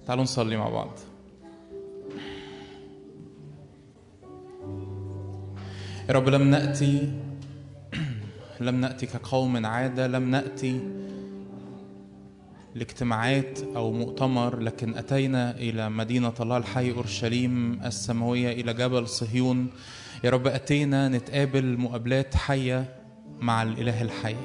تعالوا نصلي مع بعض يا رب لم نأتي لم نأتي كقوم عادة لم نأتي لاجتماعات أو مؤتمر لكن أتينا إلى مدينة الله الحي أورشليم السماوية إلى جبل صهيون يا رب أتينا نتقابل مقابلات حية مع الإله الحي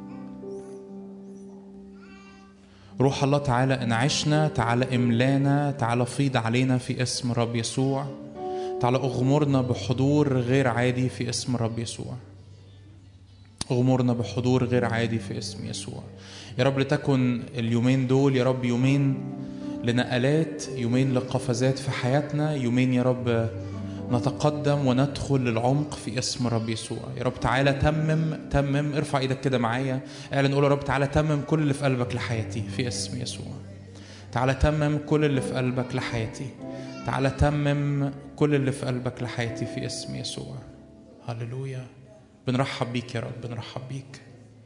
روح الله تعالى انعشنا تعالى املانا تعالى فيض علينا في اسم رب يسوع تعالى اغمرنا بحضور غير عادي في اسم رب يسوع اغمرنا بحضور غير عادي في اسم يسوع يا رب لتكن اليومين دول يا رب يومين لنقلات يومين لقفزات في حياتنا يومين يا رب نتقدم وندخل للعمق في اسم رب يسوع يا رب تعالى تمم تمم ارفع ايدك كده معايا اعلن قول يا رب تعالى تمم كل اللي في قلبك لحياتي في اسم يسوع تعالى تمم كل اللي في قلبك لحياتي تعالى تمم كل اللي في قلبك لحياتي في اسم يسوع هللويا بنرحب بيك يا رب بنرحب بيك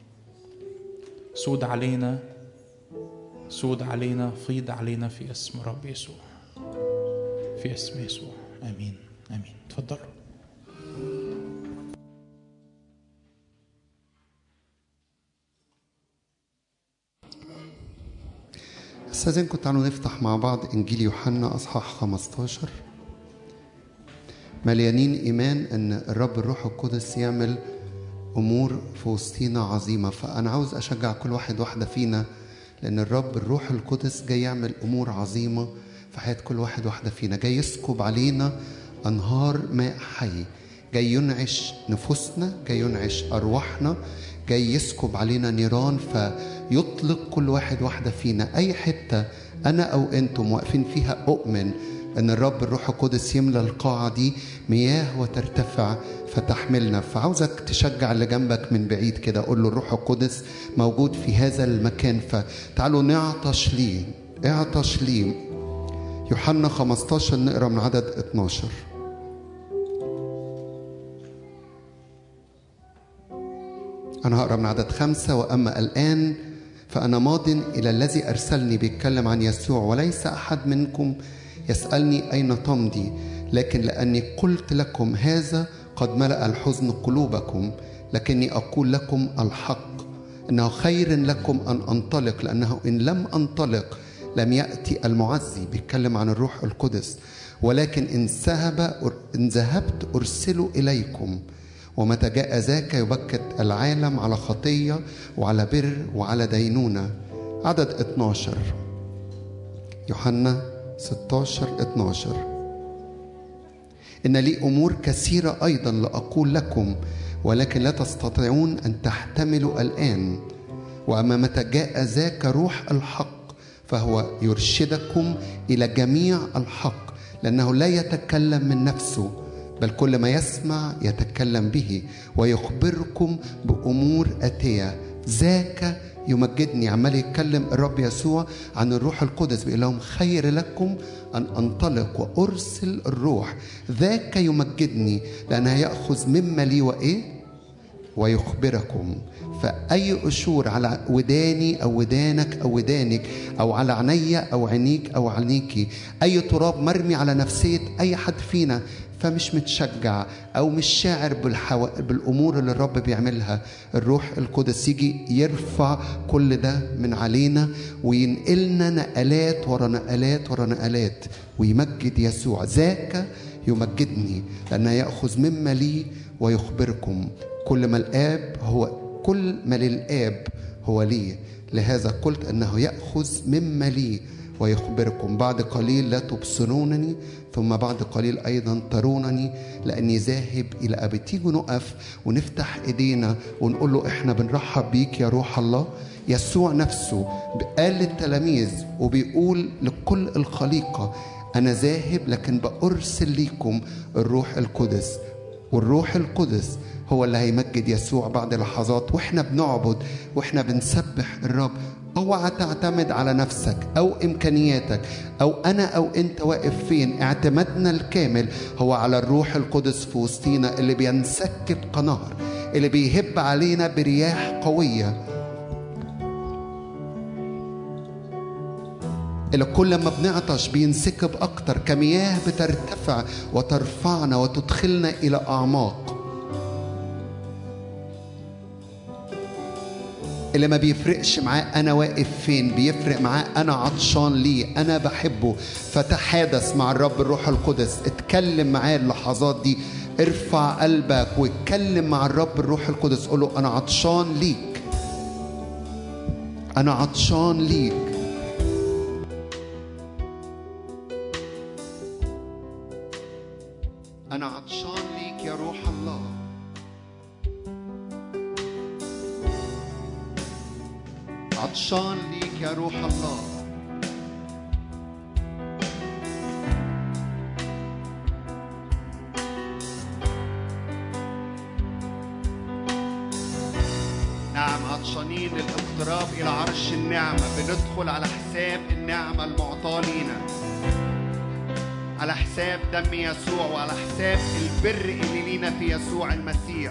سود علينا سود علينا فيض علينا في اسم رب يسوع في اسم يسوع امين امين تفضلوا استاذنكم تعالوا نفتح مع بعض انجيل يوحنا اصحاح 15 مليانين ايمان ان الرب الروح القدس يعمل امور في وسطينا عظيمه فانا عاوز اشجع كل واحد واحده فينا لان الرب الروح القدس جاي يعمل امور عظيمه في حياه كل واحد واحده فينا جاي يسكب علينا انهار ماء حي جاي ينعش نفوسنا جاي ينعش ارواحنا جاي يسكب علينا نيران فيطلق كل واحد واحده فينا اي حته انا او انتم واقفين فيها اؤمن ان الرب الروح القدس يملى القاعه دي مياه وترتفع فتحملنا فعاوزك تشجع اللي جنبك من بعيد كده قول له الروح القدس موجود في هذا المكان فتعالوا نعطش ليه اعطش ليه يوحنا 15 نقرا من عدد 12 أنا هقرا من عدد خمسة وأما الآن فأنا ماض إلى الذي أرسلني بيتكلم عن يسوع وليس أحد منكم يسألني أين تمضي لكن لأني قلت لكم هذا قد ملأ الحزن قلوبكم لكني أقول لكم الحق إنه خير لكم أن أنطلق لأنه إن لم أنطلق لم يأتي المعزي بيتكلم عن الروح القدس ولكن إن ذهب إن ذهبت أرسله إليكم ومتى جاء ذاك يبكت العالم على خطية وعلى بر وعلى دينونة عدد 12 يوحنا 16 12 إن لي أمور كثيرة أيضا لأقول لكم ولكن لا تستطيعون أن تحتملوا الآن وأما متى جاء ذاك روح الحق فهو يرشدكم إلى جميع الحق لأنه لا يتكلم من نفسه بل كل ما يسمع يتكلم به ويخبركم بأمور آتية ذاك يمجدني عمال يتكلم الرب يسوع عن الروح القدس بيقول لهم خير لكم أن أنطلق وأرسل الروح ذاك يمجدني لأنه يأخذ مما لي وإيه ويخبركم فأي قشور على وداني أو ودانك أو ودانك أو على عينيا أو عينيك أو عينيكي أي تراب مرمي على نفسية أي حد فينا فمش متشجع او مش شاعر بالحو... بالامور اللي الرب بيعملها الروح القدس يجي يرفع كل ده من علينا وينقلنا نقلات ورا نقلات ورا نقلات ويمجد يسوع ذاك يمجدني لأنه يأخذ مما لي ويخبركم كل ما الآب هو كل ما للآب هو لي لهذا قلت أنه يأخذ مما لي ويخبركم بعد قليل لا تبصرونني ثم بعد قليل أيضا ترونني لأني ذاهب إلى أبي تيجوا نقف ونفتح إيدينا ونقول له إحنا بنرحب بيك يا روح الله يسوع نفسه قال للتلاميذ وبيقول لكل الخليقة أنا ذاهب لكن بأرسل ليكم الروح القدس والروح القدس هو اللي هيمجد يسوع بعد لحظات واحنا بنعبد واحنا بنسبح الرب اوعى تعتمد على نفسك او امكانياتك او انا او انت واقف فين اعتمادنا الكامل هو على الروح القدس في وسطينا اللي بينسكب كنهر اللي بيهب علينا برياح قويه اللي كل ما بنعطش بينسكب أكتر كمياه بترتفع وترفعنا وتدخلنا إلى أعماق اللي ما بيفرقش معاه أنا واقف فين بيفرق معاه أنا عطشان ليه أنا بحبه فتحادث مع الرب الروح القدس اتكلم معاه اللحظات دي ارفع قلبك واتكلم مع الرب الروح القدس قول له أنا عطشان ليك أنا عطشان ليك أنا عطشان ليك يا روح الله عطشان ليك يا روح الله نعم عطشانين للاقتراب إلى عرش النعمة بندخل على حساب النعمة المعطاة لينا على حساب دم يسوع وعلى حساب البر اللي لينا في يسوع المسيح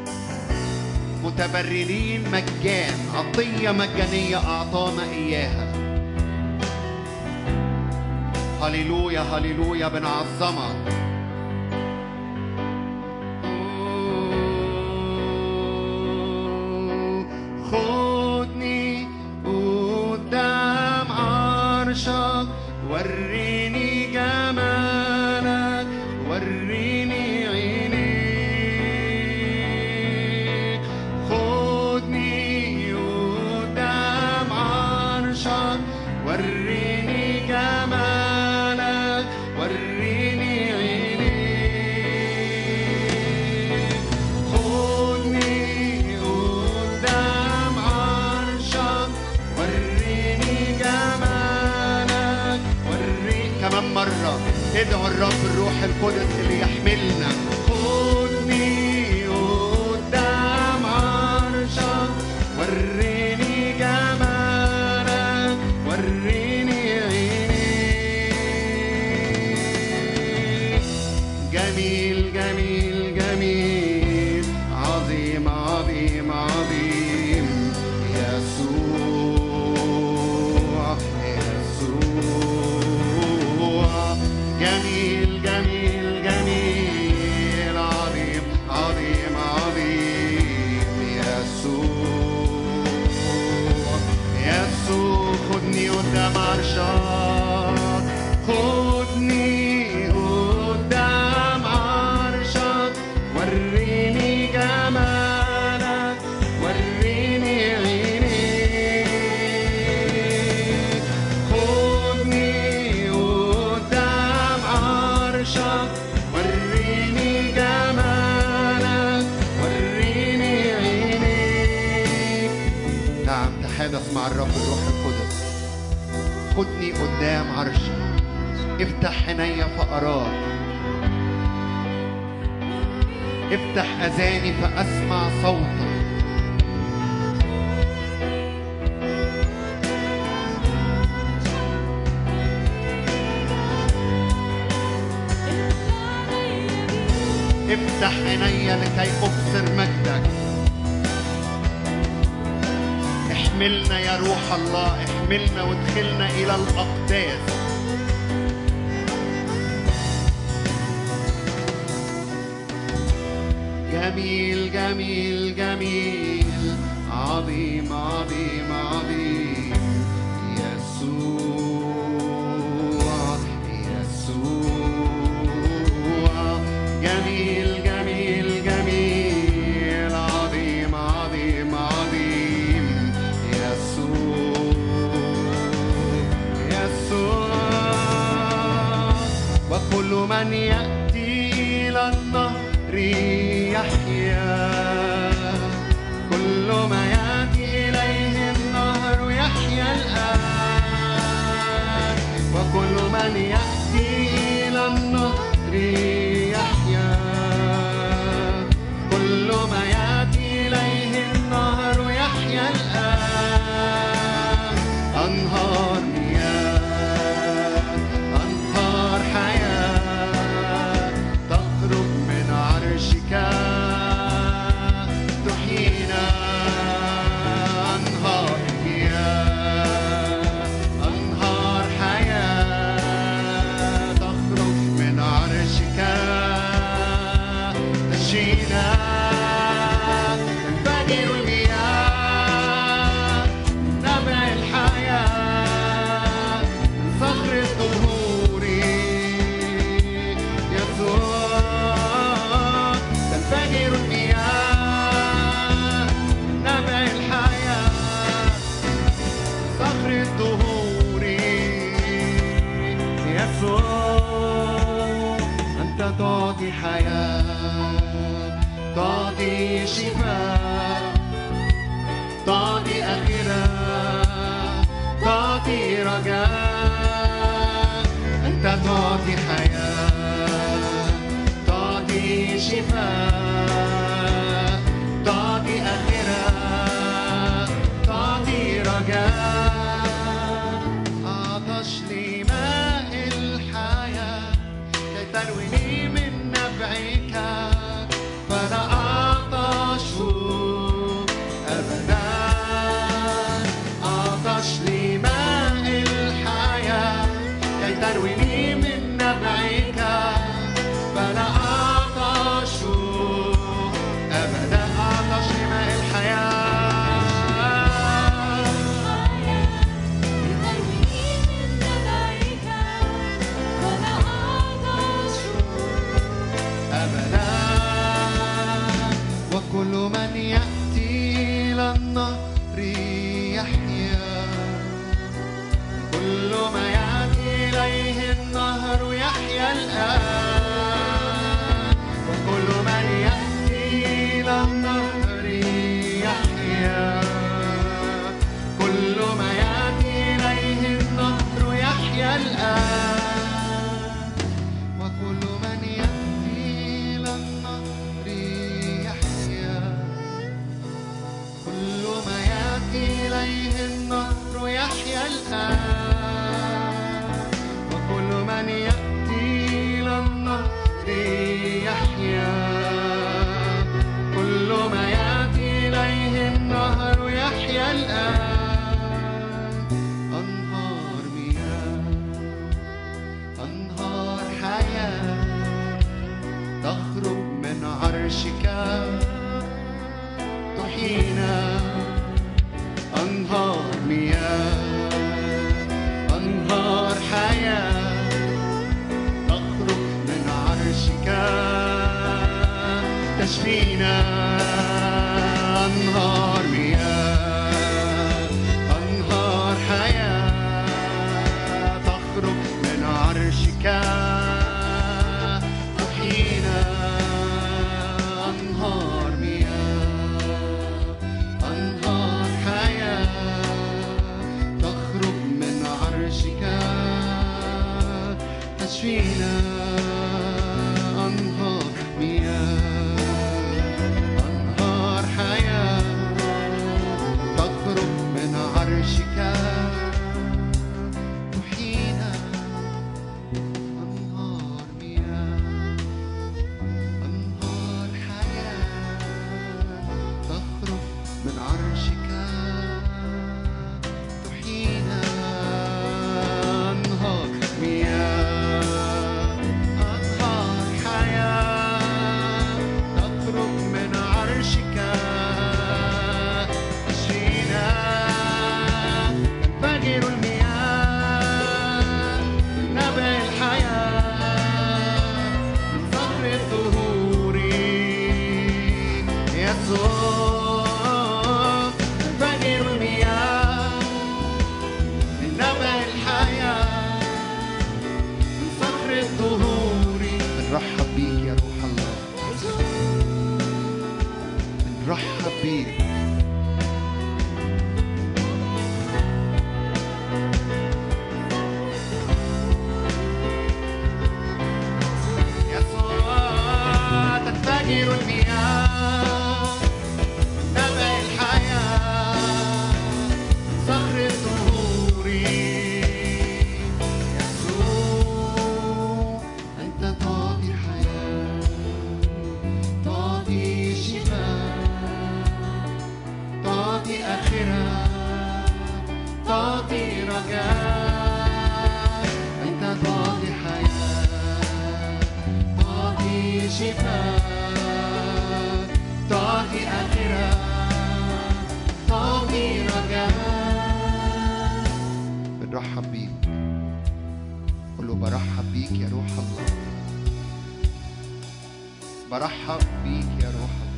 متبررين مجان عطية مجانية أعطانا إياها هللويا هللويا بنعظمك خدني قدام عرشك وريني جمالك وريني عينيك خدني قدام عرشك وريني جمالك وريني عينيك خدني قدام عرشك وريني جمالك وريني كمان مرة ادعوا الرب الروح القدس اللي يحملنا خدني قدام عرشك وريني جمالك وريني عينيك جميل جميل جميل عظيم عظيم عظيم يسوع يسوع جميل جميل جميل عظيم عظيم عظيم يسوع يسوع خدني قدام عرشك خدني قدام عرشك وريني جمالك وريني عينيك خدني قدام عرشك وريني جمالك وريني عينيك نعم تحادث مع الرب الروح القدس خدني قدام عرشك افتح عيني فأراك افتح أذاني فأسمع صوتك افتح عيني لكي أبصر مجدك احملنا يا روح الله احملنا وادخلنا إلى الأقداس جميل جميل جميل عظيم عظيم عظيم يسوع يسوع جميل جميل جميل عظيم عظيم عظيم يسوع يسوع وكل من يأتي إلى النهر يحيا كل ما يأتي إليه النهر يحيا الآن وكل من يأتي إلى النهر يحيا كل ما يأتي إليه النهر يحيا الآن أنهار مياه أنهار حياة تخرج من عرشك تحيينا أنهار مياه أنهار حياة تعطي حياة تعطي شفاء تعطي آخرة تعطي رجاء أنت تعطي حياة تعطي شفاء تعطي آخرة تعطي رجاء عطش لي ماء الحياة كي ترويني من نبعك فلا أعطش أبدا عطش لي ماء الحياة كي ترويني من نبعك فلا أعطش أبدا عطش لماء الحياة أبدا وكل من يأتي إلى النهر يحيا كل ما يأتي إليه النهر يحيا الآن وكل من يأتي إلى النهر يحيا كل ما يأتي إليه النهر يحيا الآن وكل من يأتي إلى النهر يحيا كل ما يأتي إليه النهر يحيا الآن وكل من يأتي إلى النهر يحيا كل ما يأتي إليه النهر يحيا الآن أنهار مياه أنهار حياة تخرج من عرشك تحيينا أنهار مياه أنهار حياة تخرج من عرشك تشفينا أنهار مياه أنهار حياة تخرج من عرشك تحيينا أنهار مياه أنهار حياة تخرج من عرشك تشفينا أنهار مياه أنهار حياة تخرج من عرشك تحيينا أنهار مياه أنهار حياة تخرج من عرشك تحيينا أنهار مياه أنهار حياة تخرج من عرشك تشفينا تنفجر المياه من نبع الحياة من صخر الظهور يسوع تنفجر المياه من نبع الحياة من صخر الظهور بنرحب بيك يا روح الله بنرحب بيك يسوع تنفجر المياه من نبع الحياة صخر الظهور يسوع أنت تعطي حياة تعطي شفاء تعطي آخرة تعطي رجاء أنت تعطي حياة تعطي شفاء تعطي آخرة تعطي رجاء بنرحب بيك قول له برحب بيك يا روح الله برحب بيك يا روح الله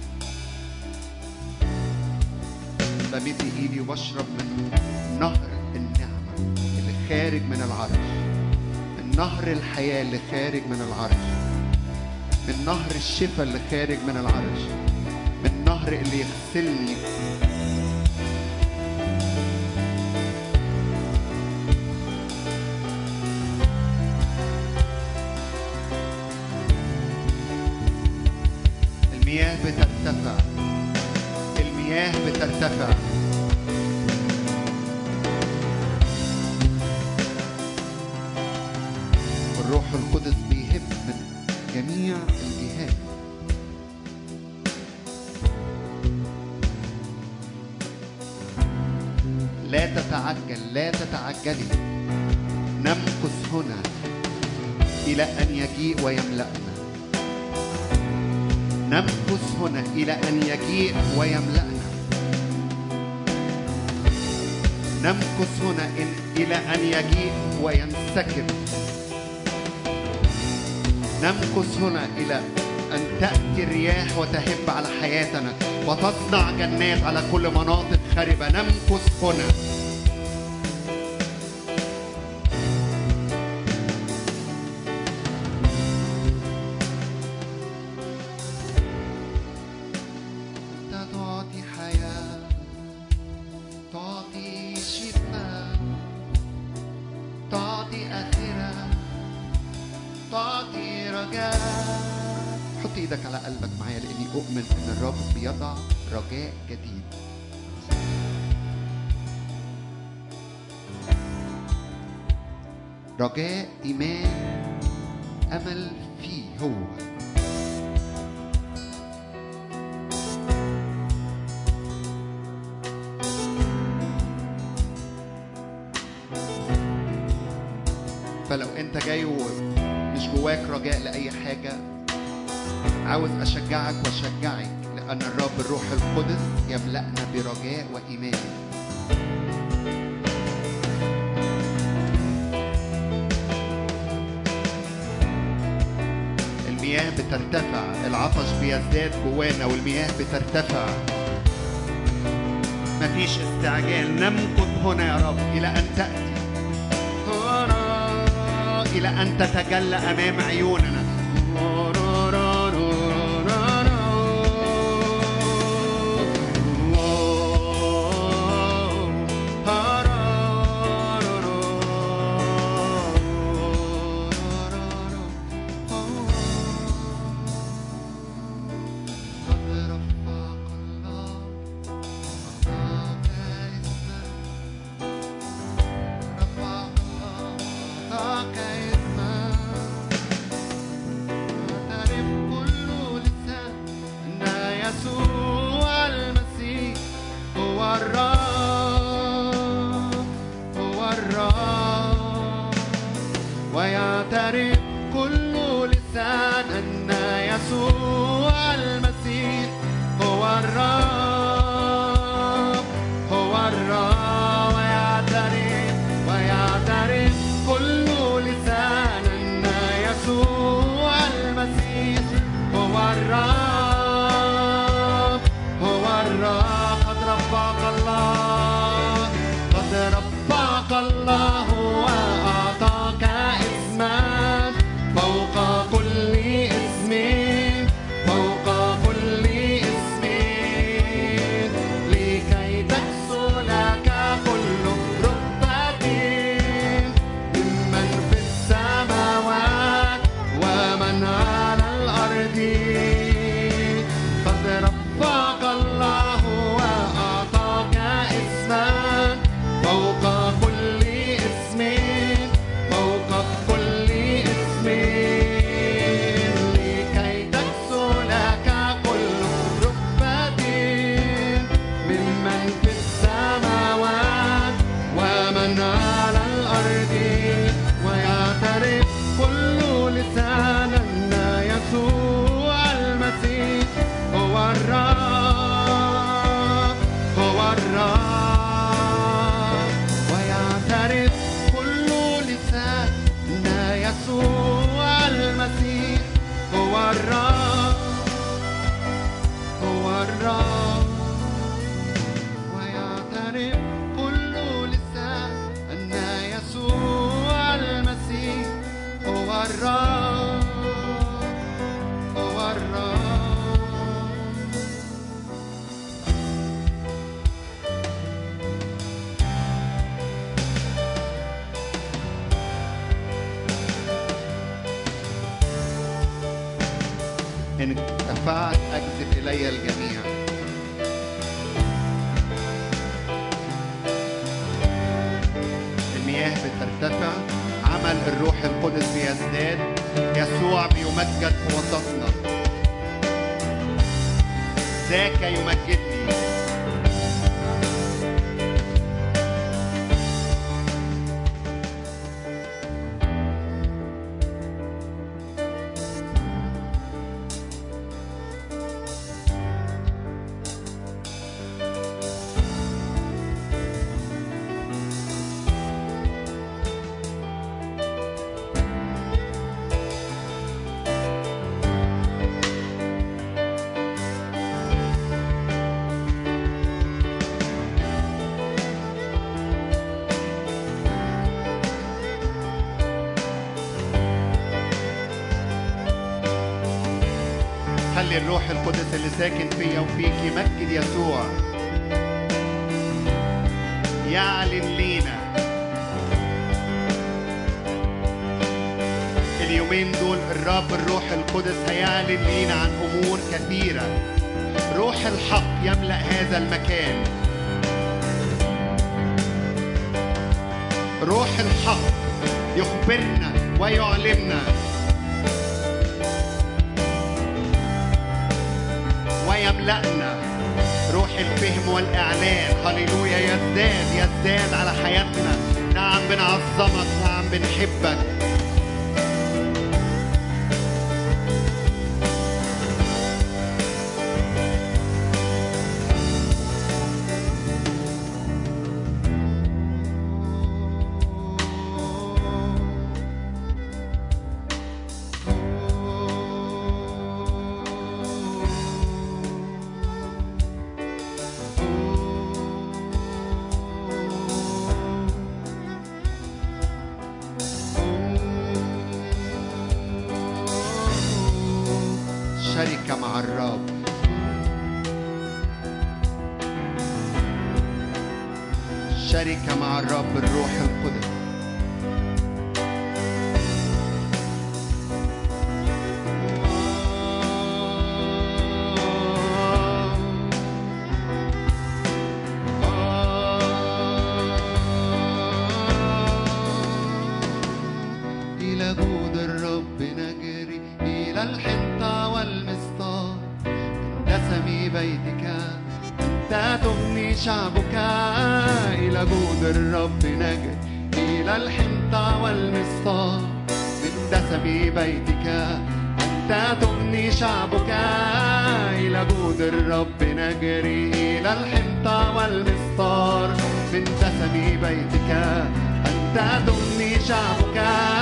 بمد ايدي وبشرب من نهر النعمة اللي خارج من العرش من نهر الحياة اللي خارج من العرش من نهر الشفاء اللي خارج من العرش من نهر اللي يغسلني المياه بترتفع المياه بترتفع الروح القدس بيهب من جميع الجهات لا تتعجل لا تتعجلي نمكث هنا إلى أن يجيء ويملأنا نمكث هنا إلى أن يجيء ويملأنا نمكث هنا إن إلى أن يجيء وينسكب نمكث هنا إلى أن تأتي الرياح وتهب على حياتنا وتصنع جنات على كل مناطق خربة نمكث هنا أنت تعطي حياة تعطي شفاء تعطي آخرة تعطي رجاء حط ايدك على قلبك معايا لاني اؤمن ان الرب بيضع رجاء جديد رجاء ايمان امل فيه هو فلو انت جاي ومش جواك رجاء لاي حاجه عاوز اشجعك واشجعك لان الرب الروح القدس يملانا برجاء وايمان المياه بترتفع العطش بيزداد جوانا والمياه بترتفع مفيش استعجال نمكث هنا يا رب الى ان تاتي إلى أن تتجلى أمام عيوننا يسوع المسيح هو الرب هو الرب ويعترف كل لسان أن يسوع المسيح هو الرب هو الرب ويعترف ويعترف كل لسان أن يسوع المسيح هو الرب هو الرب قد رفعك الله قد رفعك الله وأعطاك اسما فوق كل اسم فوق كل اسم لكي تكسو لك كل رتبة ممن في السماوات ومن على الأرض قد رفعك الله وأعطاك اسما فوق كل اسم فوق كل اسم لكي تكسو لك كل ركبة ممن في السماوات ومن على الأرض ويعترف كل لسان أن يسوع المسيح هو الرب هو الرب ويعترف كل لسان أن يسوع المسيح هو الرب هو الرب ويعترف كل لسان أن يسوع المسيح هو الرب ارتفعت أجذب إلي الجميع المياه بترتفع عمل الروح القدس بيزداد يسوع بيمجد في وسطنا ذاك يمجدني خلي الروح القدس اللي ساكن فيا وفيك يمجد يسوع يعلن لينا اليومين دول الرب الروح القدس هيعلن لينا عن امور كثيره روح الحق يملا هذا المكان روح الحق يخبرنا ويعلمنا ويملأنا روح الفهم والإعلان هللويا يزداد يزداد على حياتنا نعم بنعظمك نعم بنحبك شركة مع الرب شركة مع الرب الروح القدس إلى جود الرب نجري إلى الحنطة والمسطار من دسم بيتك أنت تغني شعبك إلى جود الرب نجري إلى الحنطة والمسطار من دسم بيتك أنت تغني شعبك إلى جود الرب نجري إلى الحنطة والمسطار من دسم بيتك أنت تغني شعبك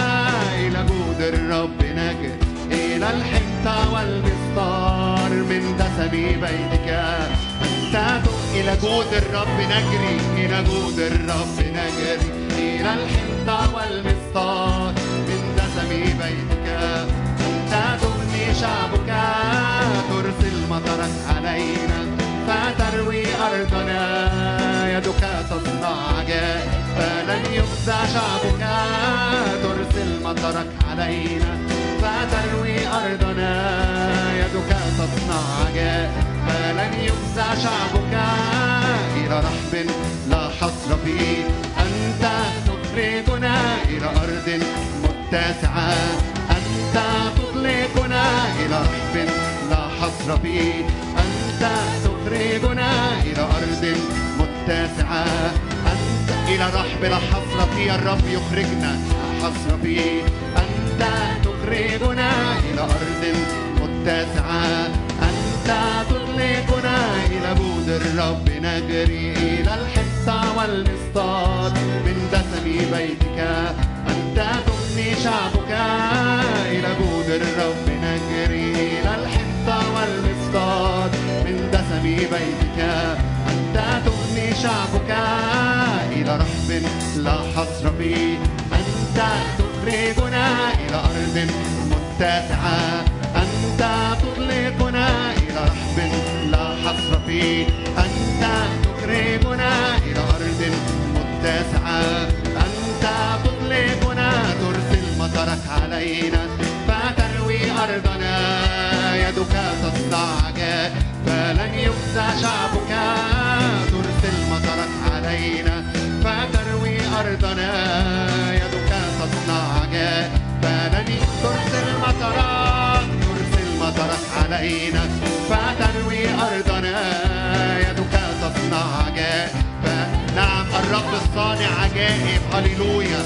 إلى جود الرب نجري إلى الحنطة والمسطار من دسم بيتك أنت تغني إلى جود الرب نجري إلى جود الرب نجري إلى الحنطة والمسطار من دسم بيتك أنت تغني شعبك ترسل مطرك علينا فتروي أرضنا يدك تصنع عجائب فلن يخزى شعبك ترسل مطرك علينا فتروي أرضنا يدك تصنع عجائب فلن يخزى شعبك إلى رحب لا حصر فيه أنت تخرجنا إلى أرض متسعة أنت تطلقنا إلى رحب لا حصر فيه أنت تخرجنا إلى أرض متسعة أنت إلى رحب لا حصر فيه الرب يخرجنا لا حصر فيه أنت تخرجنا إلى أرض متسعة أنت تطلقنا إلى جود الرب نجري إلى الحصة والمصطاد من دسم بيتك أنت تغني شعبك إلى جود الرب نجري إلى الحصة والمصطاد من دسم بيتك أنت تغني شعبك إلى رحب لا حصر فيه أنت تخرجنا إلى أرض متسعة أنت تطلقنا إلى رحب لا حصر فيه أنت تخرجنا إلى أرض متسعة أنت تطلقنا ترسل مطرك علينا فتروي أرضنا يدك تصنع علينا فتروي أرضنا يدك تصنع عجائب نعم الرب الصانع عجائب هللويا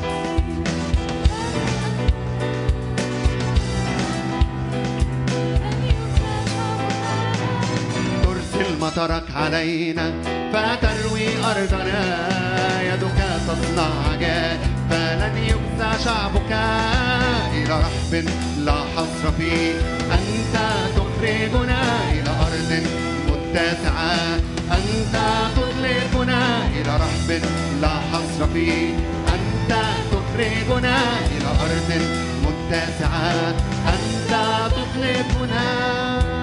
ترسل مطرك علينا فتروي أرضنا يدك تصنع عجائب فلن يجزى شعبك إلى رحب لا حصر فيه أنت تخرجنا إلى أرض متسعة أنت تطلقنا إلى رحب لا حصر فيه أنت تخرجنا إلى أرض متسعة أنت تطلقنا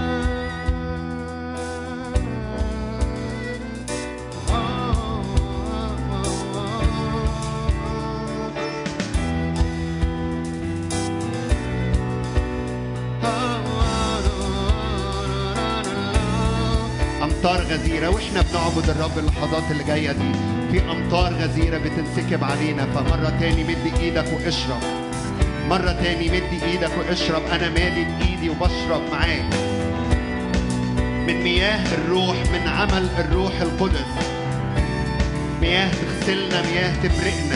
امطار غزيره واحنا بنعبد الرب اللحظات اللي جايه دي في امطار غزيره بتنسكب علينا فمره تاني مد ايدك واشرب مره تاني مد ايدك واشرب انا مادد ايدي وبشرب معاك من مياه الروح من عمل الروح القدس مياه تغسلنا مياه تبرئنا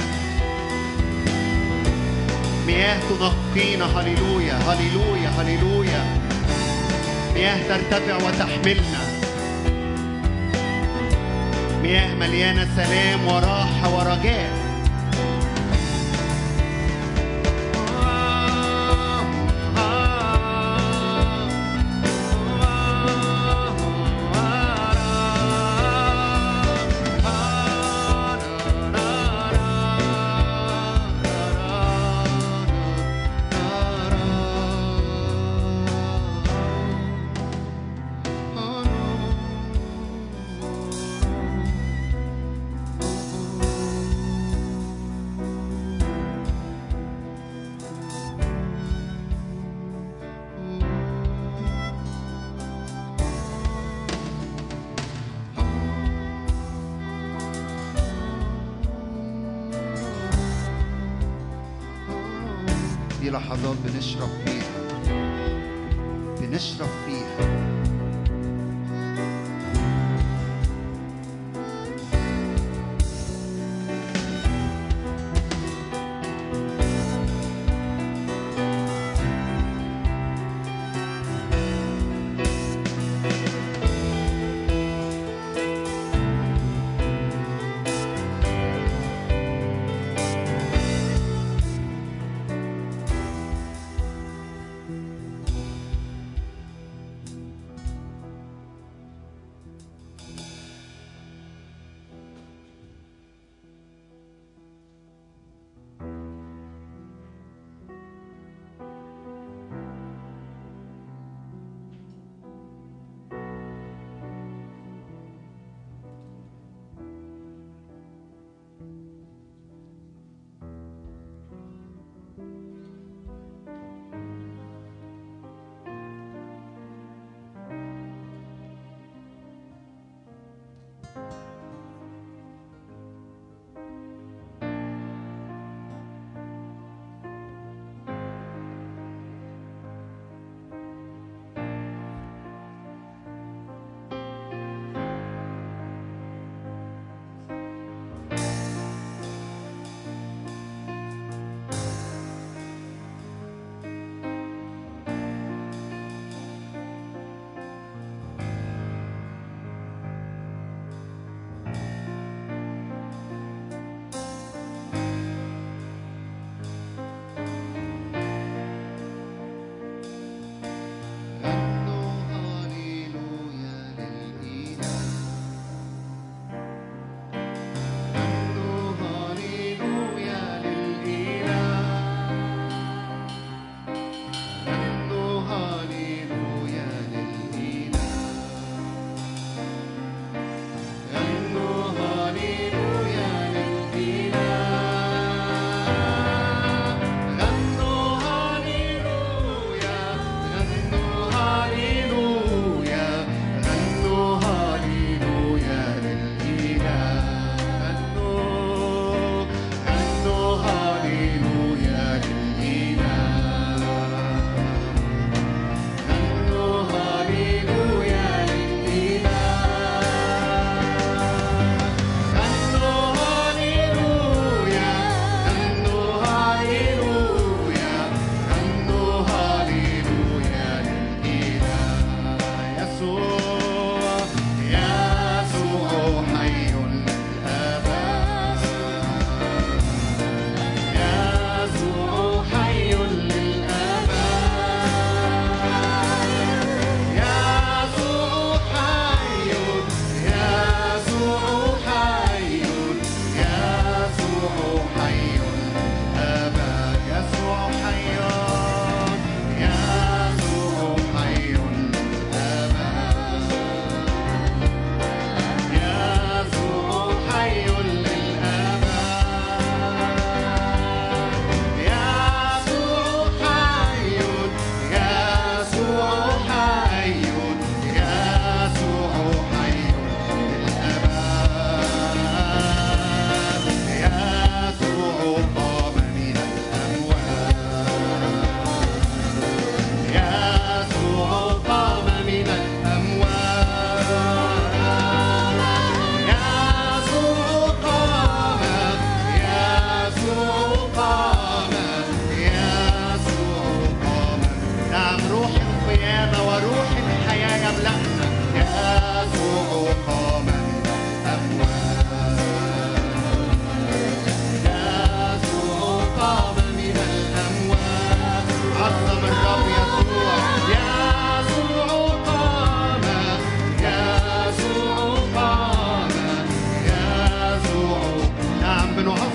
مياه تنقينا هللويا هللويا هللويا مياه ترتفع وتحملنا مياه مليانة سلام وراحة ورجاء دي لحظات بنشرب فيها بنشرب فيها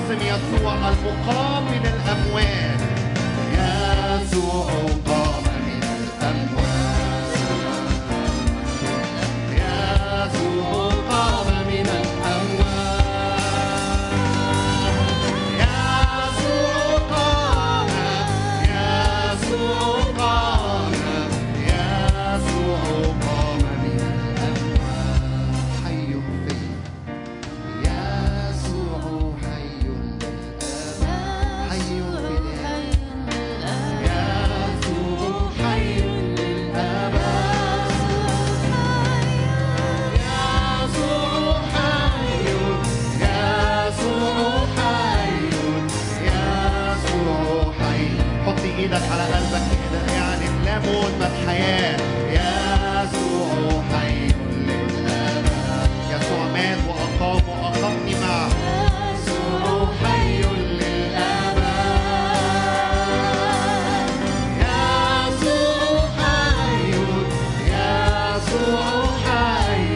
اسم يسوع المقام من الأموات يسوع قام من الأموات يسوع قام من الأموات يسوع قام يسوع قام يسوع قام من الأموات حي فيه يسوع حي للأبد حي فداء يسوع حي للأبد يسوع حي يسوع حي يسوع حي حط ايدك على قلبك كده يعني لا موت بل حياة يسوع حي للأبد يسوع مات وأقام وأقمني معه يسوع حي للأبد يسوع حي يسوع حي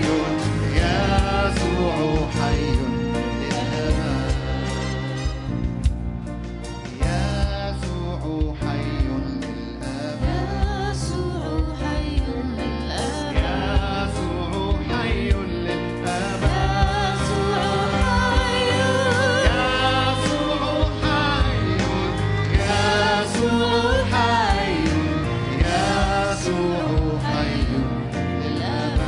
يسوع حي للأبد يسوع حي للأبد يسوع حي للأبد يسوع حي يسوع حي يسوع حي يسوع حي للأبد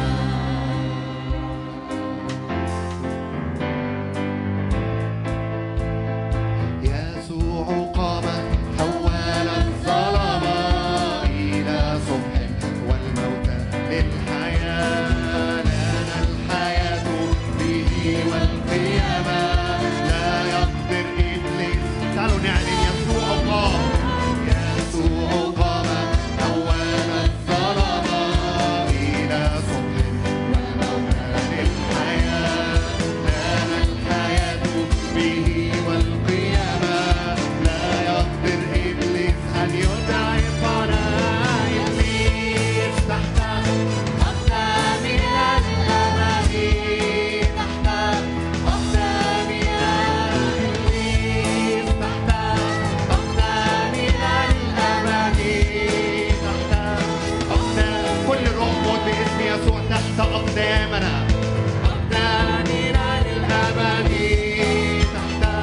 يسوع قام حول الظلام إلى صبح والموت للحياة لنا الحياة به والقيامة لا يقدر إبليس تعالوا نعلن يسوع قام يسوع قام حول الظلام إلى صبح والموت للحياة لنا الحياة به والقيامة لا يقدر إبليس أن يضعفنا إبليس تحت أقدامنا الأمام تحت أقدامنا إبليس تحت أقدامنا الأمام تحت أقدام كل الرهبات باسم يسوع تحت أقدامنا أقدامنا للأبد تحت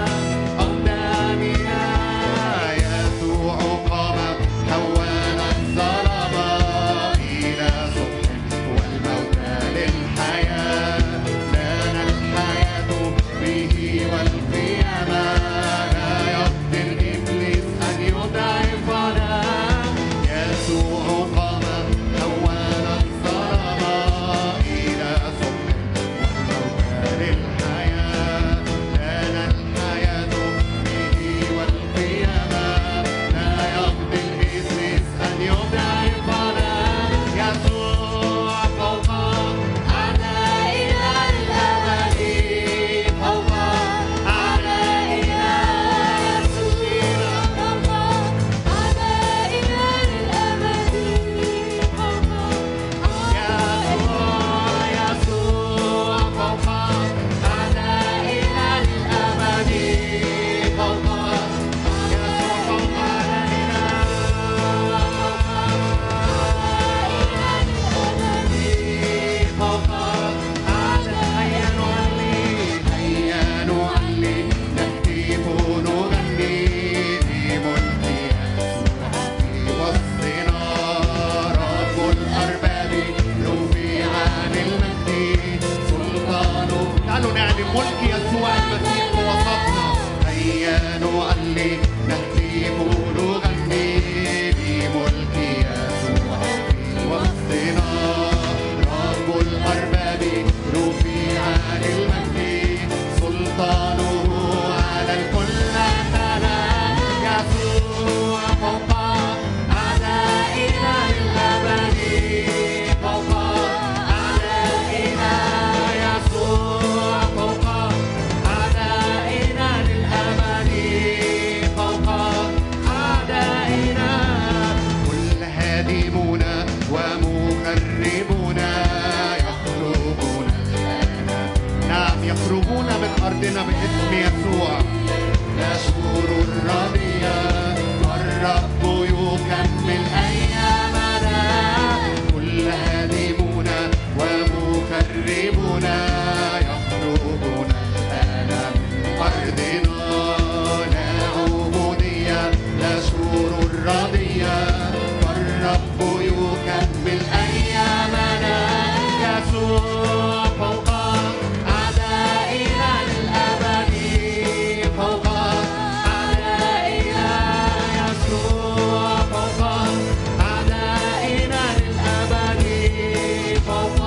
نشكر الرضية الرب يكمل أيامنا كل هادمنا ومخربنا يخرجون الآن من أرضنا لا عبودية نشكر الرضية الرب يكمل أيامنا يسوع فوق أعدائنا للأبد فوق أعدائنا يسوع فوق أعدائنا للأبد فوق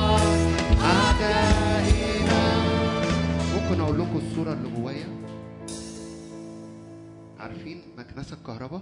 أعدائنا ممكن أقول لكم الصورة اللي جوايا عارفين مكنسة الكهرباء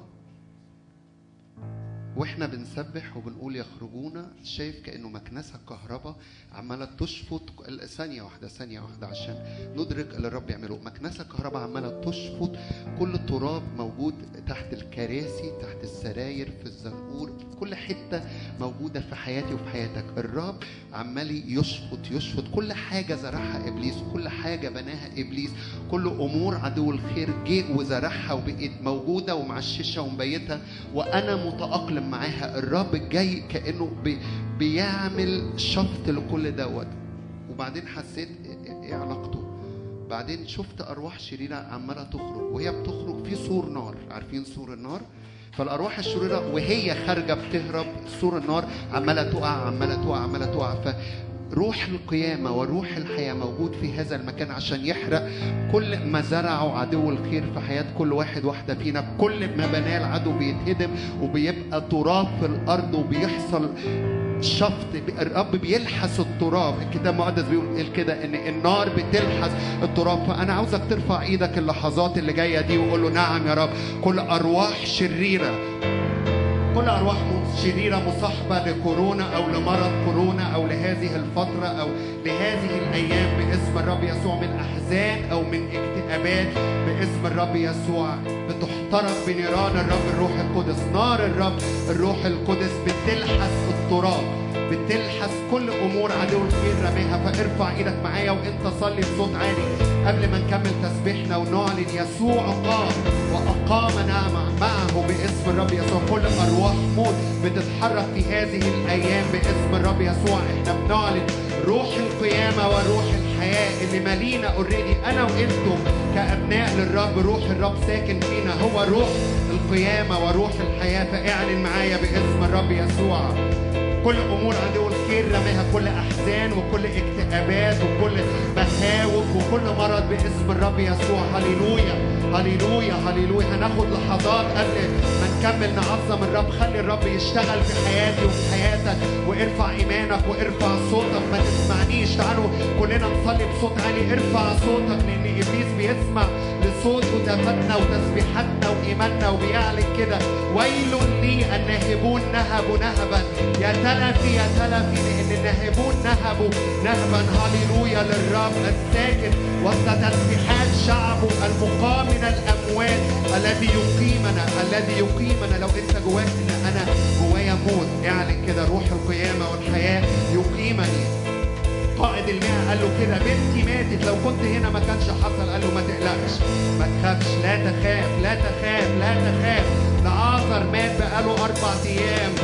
واحنا بنسبح وبنقول يخرجون شايف كانه مكنسه كهرباء عماله تشفط ثانيه واحده ثانيه واحده عشان ندرك اللي الرب يعمله مكنسه كهرباء عماله تشفط كل التراب موجود تحت الكراسي تحت السراير في الزنقور في كل حته موجوده في حياتي وفي حياتك الرب عمال يشفط يشفط كل حاجه زرعها ابليس وكل حاجه بناها ابليس كل امور عدو الخير جه وزرعها وبقت موجوده ومعششه ومبيتها وانا متاقلم معاها الرب جاي كانه بي بيعمل شفط لكل دوت وبعدين حسيت ايه إيه علاقته بعدين شفت ارواح شريره عماله تخرج وهي بتخرج في سور نار عارفين سور النار فالارواح الشريره وهي خارجه بتهرب سور النار عماله تقع عماله تقع عماله تقع ف روح القيامة وروح الحياة موجود في هذا المكان عشان يحرق كل ما زرعه عدو الخير في حياة كل واحد واحدة فينا كل ما بناه العدو بيتهدم وبيبقى تراب في الأرض وبيحصل شفط الرب بيلحس التراب الكتاب المقدس بيقول كده ان النار بتلحس التراب فانا عاوزك ترفع ايدك اللحظات اللي جايه دي وقول له نعم يا رب كل ارواح شريره كل ارواح شريره مصاحبه لكورونا او لمرض كورونا او لهذه الفتره او لهذه الايام باسم الرب يسوع من احزان او من اكتئابات باسم الرب يسوع بتحترق بنيران الرب الروح القدس نار الرب الروح القدس بتلحس التراب بتلحس كل امور عدو الخير رماها فارفع ايدك معايا وانت صلي بصوت عالي قبل ما نكمل تسبيحنا ونعلن يسوع قام واقامنا مع- معه باسم الرب يسوع كل ارواح موت بتتحرك في هذه الايام باسم الرب يسوع احنا بنعلن روح القيامه وروح الحياه اللي مالينا اوريدي انا وانتم كابناء للرب روح الرب ساكن فينا هو روح القيامه وروح الحياه فاعلن معايا باسم الرب يسوع كل امور عدو الخير رماها كل احزان وكل اكتئابات وكل مخاوف وكل مرض باسم الرب يسوع هللويا هللويا هللويا هناخد لحظات قبل ما نكمل نعظم الرب خلي الرب يشتغل في حياتي وفي حياتك وارفع ايمانك وارفع صوتك ما تسمعنيش تعالوا كلنا نصلي بصوت عالي ارفع صوتك لان ابليس بيسمع لصوت هتافاتنا وتسبيحاتنا وايماننا وبيعلن كده ويل لي الناهبون نهبوا نهبا يا تلفي يا تلفي لان الناهبون نهبوا نهبا هللويا للرب الساكن وسط تسبيحات شعبه المقام من الاموات الذي يقيمنا الذي يقيمنا لو انت جواك ان انا جوايا موت اعلن كده روح القيامه والحياه يقيمني قائد المئة قال له كده بنتي ماتت لو كنت هنا ما كانش حصل قال له ما تقلقش ما تخافش لا تخاف لا تخاف لا تخاف لعازر مات بقاله أربع أيام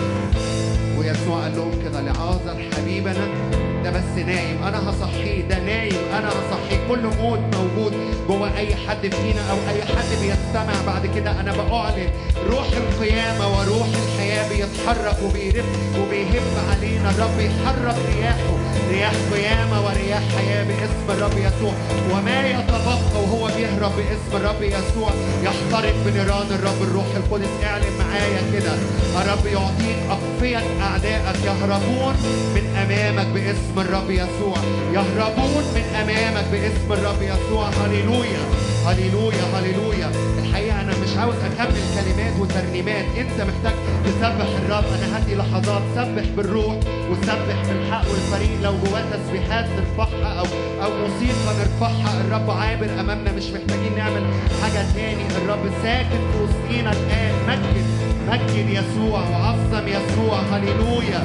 ويسوع قال لهم كده لعازر حبيبنا ده بس نايم انا هصحيه ده نايم انا هصحيه كل موت موجود جوه اي حد فينا او اي حد بيستمع بعد كده انا باعلن روح القيامه وروح الحياه بيتحرك وبيرف وبيهب علينا الرب يحرك رياحه رياح قيامه ورياح حياه باسم الرب يسوع وما يتبقى وهو بيهرب باسم الرب يسوع يحترق بنيران الرب الروح القدس اعلن معايا كده الرب يعطيك اقفيه اعدائك يهربون من امامك باسم الرب يسوع يهربون من امامك باسم الرب يسوع هللويا هللويا هللويا الحقيقه انا مش عاوز اكمل كلمات وترنيمات انت محتاج تسبح الرب انا هدي لحظات سبح بالروح وسبح بالحق والفريق لو جواه تسبيحات نرفعها او او موسيقى نرفعها الرب عابر امامنا مش محتاجين نعمل حاجه تاني الرب ساكن في وسطينا الان مجد مجد يسوع وعظم يسوع هللويا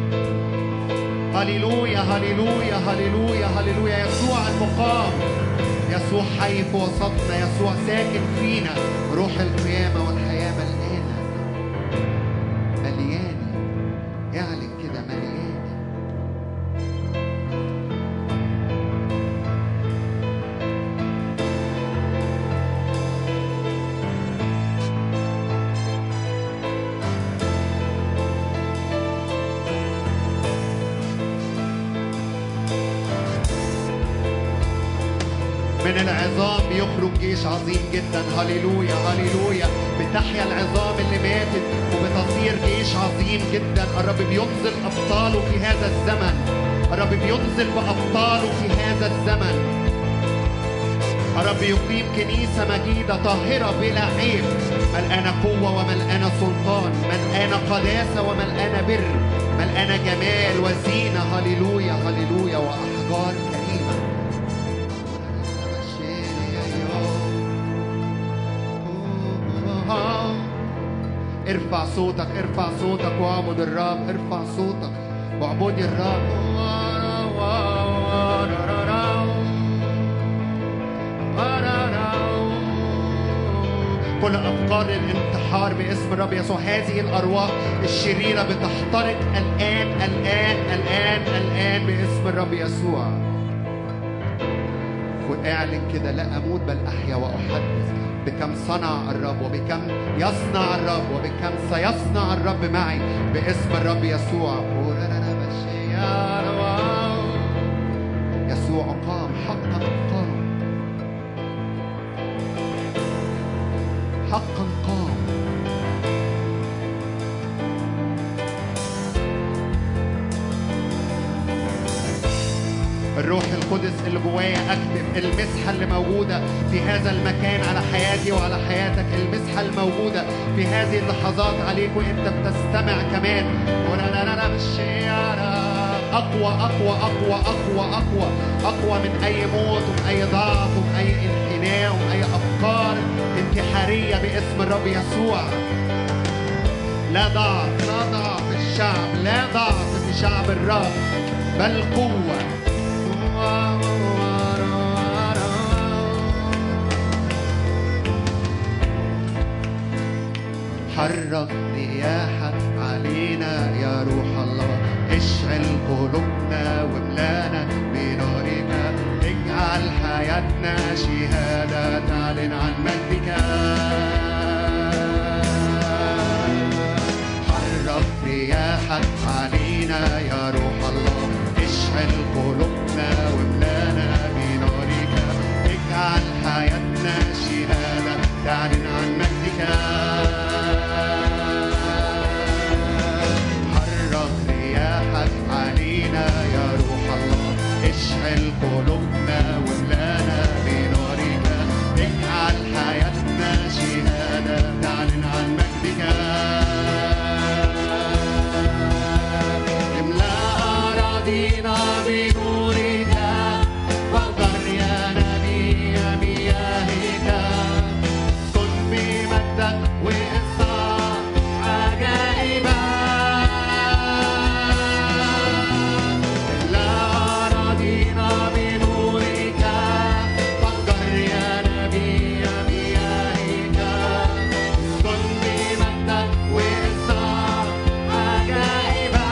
هللويا هللويا هللويا هللويا يسوع المقام يسوع حي في وسطنا يسوع ساكن فينا روح القيامة والحياة ملقانا ملياني اعلن كده ملياني من العظام بيخرج جيش عظيم جدا هللويا هللويا بتحيا العظام اللي ماتت وبتصير جيش عظيم جدا الرب بينزل أبطاله في هذا الزمن الرب بينزل بأبطاله في هذا الزمن الرب يقيم كنيسة مجيدة طاهرة بلا عيب ملقانة قوة وملقانة سلطان ملقانة قداسة وملقانة بر ملقانة جمال وزينة هللويا هللويا وأحجار كريمة ارفع صوتك ارفع صوتك واعبد الرب ارفع صوتك واعبدي الرب كل افكار الانتحار باسم الرب يسوع هذه الارواح الشريره بتحترق الان الان الان الان باسم الرب يسوع واعلن كده لا اموت بل احيا واحدث بكم صنع الرب وبكم يصنع الرب وبكم سيصنع الرب معي باسم الرب يسوع يسوع قام حقا قام حقا قام الروح القدس اللي جوايا اكتب المسحه اللي موجوده في هذا المكان على حياتي وعلى حياتك المسحه الموجوده في هذه اللحظات عليك وانت بتستمع كمان ولا لا لا لا بالشيارة اقوى اقوى اقوى اقوى اقوى اقوى من اي موت ومن اي ضعف ومن اي انحناء ومن اي افكار انتحاريه باسم الرب يسوع لا ضعف لا ضعف في الشعب لا ضعف في شعب الرب بل قوه حرك رياحك علينا يا روح الله اشعل قلوبنا واملانا بنارك اجعل حياتنا شهادة تعلن عن مجدك حرك رياحك علينا يا روح الله اشعل قلوبنا واملانا بنارك اجعل حياتنا شهادة تعلن عن مجدك حرك رياحك علينا يا روح الله اشعل قلوبنا واملانا بنارك اجعل حياتنا شهادة تعلن عن مجدك املأ أراضينا بنورك واغفر يا نبي مياهك كن بمجدك وإصلاح عجائبا املأ أراضينا بنورك واغفر يا نبي مياهك كن بمجدك وإصلاح عجائبا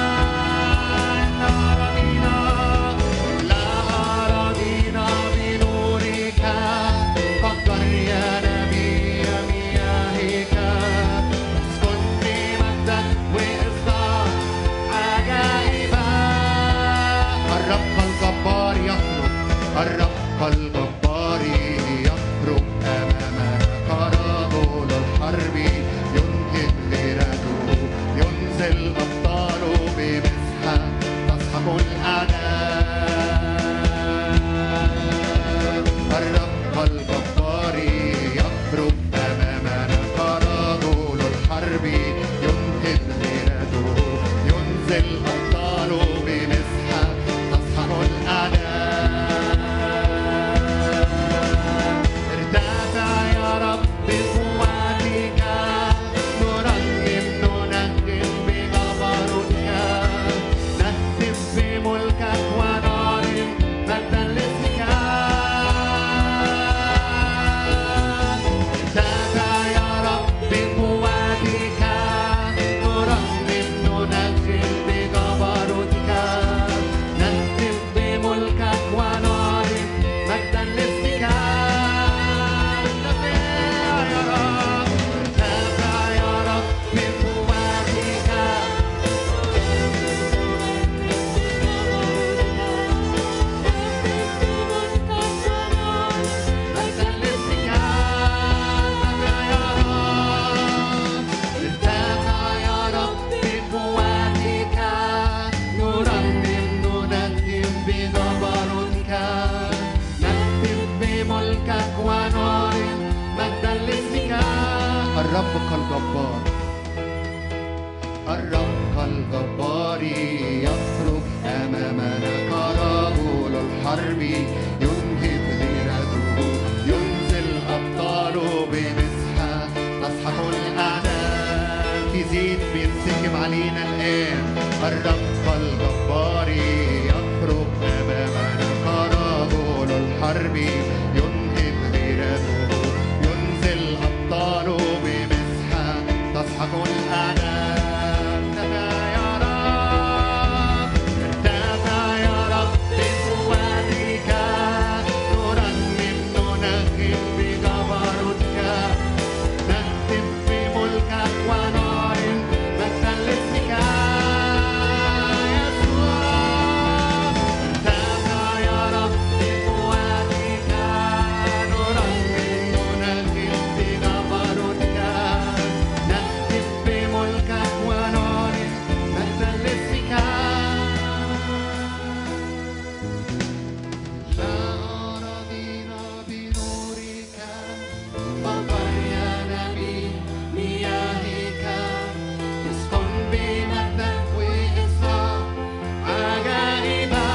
لا أراضينا بنورك فكر يا نبي مياهك اسكن بمجدك وإصلاح عجائبا الرب الجبار يخرج الرب الجبار يخرج أمامنا كرجل الحرب ينهب غيرته ينزل أبطاله بمسحة تسحق الأعداء الرب الجبار يخرج أمامنا كرجل الحرب ينهب غيرته ينزل أبطاله بمسحة تسحق الأعداء الرب كالجبار الرب كالجبار يخرج أمامنا كرجل الحرب ينهب غيرته ينزل أبطاله بمسحة تسحق الأعداء في زيت بينسكب علينا الآن الرب الجبار يخرج أمامنا كرجل الحرب ينهب غيرته ينزل أبطاله بمسحة تسحق الأعداء ارتفع يا رب ارتفع يا رب بقوتك نرنم ننغم بجبروتك نهتف بملكك ونعلن مجدا لاسمك يسوع ارتفع يا رب بقوتك نرنم ننغم بجبروتك نهتف بملكك ونعلن مجدا لاسمك لا أراضينا بنورك وغرينا بمياهك اسكن بمجدك وإصلاح عجائبا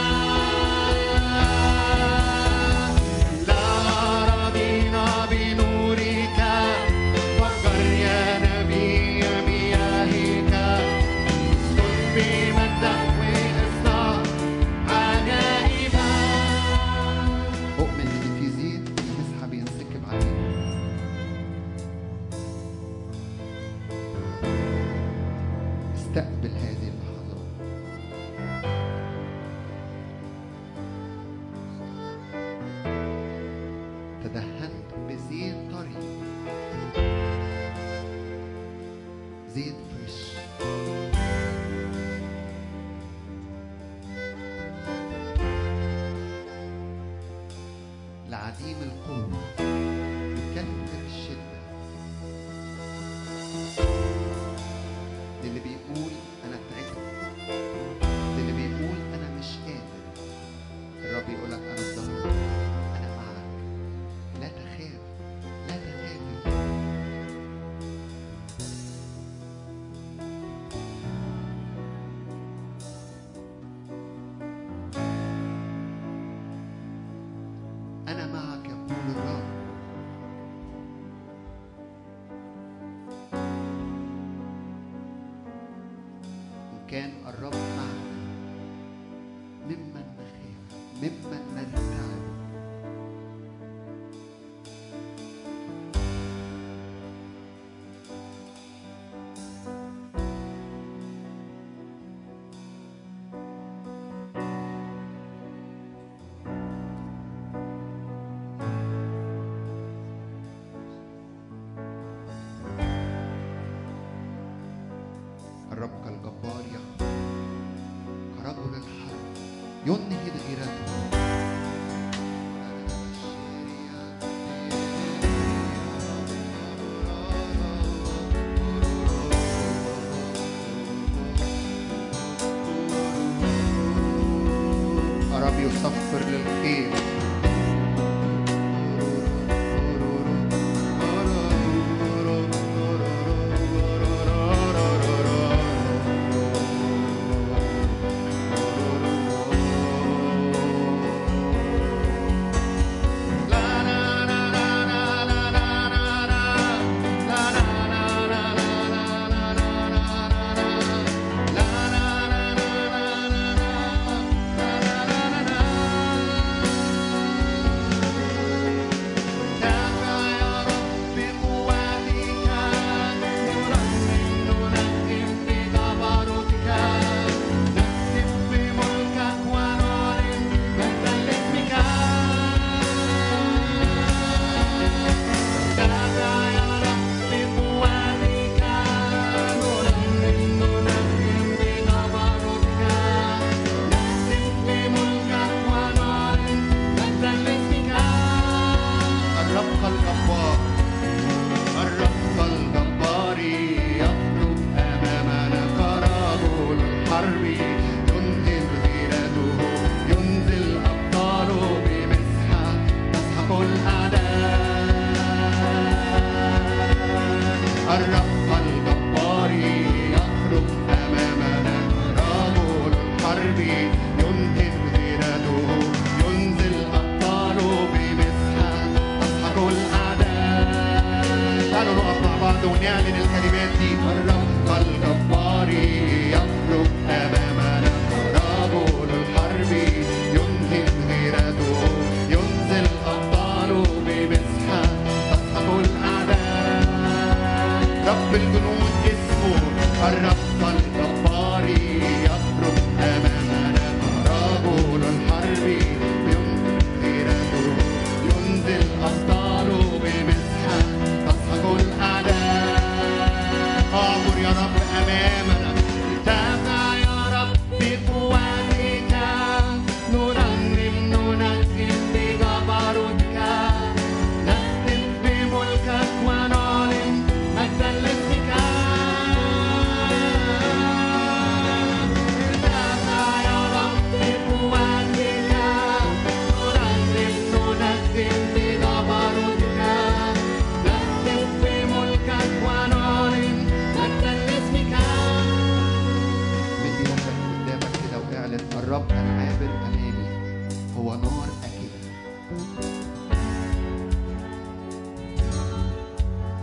لا أراضينا بنورك وغرينا بمياهك اسكن بمجدك وإصلاح عجائبا أؤمن إن في زيت بيسحب ينسكب علينا استقبل هذه اللحظات تدهنت بزيت طري زيت فريش لعديم القوة يكثر الشدة للي بيقول أنا تعبت للي بيقول أنا مش قادر الرب يقول لك أنا الظهر أنا معك لا تخاف لا تخافي أنا معك يقول الرب إن كان الرب معنا ممن نخاف ممن نرتعب الرب كالجبار يخرج كرجل الحرب ينهي غيرته الرب يصفر للخير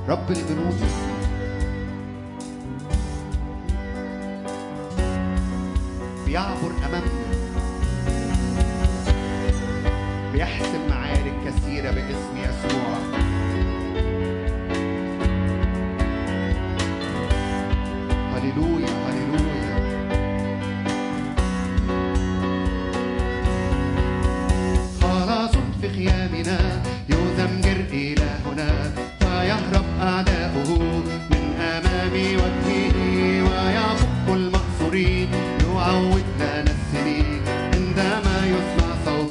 رب الجنود بيعبر أمامنا بيحسم معارك كثيرة باسم يسوع هللويا هللويا خلاص في خيامنا يزمجر إلهنا فيهرب أعداؤه من أمام وجهه ويفك المقصورين يعود لنا السنين عندما يسمع صوت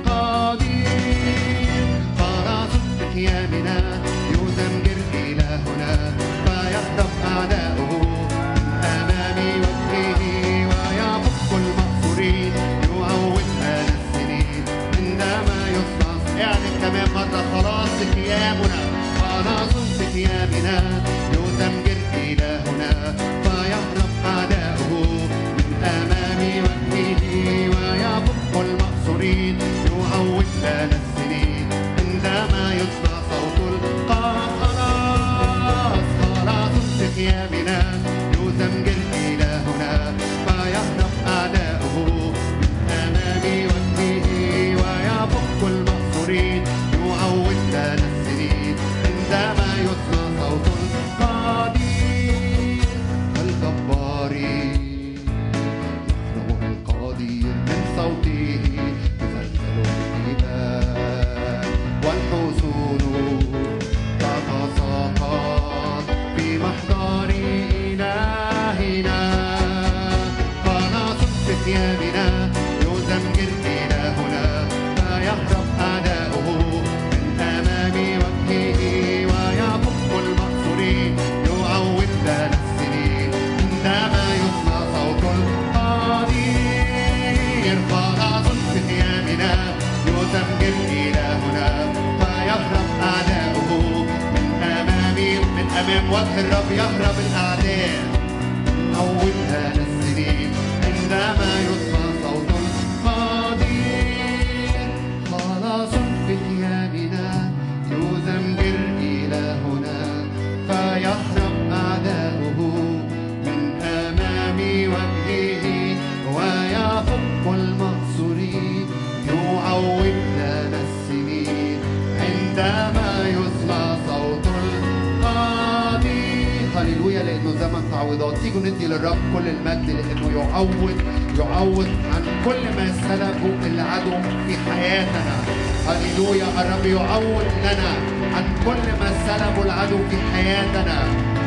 القدير خلاص في خيامنا يزمجر إلهنا فيهرب أعداؤه من أمام وجهه ويفك المقصورين يعود لنا السنين عندما يسمع اعلن كمان مرة خلاص في خيامنا خلاص في خيامنا يزمجر إلهنا فيهرب أعداؤه من أمام وجهه ويفك المقصورين يعود لنا السنين عندما يسمع صوت الخلاص خلاص في خيامنا يزمجر إلهنا فيهرب أعداؤه من أمام وجهه ويفك المقصورين يعود لنا السنين عندما يسمع صوت القدير الجبار يخلق القدير من صوته تزلزل الجبال والحصون تتساقط في محضر إلهنا خلاص في ثيابنا يزمجر إلهنا فيهرب أعداؤه من أمام وجهه ويفك المقصورين يعود لنا السنين عندما يسمع صوت القدير خلاص في ثيابنا يزمجر إلهنا فيهرب أعداؤه من أمام من أمام وجه الرب يهرب الأعداء أولها للسنين عندما يسمع صوت القدير خلاص في ثيابنا يزمجر إلهنا فيهرب أعداؤه من أمام وجهه ويفك المقصورين يعود لنا السنين عندما يسمع صوت القدير هللويا لانه زمن تعويضات تيجوا ندي للرب كل المجد لانه يعوض يعوض عن كل ما سلبه العدو في حياتنا هللويا الرب يعوض لنا عن كل ما سلبه العدو في حياتنا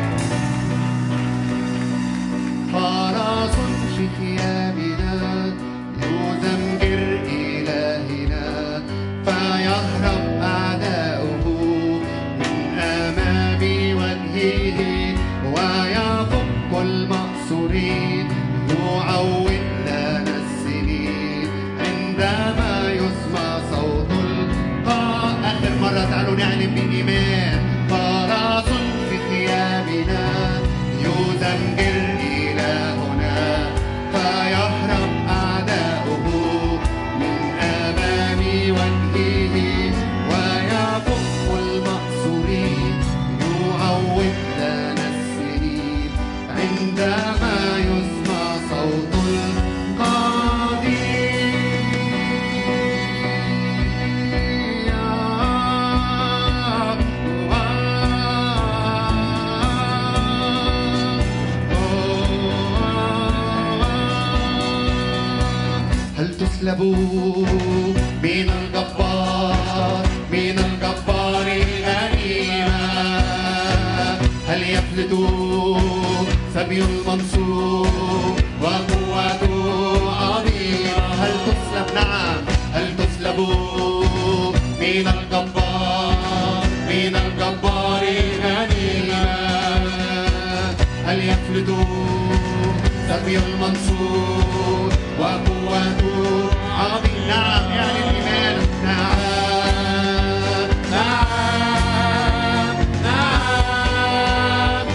خلاص في ثيابنا يزمجر إلهنا فيهرب أعداؤه من أمام وجهه ويفك المقصورين يعود لنا السنين عندما يسمع صوت القاء آخر مرة تعالوا نعلن بإيمان خلاص في ثيابنا يزمجر إلهنا فيهرب أعداؤه من أمام وجهه ويفك المقصورين يعود لنا السنين عندما يسمع صوت هل تسلبوا من الجبار من الجبار غنيمة هل يفلت سبي المنصور وقوته عظيمة هل تسلب نعم هل تسلب من الجبار من الجبار غنيمة هل يفلت سبي المنصور وقوته عظيم نعم يعني الإيمان نعم نعم نعم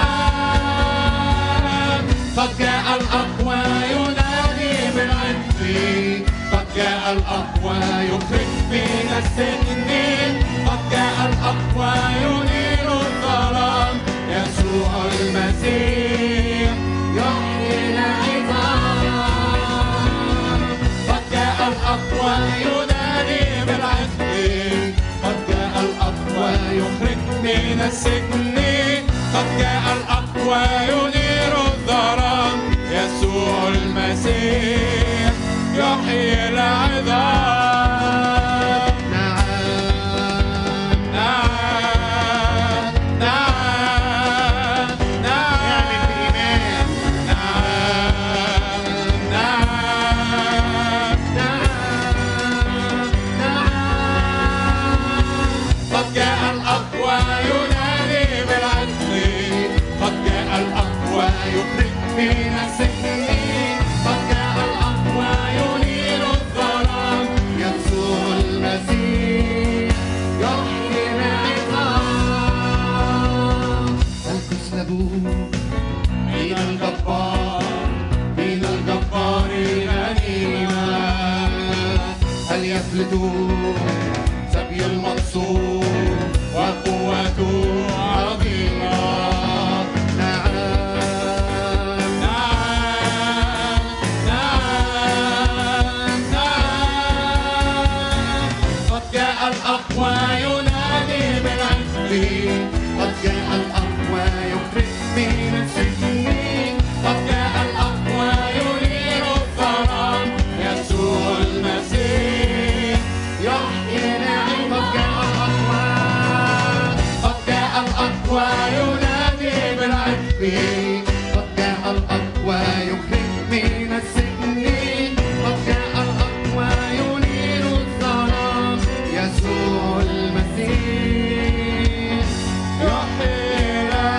نعم قد جاء الأقوى ينادي بالعز قد جاء الأقوى يخرج من السنين قد جاء الأقوى ينير الظلام السجن قد جاء الأقوى ينير الظلام يسوع المسيح يحيي العظام نعم نعم نعم نعم بالإيمان نعم نعم قد جاء الأقوى ينادي بالعدل قد جاء الأقوى يخرج من السجن قد جاء الأقوى ينير الظلام يسوع المسيح يحيي العظام الكسلب من الجبار من الجبار غنيمة هل يفلت سبي المنصور وقوته عظيمة نعم نعم نعم نعم قد جاء الأقوى ينادي بالعزم قد جاء الأقوى يخرج من السجن قد جاء الأقوى ينير الظلام يسوع المسيح يحيي العظام قد جاء الأقوى قد جاء الأقوى ينادي بالعزم قد جاء الأقوى يخرج من السجن قد جاء الأقوى ينير الظلام يسوع المسيح يحيي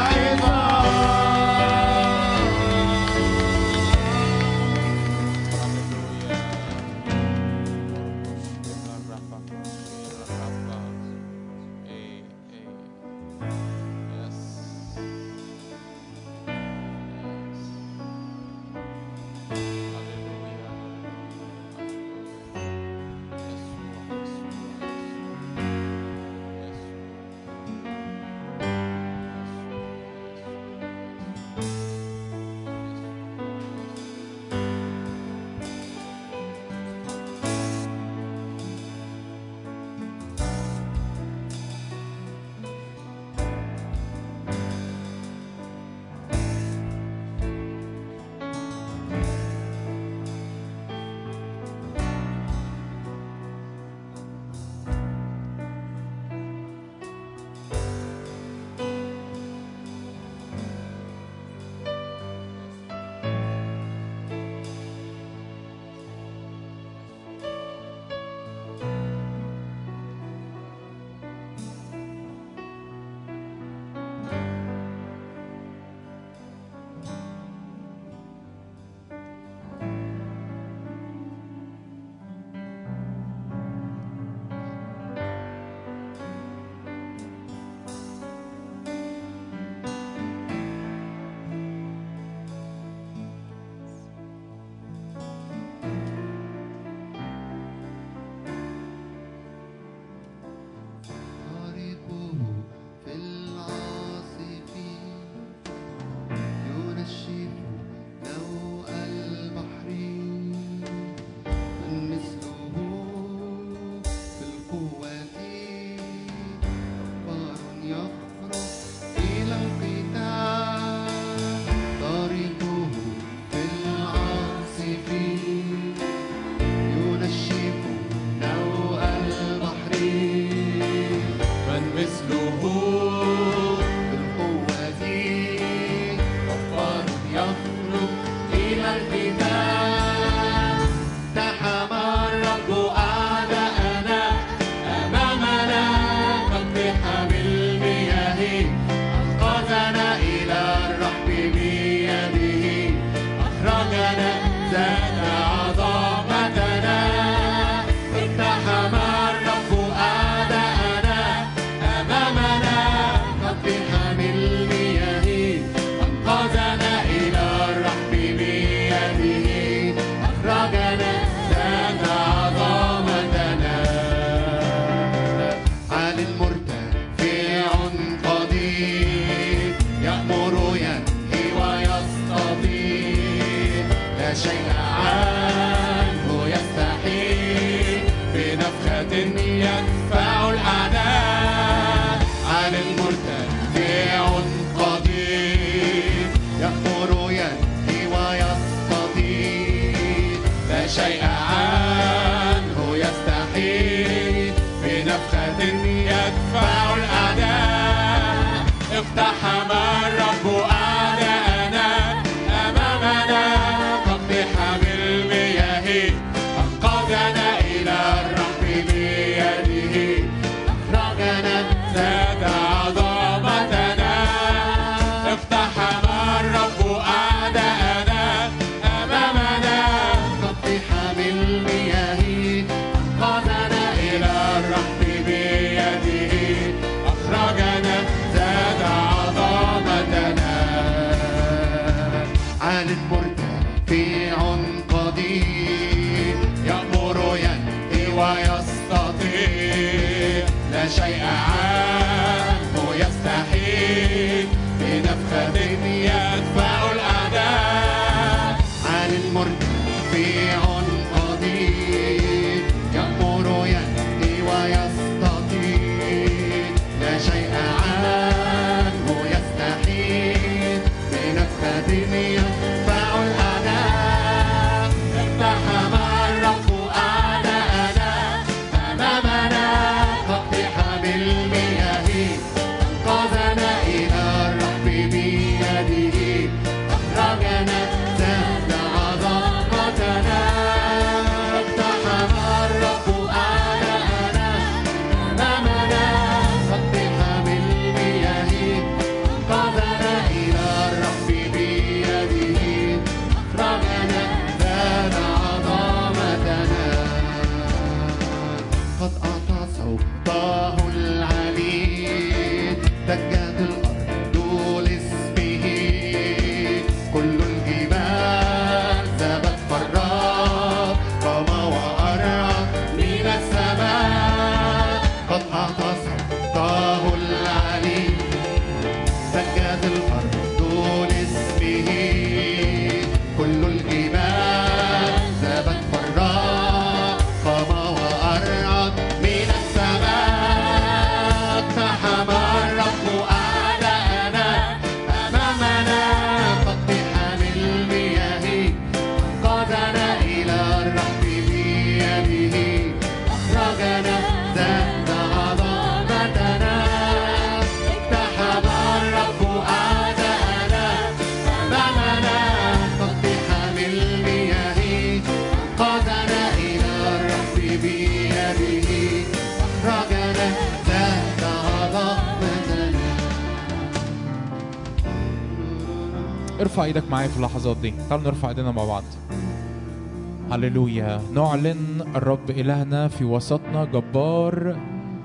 طريقه في العاصف ينشف نوء البحر من مثله في القوة جبار يخرج إلى القتال طريقه في العاصف ينشف نوء البحر من مثله بالقوة غفار يخرج إلى القتال تحمى الرب أعداءنا أمامنا كالطحن بالمياه أنقذنا إلى الرحب بيده أخرجنا زاد عظمتنا اقتحم الرب أعداءنا أمامنا كالطحن المياه أنقذنا إلى الرحب بيده أخرجنا زاد عظمتنا عال مرتفع قدير يأمر ينهي ويستطيع لا شيء عنه يستحيل بنفخة يدفع الأعداء عن المرتفع يدفع الأعداء اقتحم الرب أعداءنا أمامنا تقدح بالمياه أنقذنا إلى الرب بيده أخرجنا زاد عظمتنا اقتحم الرب أعداءنا أمامنا تطيح بالمياه أنقذنا إلى الرب بيده أخرجنا زاد عظمتنا عال مرتفع قدير يأمر ينهي ويستطيع لا شيء عنه يستحيل بنفخة يدفع الأعداء عال مرتفع قدير يأمر يهدي ويستطيع لا شيء عنه يستحيل بنفخة يدفع الأعداء اقتحم الرب أعداءنا أمامنا تطيح بالمياه أنقذنا إلى الرب بيده أخرجنا زاد عظمتنا اقتحم الرب أعداءنا أمامنا تطيح بالمياه أنقذنا إلى الرب بيده أخرجنا زاد عظمتنا قد أعطى صوته العلي دجت الأرض لاسمه كل الجبال ذهبت فرات قام وأرعد من السماء قد أعطى صوته العلي دجت الأرض لاسمه كل الجبال ذهبت فرات قام وأرعد من السماء اقتحم الرب أعداءنا أمامنا تطيح بالمياه أنقذنا إلى الرب بيده أخرجنا ذات عظمتنا اقتحم الرب أعداءنا أمامنا تطيح بالمياه أنقذنا إلى الرب بيده أخرجنا ذات عظمتنا ارفع ايدك معايا في اللحظات دي تعالوا نرفع ايدينا مع بعض هللويا نعلن الرب إلهنا في وسطنا جبار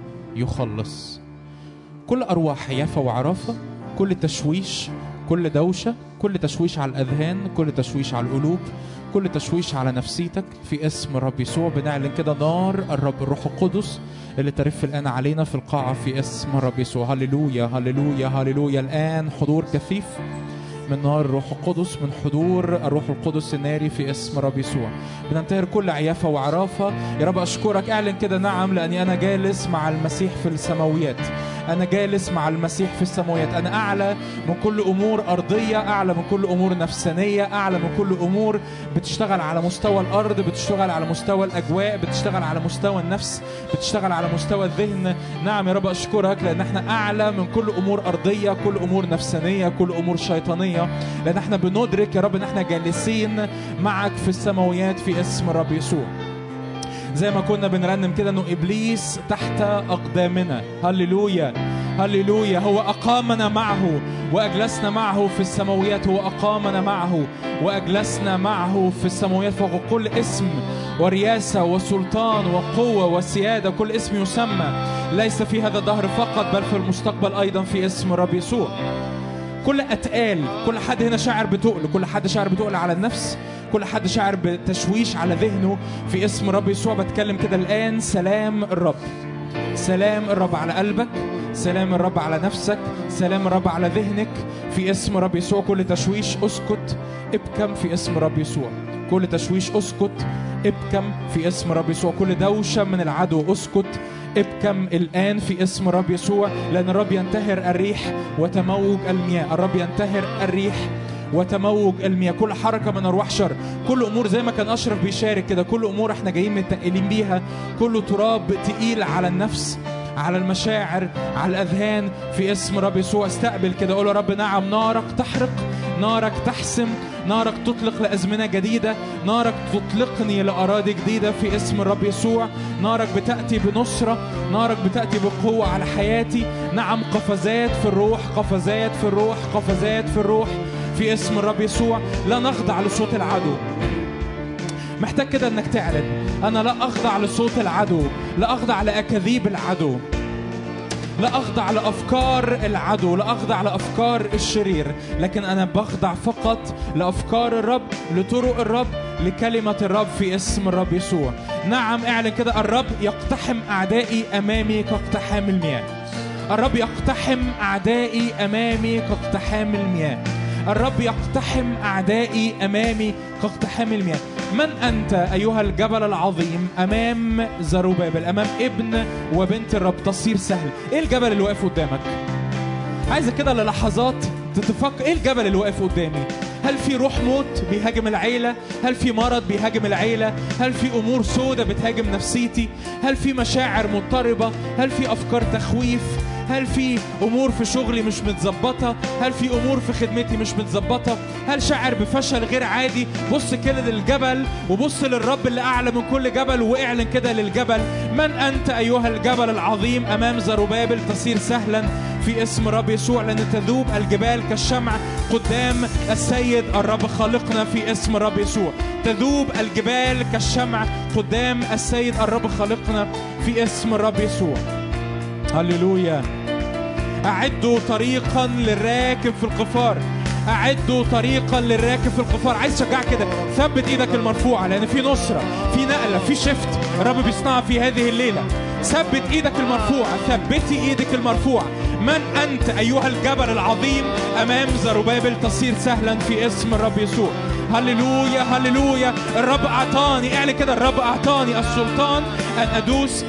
يخلص كل أرواح يافا وعرافة كل تشويش كل دوشة كل تشويش على الأذهان كل تشويش على القلوب كل تشويش على نفسيتك في اسم رب يسوع بنعلن كده نار الرب الروح القدس اللي ترف الآن علينا في القاعة في اسم رب يسوع هللويا هللويا هللويا الآن حضور كثيف من نار الروح القدس من حضور الروح القدس الناري في اسم رب يسوع بننتهر كل عيافة وعرافة يا رب أشكرك أعلن كده نعم لأني أنا جالس مع المسيح في السماويات أنا جالس مع المسيح في السماويات أنا أعلى من كل أمور أرضية أعلى من كل أمور نفسانية أعلى من كل أمور بتشتغل على مستوى الأرض بتشتغل على مستوى الأجواء بتشتغل على مستوى النفس بتشتغل على مستوى الذهن نعم يا رب أشكرك لأن احنا أعلى من كل أمور أرضية كل أمور نفسانية كل أمور شيطانية لأن احنا بندرك يا رب إن احنا جالسين معك في السماويات في اسم الرب يسوع زي ما كنا بنرنم كده انه ابليس تحت اقدامنا هللويا هللويا هو اقامنا معه واجلسنا معه في السماويات هو اقامنا معه واجلسنا معه في السماويات فوق كل اسم ورياسه وسلطان وقوه وسياده كل اسم يسمى ليس في هذا الدهر فقط بل في المستقبل ايضا في اسم الرب يسوع كل اتقال كل حد هنا شاعر بتقل كل حد شاعر بتقل على النفس كل حد شاعر بتشويش على ذهنه في اسم رب يسوع بتكلم كده الآن سلام الرب سلام الرب على قلبك سلام الرب على نفسك سلام الرب على ذهنك في اسم رب يسوع كل تشويش اسكت ابكم في اسم رب يسوع كل تشويش اسكت ابكم في اسم رب يسوع كل دوشة من العدو اسكت ابكم الآن في اسم رب يسوع لأن الرب ينتهر الريح وتموج المياه الرب ينتهر الريح وتموج المياه كل حركة من أرواح شر كل أمور زي ما كان أشرف بيشارك كده كل أمور احنا جايين متقلين بيها كل تراب تقيل على النفس على المشاعر على الأذهان في اسم رب يسوع استقبل كده قول يا رب نعم نارك تحرق نارك تحسم نارك تطلق لأزمنة جديدة نارك تطلقني لأراضي جديدة في اسم الرب يسوع نارك بتأتي بنصرة نارك بتأتي بقوة على حياتي نعم قفزات في الروح قفزات في الروح قفزات في الروح في اسم الرب يسوع لا نخضع لصوت العدو محتاج كده انك تعلن انا لا اخضع لصوت العدو لا اخضع لاكاذيب العدو لا اخضع لافكار العدو لا اخضع لافكار الشرير لكن انا بخضع فقط لافكار الرب لطرق الرب لكلمه الرب في اسم الرب يسوع نعم اعلن كده الرب يقتحم اعدائي امامي كاقتحام المياه الرب يقتحم اعدائي امامي كاقتحام المياه الرب يقتحم اعدائي امامي كاقتحام المياه من انت ايها الجبل العظيم امام زروبابل امام ابن وبنت الرب تصير سهل ايه الجبل اللي واقف قدامك عايزك كده للحظات تتفكر ايه الجبل اللي واقف قدامي هل في روح موت بيهاجم العيلة؟ هل في مرض بيهاجم العيلة؟ هل في أمور سودة بتهاجم نفسيتي؟ هل في مشاعر مضطربة؟ هل في أفكار تخويف؟ هل في امور في شغلي مش متظبطه هل في امور في خدمتي مش متظبطه هل شاعر بفشل غير عادي بص كده للجبل وبص للرب اللي اعلى من كل جبل واعلن كده للجبل من انت ايها الجبل العظيم امام زروبابل تصير سهلا في اسم رب يسوع لان تذوب الجبال كالشمع قدام السيد الرب خالقنا في اسم رب يسوع تذوب الجبال كالشمع قدام السيد الرب خالقنا في اسم الرب يسوع هللويا أعدوا طريقا للراكب في القفار أعدوا طريقا للراكب في القفار عايز تشجع كده ثبت إيدك المرفوعة لأن في نصرة في نقلة في شفت الرب بيصنعها في هذه الليلة ثبت إيدك المرفوعة ثبتي إيدك المرفوعة من أنت أيها الجبل العظيم أمام زروبابل تصير سهلا في اسم الرب يسوع هللويا هللويا الرب أعطاني اعلن كده الرب أعطاني السلطان أن أدوس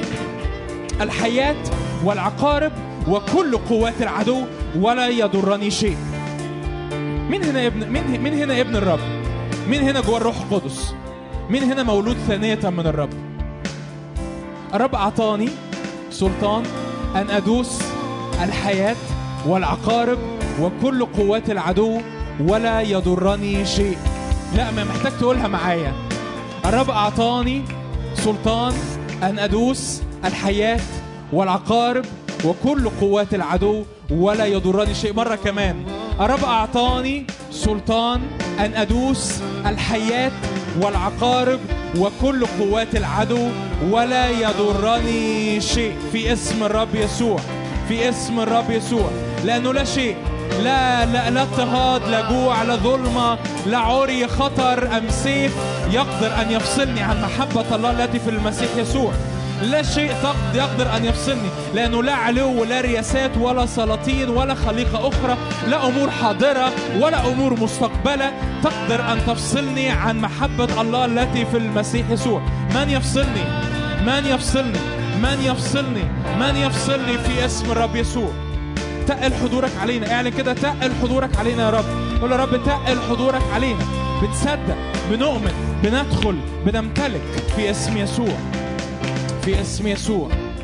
الحياة والعقارب وكل قوات العدو ولا يضرني شيء مين هنا ابن مين مين هنا ابن الرب مين هنا جوه الروح القدس مين هنا مولود ثانية من الرب الرب أعطاني سلطان أن أدوس الحياة والعقارب وكل قوات العدو ولا يضرني شيء لا ما محتاج تقولها معايا الرب أعطاني سلطان أن أدوس الحياة والعقارب وكل قوات العدو ولا يضرني شيء مرة كمان الرب أعطاني سلطان أن أدوس الحياة والعقارب وكل قوات العدو ولا يضرني شيء في اسم الرب يسوع في اسم الرب يسوع لأنه لا شيء لا لا لا اضطهاد لا جوع لا ظلمة لا عري خطر أم سيف يقدر أن يفصلني عن محبة الله التي في المسيح يسوع لا شيء تقد يقدر أن يفصلني لأنه لا علو ولا رياسات ولا سلاطين ولا خليقة أخرى لا أمور حاضرة ولا أمور مستقبلة تقدر أن تفصلني عن محبة الله التي في المسيح يسوع من يفصلني من يفصلني من يفصلني من يفصلني في اسم الرب يسوع تقل حضورك علينا اعلن كده تقل حضورك علينا يا رب قول يا رب تقل حضورك علينا بتصدق بنؤمن بندخل بنمتلك في اسم يسوع في اسم يسوع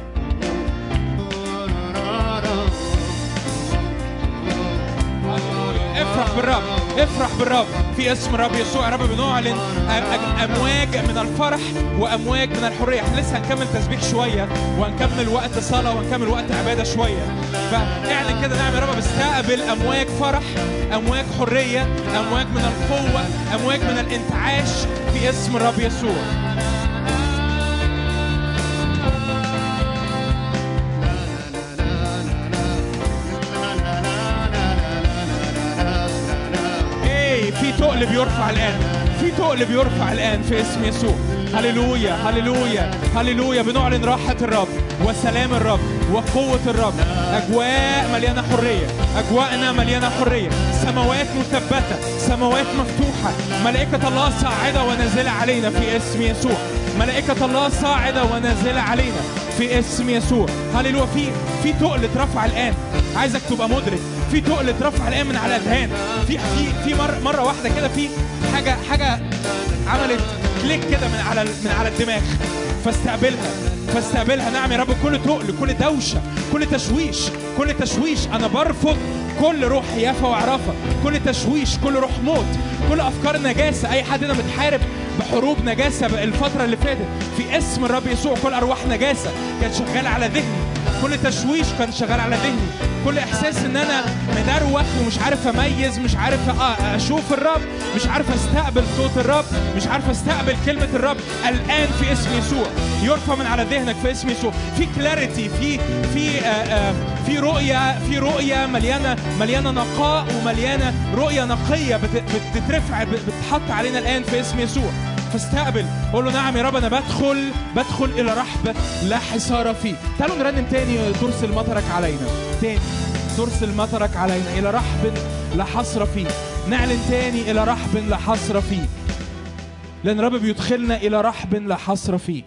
افرح بالرب افرح بالرب في اسم الرب يسوع يا رب بنعلن أ- امواج من الفرح وامواج من الحريه احنا لسه هنكمل تسبيح شويه وهنكمل وقت صلاه وهنكمل وقت عباده شويه فاعلن كده نعم يا رب بستقبل امواج فرح امواج حريه امواج من القوه امواج من الانتعاش في اسم الرب يسوع ايه في تقل بيرفع الان في تقل بيرفع الان في اسم يسوع هللويا هللويا هللويا بنعلن راحة الرب وسلام الرب وقوة الرب أجواء مليانة حرية أجواءنا مليانة حرية سماوات مثبتة سماوات مفتوحة ملائكة الله صاعدة ونازلة علينا في اسم يسوع ملائكة الله صاعدة ونازلة علينا في اسم يسوع هللويا في في تقل اترفع الآن عايزك تبقى مدرك في تقل اترفع الآن من على الأذهان في في في مرة مرة واحدة كده في حاجة حاجة عملت كليك كده من على من على الدماغ فاستقبلها فاستقبلها نعم يا رب كل تقل كل دوشه كل تشويش كل تشويش انا برفض كل روح يافا وعرافه كل تشويش كل روح موت كل افكار نجاسه اي حد هنا متحارب بحروب نجاسه الفتره اللي فاتت في اسم الرب يسوع كل ارواح نجاسه كانت شغاله على ذهني كل تشويش كان شغال على ذهني كل احساس ان انا مدروخ ومش عارف اميز مش عارف أ- اشوف الرب مش عارف استقبل صوت الرب مش عارف استقبل كلمه الرب الان في اسم يسوع يرفع من على ذهنك في اسم يسوع في كلاريتي في في آه، آه، في رؤيه في رؤيه مليانه مليانه نقاء ومليانه رؤيه نقيه بت- بتترفع بتتحط علينا الان في اسم يسوع فاستقبل قول له نعم يا رب انا بدخل بدخل الى رحب لا حصار فيه تعالوا نرنم تاني ترسل مطرك علينا تاني ترسل مطرك علينا الى رحب لا حصر فيه نعلن تاني الى رحب لا حصر فيه لان الرب بيدخلنا الى رحب لا حصر فيه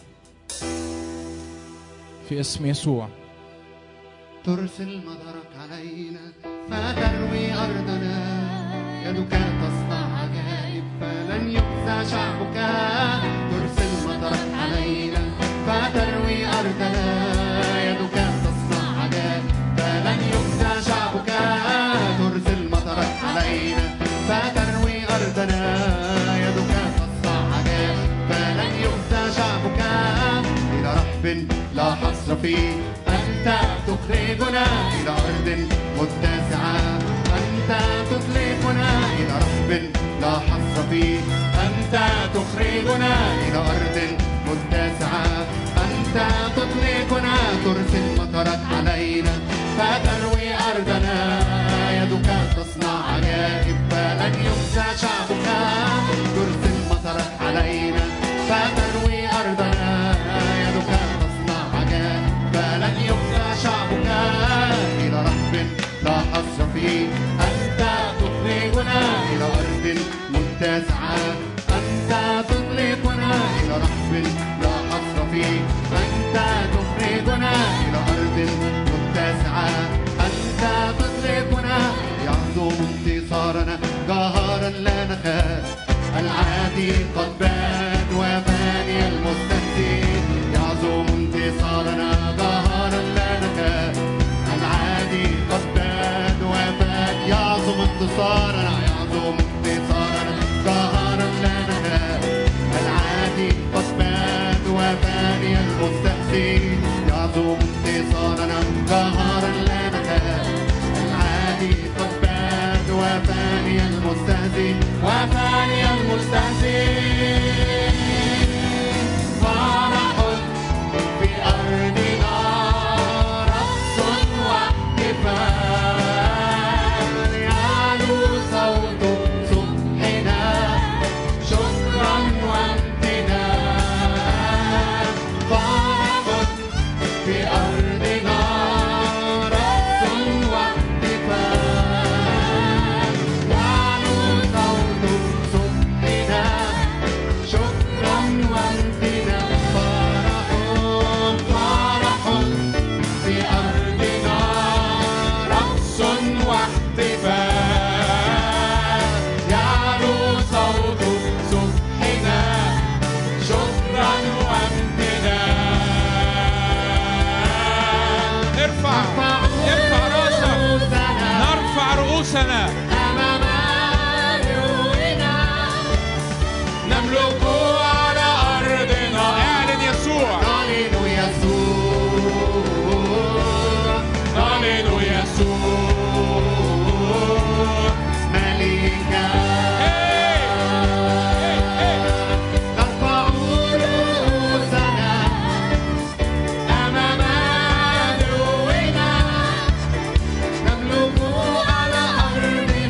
في اسم يسوع ترسل مطرك علينا فتروي أرضنا يدك تصنع عجائب فلن يخزى شعبك ترسل مطرك علينا فتروي أرضنا يدك تصنع عجائب فلن يخزى شعبك ترسل مطرك علينا فتروي أرضنا يدك تصنع عجائب فلن يخزى شعبك إلى رحب لا حصر فيه أنت تخرجنا إلى أرض متسعة أنت تطلقنا إلى رحب لا حصر فيه أنت تخرجنا إلى أرض متسعة أنت تطلقنا ترسل مطرك علينا فتروي أرضنا يدك تصنع عجائب فلن يخزى شعبك ترسل مطرك علينا فتروي أرضنا يدك تصنع عجائب فلن يخزى شعبك إلى رحب لا حصر فيه أنت تخرجنا إلى أرض متسعة أنت تطلقنا إلى رحب لا حصر فيه أنت تخرجنا إلى أرض متسعة أنت تطلقنا يعظم انتصارنا جهارا لا نخاف العادي قد بان وفاني المستهزئ يعظم انتصارنا جهارا لا نخاف العادي قد بان وفان يعظم انتصارنا يعظم انتصارنا جهارا لا نخاف العادي قد بان وفاني المستهزئ يعظم انتصارنا جهارا لا نخاف العادي قد بان وفاني المستهزئ وفاني المستهزئ فرح في أرضنا رقص واحتفال يعلو صوت صبحنا شكرا وامتنان فرح في أرضنا رقص واحتفال يعلو صوت صبحنا شكرا وامتنان فرح فرح في أرضنا رقص واحتفال يعلو صوت صبحنا شكرا وامتنان ارفع ارفع راسك نرفع رؤوسنا أمام عدونا نملك على ارضنا اعلن يسوع نعلن يسوع اعلن يسوع ملكا إيه، إيه، إيه. نرفع رؤوسنا أمام عدونا نملك على أرضنا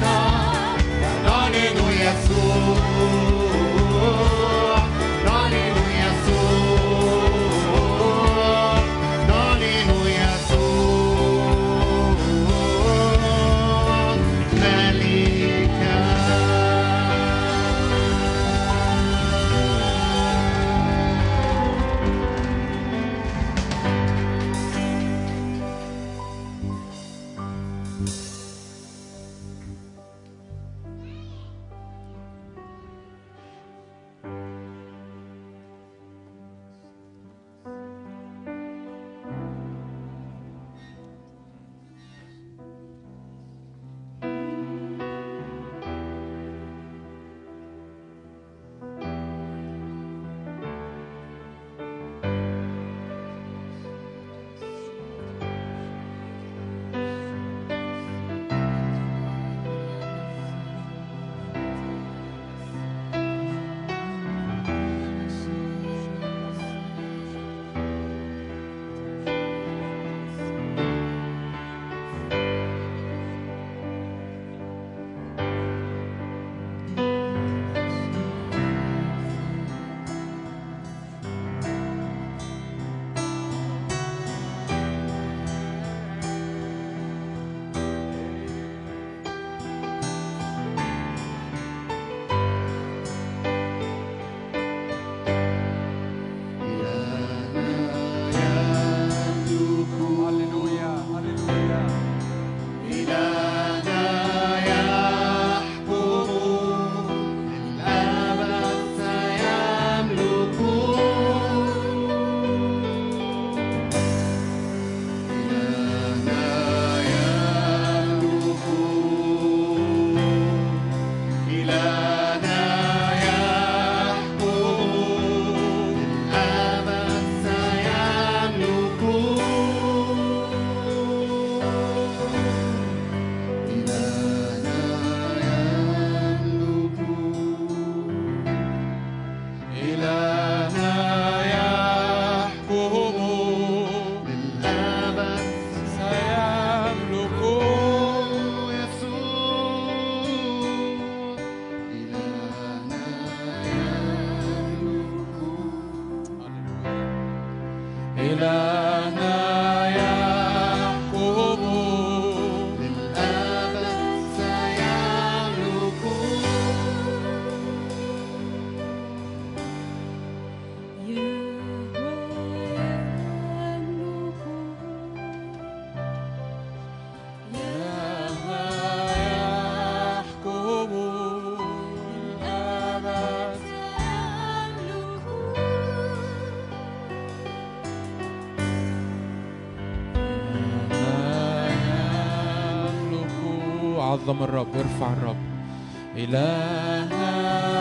عظم الرب ارفع الرب إلهنا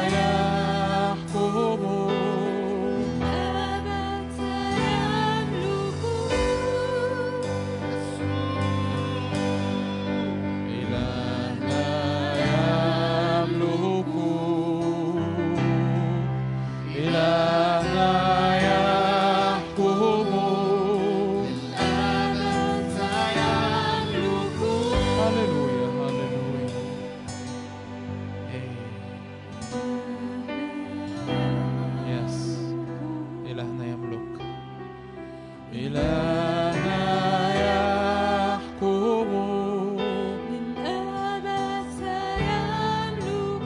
يحكم أبت يملك إلهنا يملك إلهنا يحكم أبت يملك هللويا هللويا إيه. يس إلهنا يملك إلهنا يحكم من أبت يملك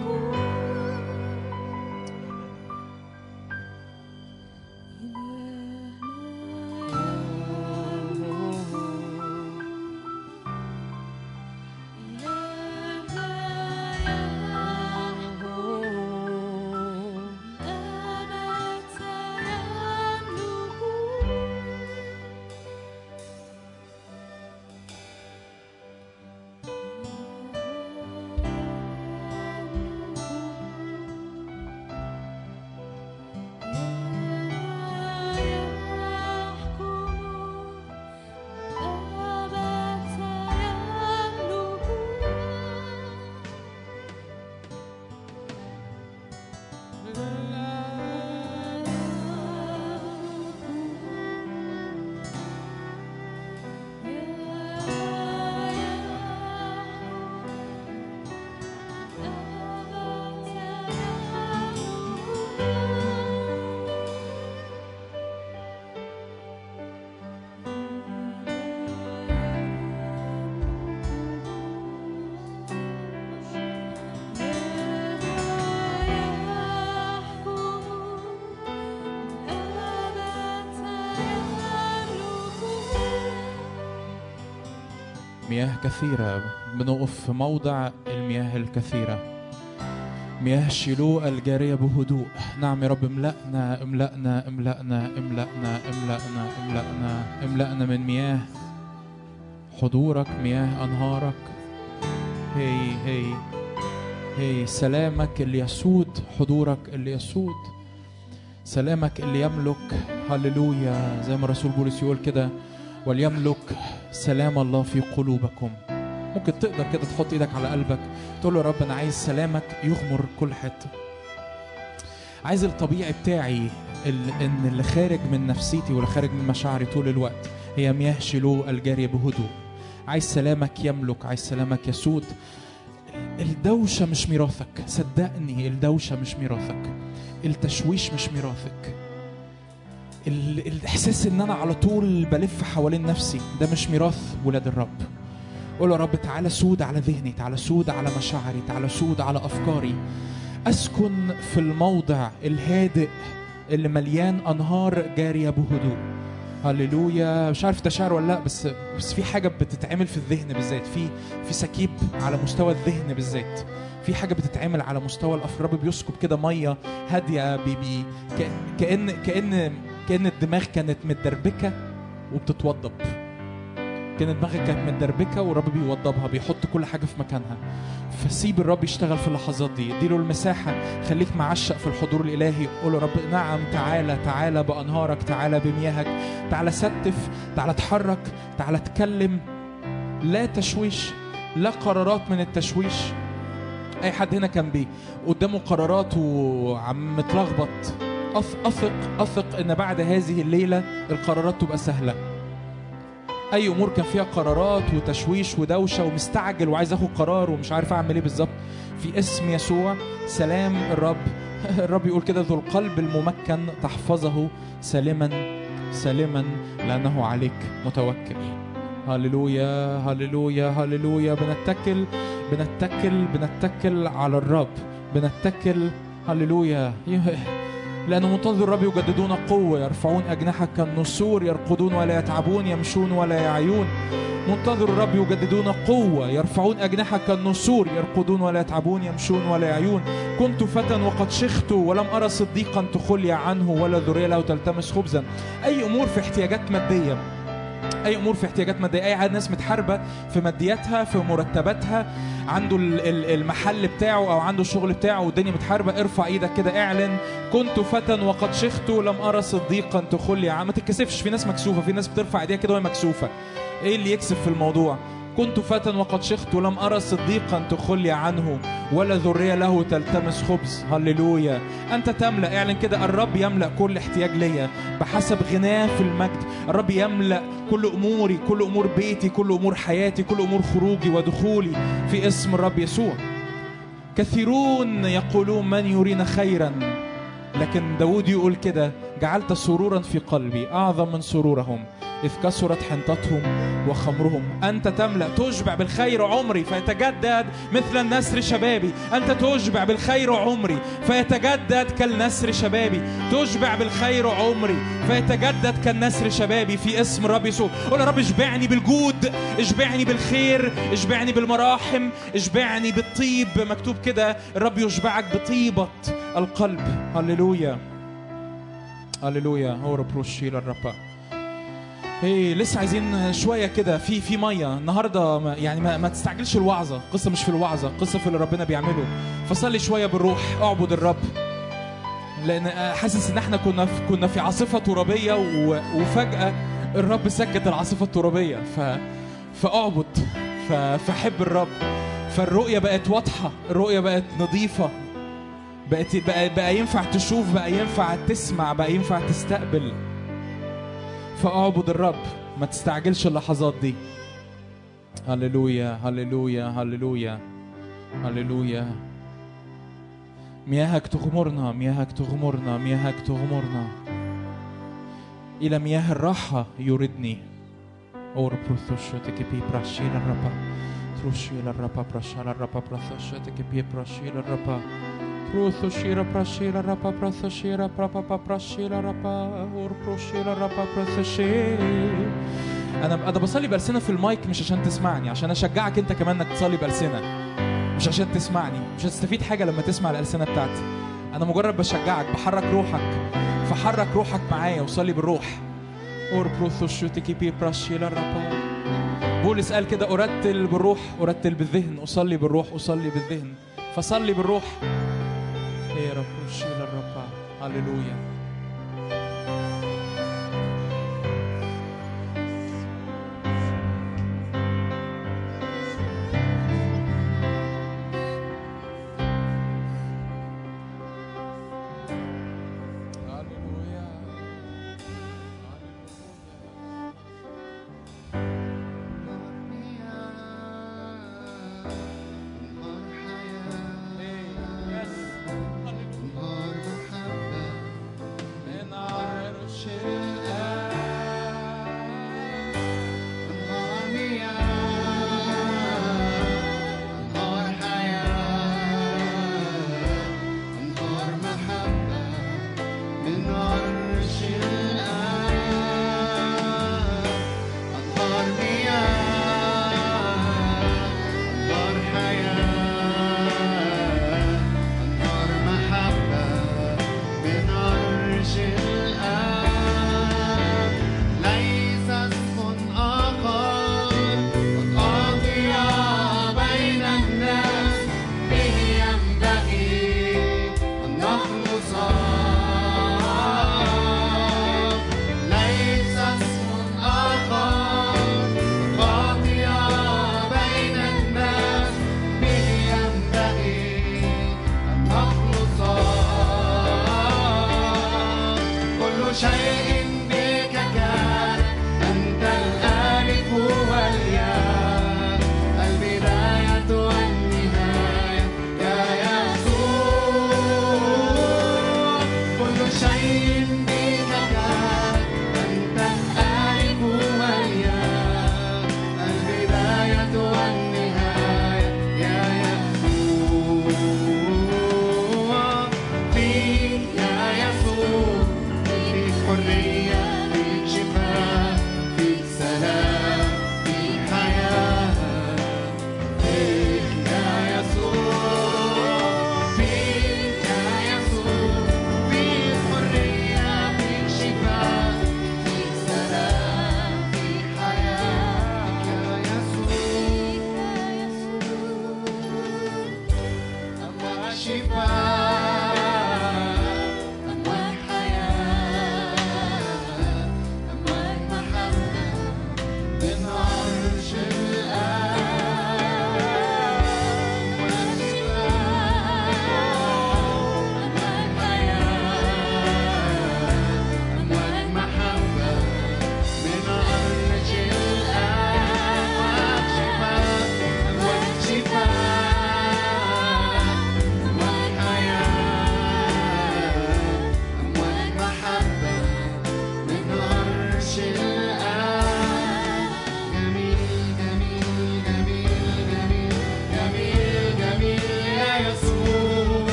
مياه كثيرة بنقف في موضع المياه الكثيرة مياه شيلوء الجارية بهدوء نعم يا رب املأنا املأنا املأنا املأنا املأنا املأنا املأنا من مياه حضورك مياه أنهارك هي هي هي سلامك اللي يسود حضورك اللي يسود سلامك اللي يملك هللويا زي ما الرسول بولس يقول كده وليملك سلام الله في قلوبكم ممكن تقدر كده تحط ايدك على قلبك تقول له يا رب انا عايز سلامك يغمر كل حته عايز الطبيعي بتاعي ال- ان اللي خارج من نفسيتي واللي خارج من مشاعري طول الوقت هي مياه شيلوء الجاريه بهدوء عايز سلامك يملك عايز سلامك يسود الدوشه مش ميراثك صدقني الدوشه مش ميراثك التشويش مش ميراثك ال- الاحساس ان انا على طول بلف حوالين نفسي ده مش ميراث ولاد الرب قول يا رب تعالى سود على ذهني تعالى سود على مشاعري تعالى سود على افكاري اسكن في الموضع الهادئ اللي مليان انهار جاريه بهدوء هللويا مش عارف تشعر ولا لا بس بس في حاجه بتتعمل في الذهن بالذات في في سكيب على مستوى الذهن بالذات في حاجه بتتعمل على مستوى الافكار الرب بيسكب كده ميه هاديه بي بي كأن- كان كان كان الدماغ كانت متدربكه وبتتوضب كان دماغك كانت متدربكه والرب بيوضبها بيحط كل حاجه في مكانها فسيب الرب يشتغل في اللحظات دي اديله المساحه خليك معشق في الحضور الالهي قول يا رب نعم تعالى تعالى بانهارك تعالى بمياهك تعالى ستف تعالى اتحرك تعالى اتكلم لا تشويش لا قرارات من التشويش اي حد هنا كان بي قدامه قرارات وعم متلخبط أث- اثق اثق ان بعد هذه الليله القرارات تبقى سهله اي امور كان فيها قرارات وتشويش ودوشه ومستعجل وعايز اخد قرار ومش عارف اعمل ايه بالظبط في اسم يسوع سلام الرب الرب يقول كده ذو القلب الممكن تحفظه سالما سالما لانه عليك متوكل هللويا هللويا هللويا بنتكل بنتكل بنتكل على الرب بنتكل هللويا لأن منتظر الرب يجددون قوة يرفعون أجنحة كالنسور يرقدون ولا يتعبون يمشون ولا يعيون منتظر الرب يجددون قوة يرفعون أجنحة كالنسور يرقدون ولا يتعبون يمشون ولا يعيون كنت فتى وقد شخت ولم أرى صديقا تخلي عنه ولا ذرية له تلتمس خبزا أي أمور في احتياجات مادية اي امور في احتياجات ماديه اي ناس متحاربه في مادياتها في مرتباتها عنده ال- ال- المحل بتاعه او عنده الشغل بتاعه والدنيا متحاربه ارفع ايدك كده اعلن كنت فتى وقد شخت لم ارى صديقا تخلي عن ما تتكسفش في ناس مكسوفه في ناس بترفع ايديها كده وهي مكسوفه ايه اللي يكسب في الموضوع كنت فتى وقد شخت ولم أرى صديقا تخلي عنه ولا ذرية له تلتمس خبز هللويا أنت تملأ اعلن كده الرب يملأ كل احتياج ليا بحسب غناه في المجد الرب يملأ كل أموري كل أمور بيتي كل أمور حياتي كل أمور خروجي ودخولي في اسم الرب يسوع كثيرون يقولون من يرينا خيرا لكن داود يقول كده جعلت سرورا في قلبي أعظم من سرورهم إذ كثرت حنطتهم وخمرهم أنت تملأ تشبع بالخير عمري فيتجدد مثل النسر شبابي أنت تشبع بالخير عمري فيتجدد كالنسر شبابي تشبع بالخير عمري فيتجدد كالنسر شبابي في اسم الرب يسوع قول يا رب اشبعني بالجود اشبعني بالخير اشبعني بالمراحم اشبعني بالطيب مكتوب كده الرب يشبعك بطيبة القلب هللويا هللويا هو ربروشي للرب هي لسه عايزين شويه كده في في ميه النهارده ما يعني ما, ما تستعجلش الوعظه قصه مش في الوعظه قصه في اللي ربنا بيعمله فصلي شويه بالروح اعبد الرب لان حاسس ان احنا كنا في كنا في عاصفه ترابيه و- وفجاه الرب سكت العاصفه الترابيه ف فاعبد ف... فحب الرب فالرؤيه بقت واضحه الرؤيه بقت نظيفه بقت بقى, بقى ينفع تشوف بقى ينفع تسمع بقى ينفع تستقبل فاعبد الرب ما تستعجلش اللحظات دي هللويا هللويا هللويا هللويا مياهك تغمرنا مياهك تغمرنا مياهك تغمرنا إلى مياه الراحة يردني اور بروثوشو تكبي براشيل الربا تروشيل الربا براشال الربا بروثوشو تكبي براشيل الربا بروثوشيرا براشيل الربا بروثوشيرا برابا براشيل الربا اور بروشيل الربا بروثوشيل انا انا بصلي بألسنة في المايك مش عشان تسمعني عشان اشجعك انت كمان انك تصلي بألسنة مش عشان تسمعني مش هتستفيد حاجة لما تسمع الألسنة بتاعتي أنا مجرد بشجعك بحرك روحك فحرك روحك معايا وصلي بالروح اور بروثوشو تكيبي براشيلا الربا بولس قال كده أرتل بالروح أرتل بالذهن أصلي بالروح أصلي بالذهن فصلي بالروح إيه رب شيل الربا هللويا هللويا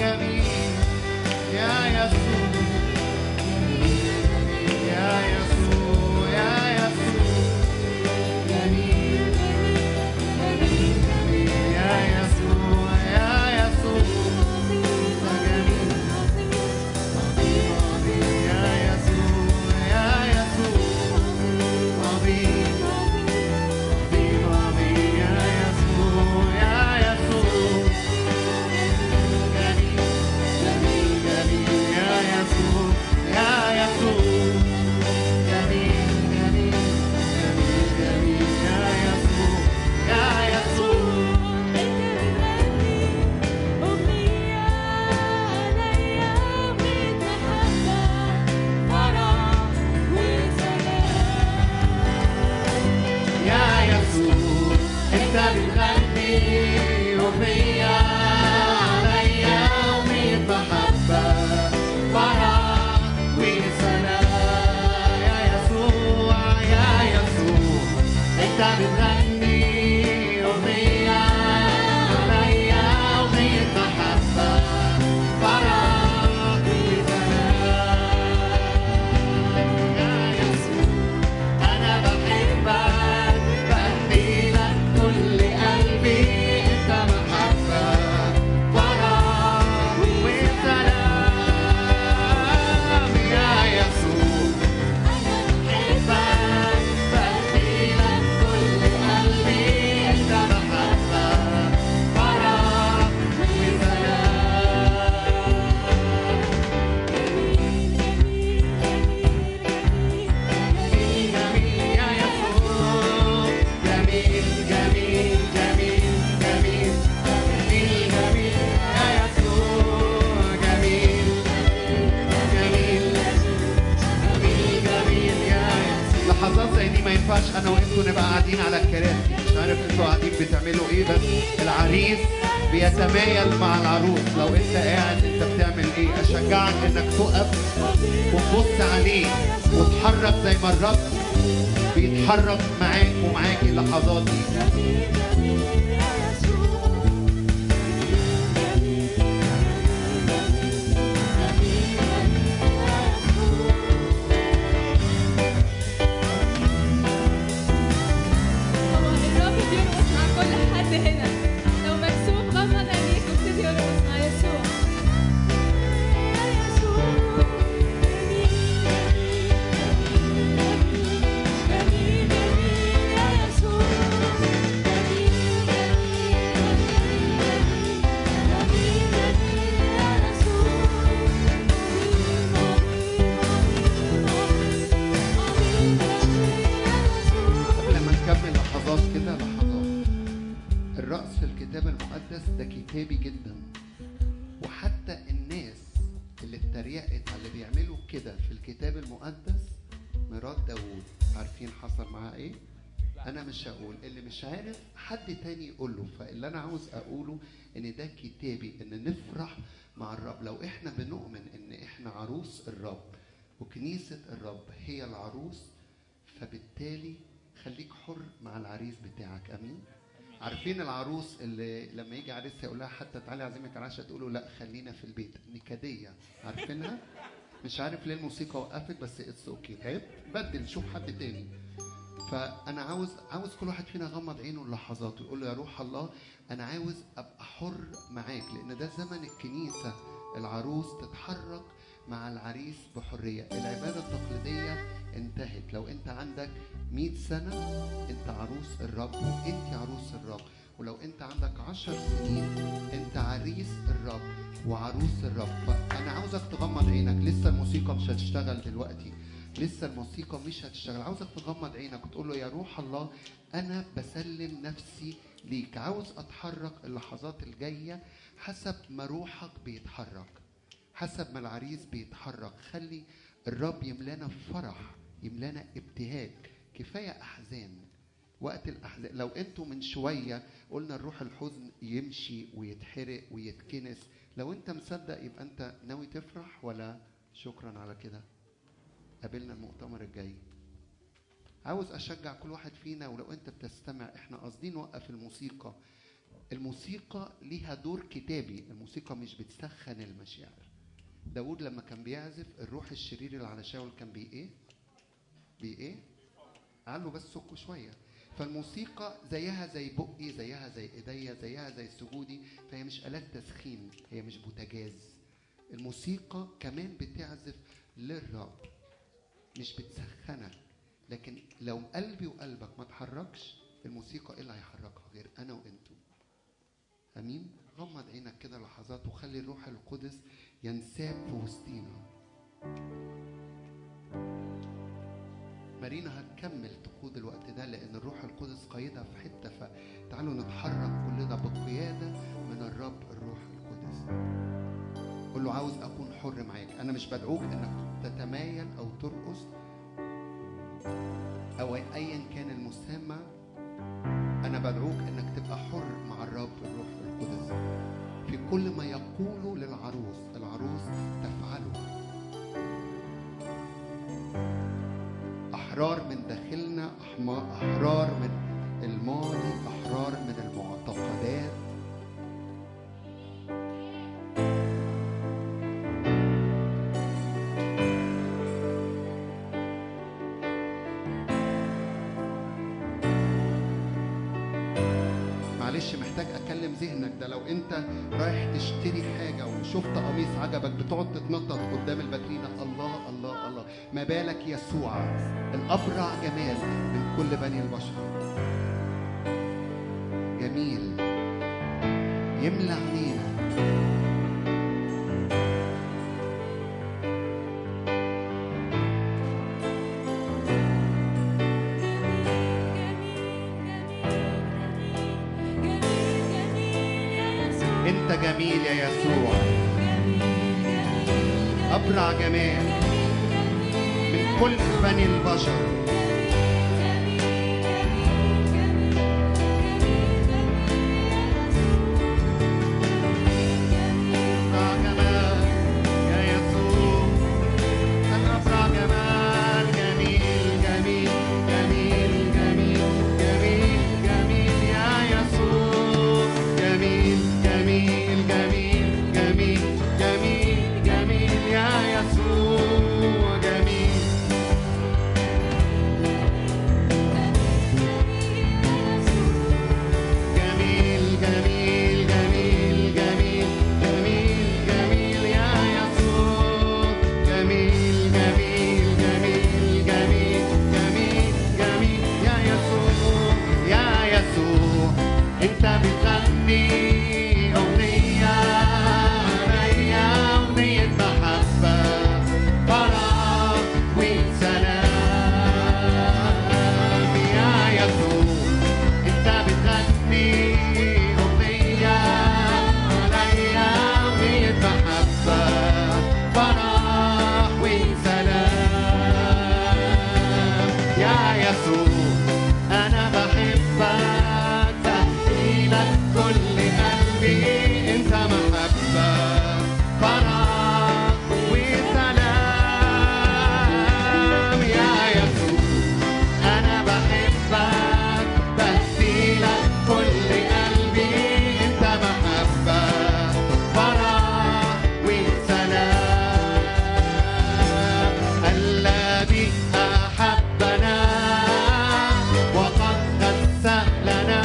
جميل يا يسوع يا يسوع يا يسوع جميل يا يسوع يا يسوع جميل يا يسوع يا يسوع عظيم عظيم عظيم يا يسوع يا يسوع جميل جميل جميل يا يسوع يا يسوع جميل جميل جميل جميل يا يسوع يا يسوع يا يسوع انت بتغني اغنية عليا أغنية محبة فرح وسلام يا يسوع يا يسوع انت بتغني اغنية عليا أغنية محبة فرح وسلام يا يسوع أنا بحبك بدي لك كل قلبي أنت محبة فرح وسلام يا يسوع بحبك بدي لك كل قلبي أنت محبة فرح وسلام جميل يا يسوع جميل جميل جميل جميل جميل جميل يا يسوع جميل جميل جميل جميل يا يسوع لحظات زي دي ما ينفعش انا وانتوا نبقى قاعدين على الكراسي مش عارف انتوا قاعدين بتعملوا ايه بس العريس بيتمايل مع العروس لو انت قاعد انت بتعمل ايه اشجعك انك تقف وتبص عليه وتحرك زي ما الرب بيتحرك معاك ومعاكي اللحظات دي هو الرب بيرقص مع كل حد هنا لو مكسوف غمض عينيك وابتدي ارقص مع يسوع يا يسوع جميل جميل يا يسوع جميل جميل جميل يا يسوع قبل ما نكمل لحظات كده لحظات الرقص في الكتاب المقدس ده كتابي جدا وحتى الناس اللي اتريقت على اللي بيعملوا كده في الكتاب المقدس مرات داوود عارفين حصل معاها ايه؟ انا مش هقول اللي مش عارف حد تاني يقول له فاللي انا عاوز اقوله ان ده كتابي ان نفرح مع الرب لو احنا بنؤمن ان احنا عروس الرب وكنيسة الرب هي العروس فبالتالي خليك حر مع العريس بتاعك امين عارفين العروس اللي لما يجي عريسها يقول لها حتى تعالي اعزمك على العشاء تقول له لا خلينا في البيت نكديه عارفينها مش عارف ليه الموسيقى وقفت بس اتس اوكي تعب بدل شوف حد تاني فانا عاوز عاوز كل واحد فينا يغمض عينه لحظات ويقول له يا روح الله انا عاوز ابقى حر معاك لان ده زمن الكنيسه العروس تتحرك مع العريس بحريه العباده التقليديه انتهت لو انت عندك 100 سنه انت عروس الرب وانت عروس الرب ولو انت عندك عشر سنين انت عريس الرب وعروس الرب فانا عاوزك تغمض عينك لسه الموسيقى مش هتشتغل دلوقتي لسه الموسيقى مش هتشتغل عاوزك تغمض عينك وتقول له يا روح الله انا بسلم نفسي ليك عاوز اتحرك اللحظات الجايه حسب ما روحك بيتحرك حسب ما العريس بيتحرك خلي الرب يملانا فرح يملانا ابتهاج كفايه احزان وقت الاحزان لو انتوا من شويه قلنا الروح الحزن يمشي ويتحرق ويتكنس لو انت مصدق يبقى انت ناوي تفرح ولا شكرا على كده قابلنا المؤتمر الجاي عاوز اشجع كل واحد فينا ولو انت بتستمع احنا قاصدين نوقف الموسيقى الموسيقى ليها دور كتابي الموسيقى مش بتسخن المشاعر داود لما كان بيعزف الروح الشرير اللي على شاول كان بي ايه بي ايه قال له بس سكوا شويه فالموسيقى زيها زي بقي زيها زي ايديا زيها زي سجودي فهي مش آلات تسخين هي مش بوتاجاز الموسيقى كمان بتعزف للرب مش بتسخنك لكن لو قلبي وقلبك ما تحركش الموسيقى ايه اللي هيحركها غير انا وانتو امين غمض عينك كده لحظات وخلي الروح القدس ينساب في وسطينا مارينا هتكمل تقود الوقت ده لان الروح القدس قايدها في حته فتعالوا نتحرك كلنا بقياده من الرب الروح القدس قول له عاوز اكون حر معاك انا مش بدعوك انك تتمايل او ترقص او ايا كان المسمى انا بدعوك انك تبقى حر مع الرب الروح القدس في كل ما يقوله للعروس العروس تفعله احرار من داخلنا أحما- احرار من الماضي احرار من المعتقدات معلش محتاج اكلم ذهنك ده لو انت رايح تشتري حاجه وشفت قميص عجبك بتقعد تتنطط قدام الباترينا الله الله الله ما بالك يسوع الابرع جمال من كل بني البشر جميل يملى عينينا انت جميل يا يسوع ابرع جمال من كل بني البشر أبرع جمال يا يسوع أبرع جمال جميل جميل جميل جميل جميل جميل يا يسوع جميل جميل جميل جميل جميل جميل يا يسوع جميل جميل جميل جميل جميل جميل جميل يا يسوع جميل جميل جميل جميل جميل جميل يا يسوع يا يسوع انت بتغني اغنية عليا اغنية محبة فرح وسلام يا يسوع انت بتغني اغنية عليا اغنية محبة فرح وسلام يا يسوع انا بحبك تهديلك كل قلبي انت محبة فرح وسلام يا يسوع أنا بحبك بديلك كل قلبي أنت محبة فرح وسلام الذي أحبنا وقد غسلنا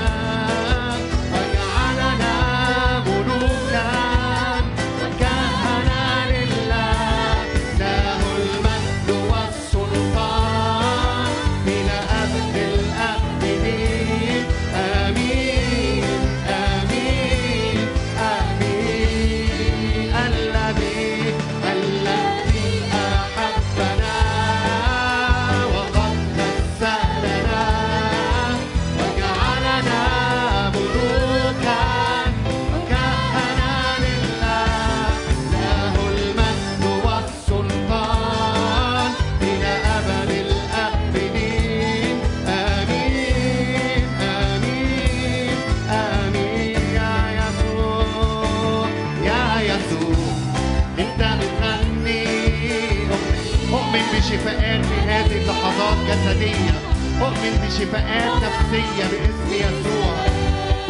وجعلنا ملوكا وكهنا لله له المجد والسلطان إلى أبد الآبدين آمين آمين آمين الذي الذي أحبنا وقد غسلنا وجعلنا ملوكا وكهنا لله له المجد والسلطان إلى أبد الآبدين آمين آمين آمين يا يسوع يا يسوع أنت بتغني أؤمن بشفاءات في هذه اللحظات جسدية أؤمن بشفاءات نفسية باسم يسوع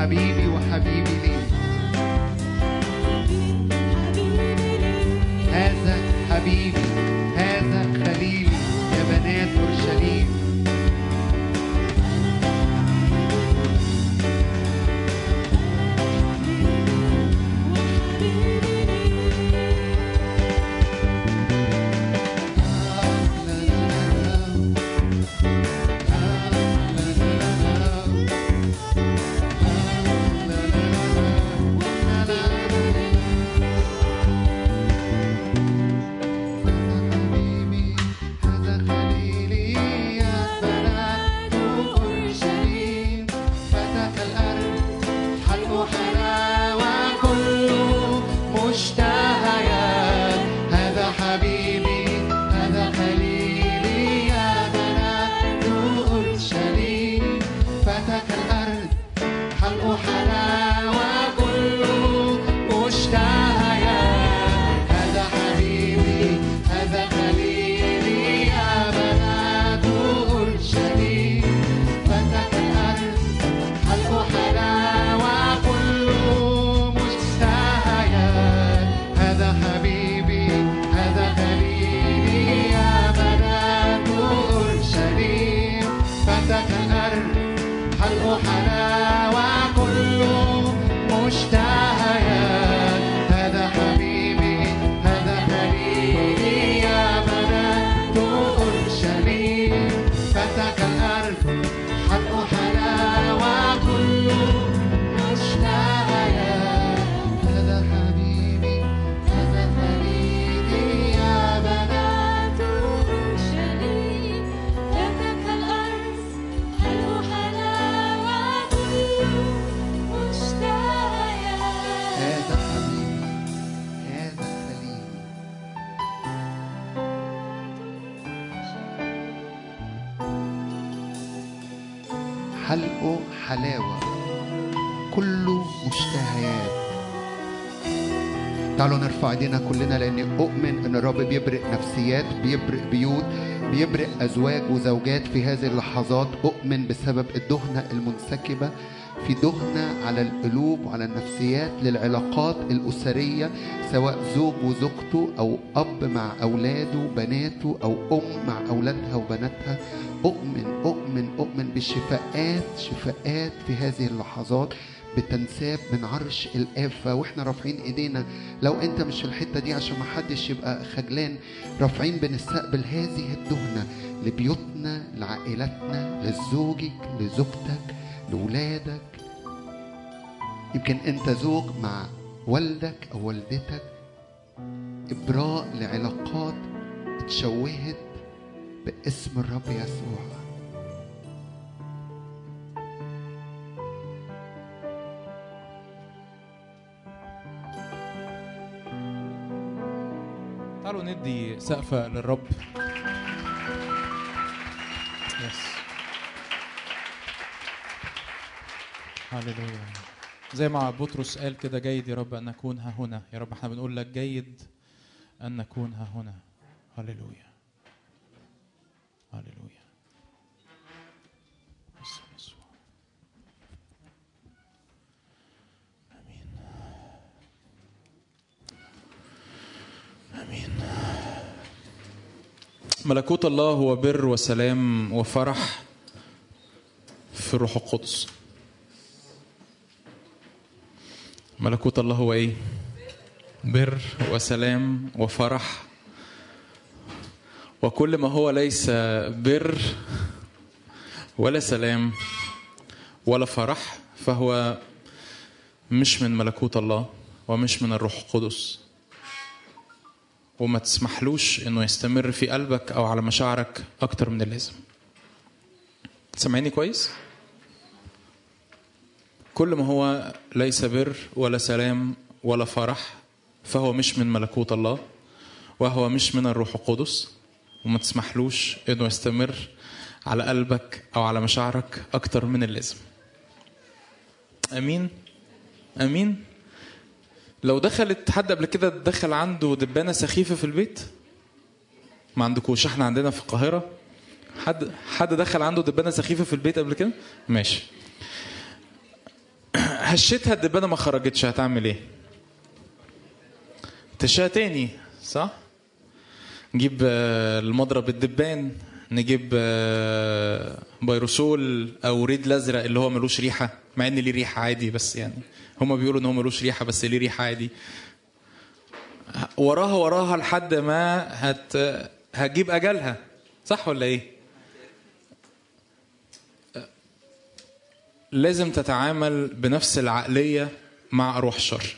حبيبي وحبيبي لي هذا حبيبي هذا خليلي يا بنات اورشليم حبيبي هذا خليلي يا بنات أورشليم فتك الأرض حلق حلاوة كله مشتهيات هذا حبيبي هذا خليلي يا بنات أورشليم فتك الأرض حلق حلاوة كله مشتهيات هذا حبيبي هذا خليلي يا بنات أورشليم فتك الأرض حلق حلاوة كله مشتهيات هذا حبيبي هذا خليلي يا بنات أورشليم فتك الأرض حلق حلاوة كله مشتهيات هذا حبيبي هذا خليلي يا بنات أورشليم فتك الأرض حلق حلاوة كله مشتهيات هذا حبيبي هذا خليلي يا بنات هذا حبيبي هذا خليلي حلقه حلاوة كله مشتهيات تعالوا نرفع ايدينا كلنا لاني اؤمن ان الرب بيبرق نفسيات بيبرق بيوت بيبرق ازواج وزوجات في هذه اللحظات اؤمن بسبب الدهنه المنسكبه في دهنه على القلوب وعلى النفسيات للعلاقات الاسريه سواء زوج وزوجته او اب مع اولاده بناته او ام مع اولادها وبناتها اؤمن اؤمن اؤمن بشفاءات شفاءات في هذه اللحظات بتنساب من عرش الآفة واحنا رافعين ايدينا لو انت مش في الحتة دي عشان ما حدش يبقى خجلان رافعين بنستقبل هذه الدهنة لبيوتنا لعائلاتنا لزوجك لزوجتك لولادك يمكن انت زوج مع والدك او والدتك ابراء لعلاقات اتشوهت باسم الرب يسوع تعالوا ندي سقفة للرب يس هللويا زي ما بطرس قال كده جيد يا رب ان نكون ها هنا يا رب احنا بنقول لك جيد ان نكون ها هنا هللويا هللويا باسم يسوع. امين امين ملكوت الله هو بر وسلام وفرح في الروح القدس ملكوت الله هو ايه بر وسلام وفرح وكل ما هو ليس بر ولا سلام ولا فرح فهو مش من ملكوت الله ومش من الروح القدس وما تسمحلوش انه يستمر في قلبك او على مشاعرك اكتر من اللازم سامعيني كويس كل ما هو ليس بر ولا سلام ولا فرح فهو مش من ملكوت الله وهو مش من الروح القدس وما تسمحلوش انه يستمر على قلبك او على مشاعرك اكتر من اللازم امين امين لو دخلت حد قبل كده دخل عنده دبانه سخيفه في البيت ما عندكوش احنا عندنا في القاهره حد حد دخل عنده دبانه سخيفه في البيت قبل كده ماشي هشيتها الدبانه ما خرجتش هتعمل ايه تشيها تاني صح نجيب آه، المضرب الدبان نجيب آه، بيروسول او ريد الازرق اللي هو ملوش ريحه مع ان ليه ريحه عادي بس يعني هما بيقولوا ان هو ملوش ريحه بس ليه ريحه عادي وراها وراها لحد ما هت هتجيب اجلها صح ولا ايه لازم تتعامل بنفس العقليه مع ارواح الشر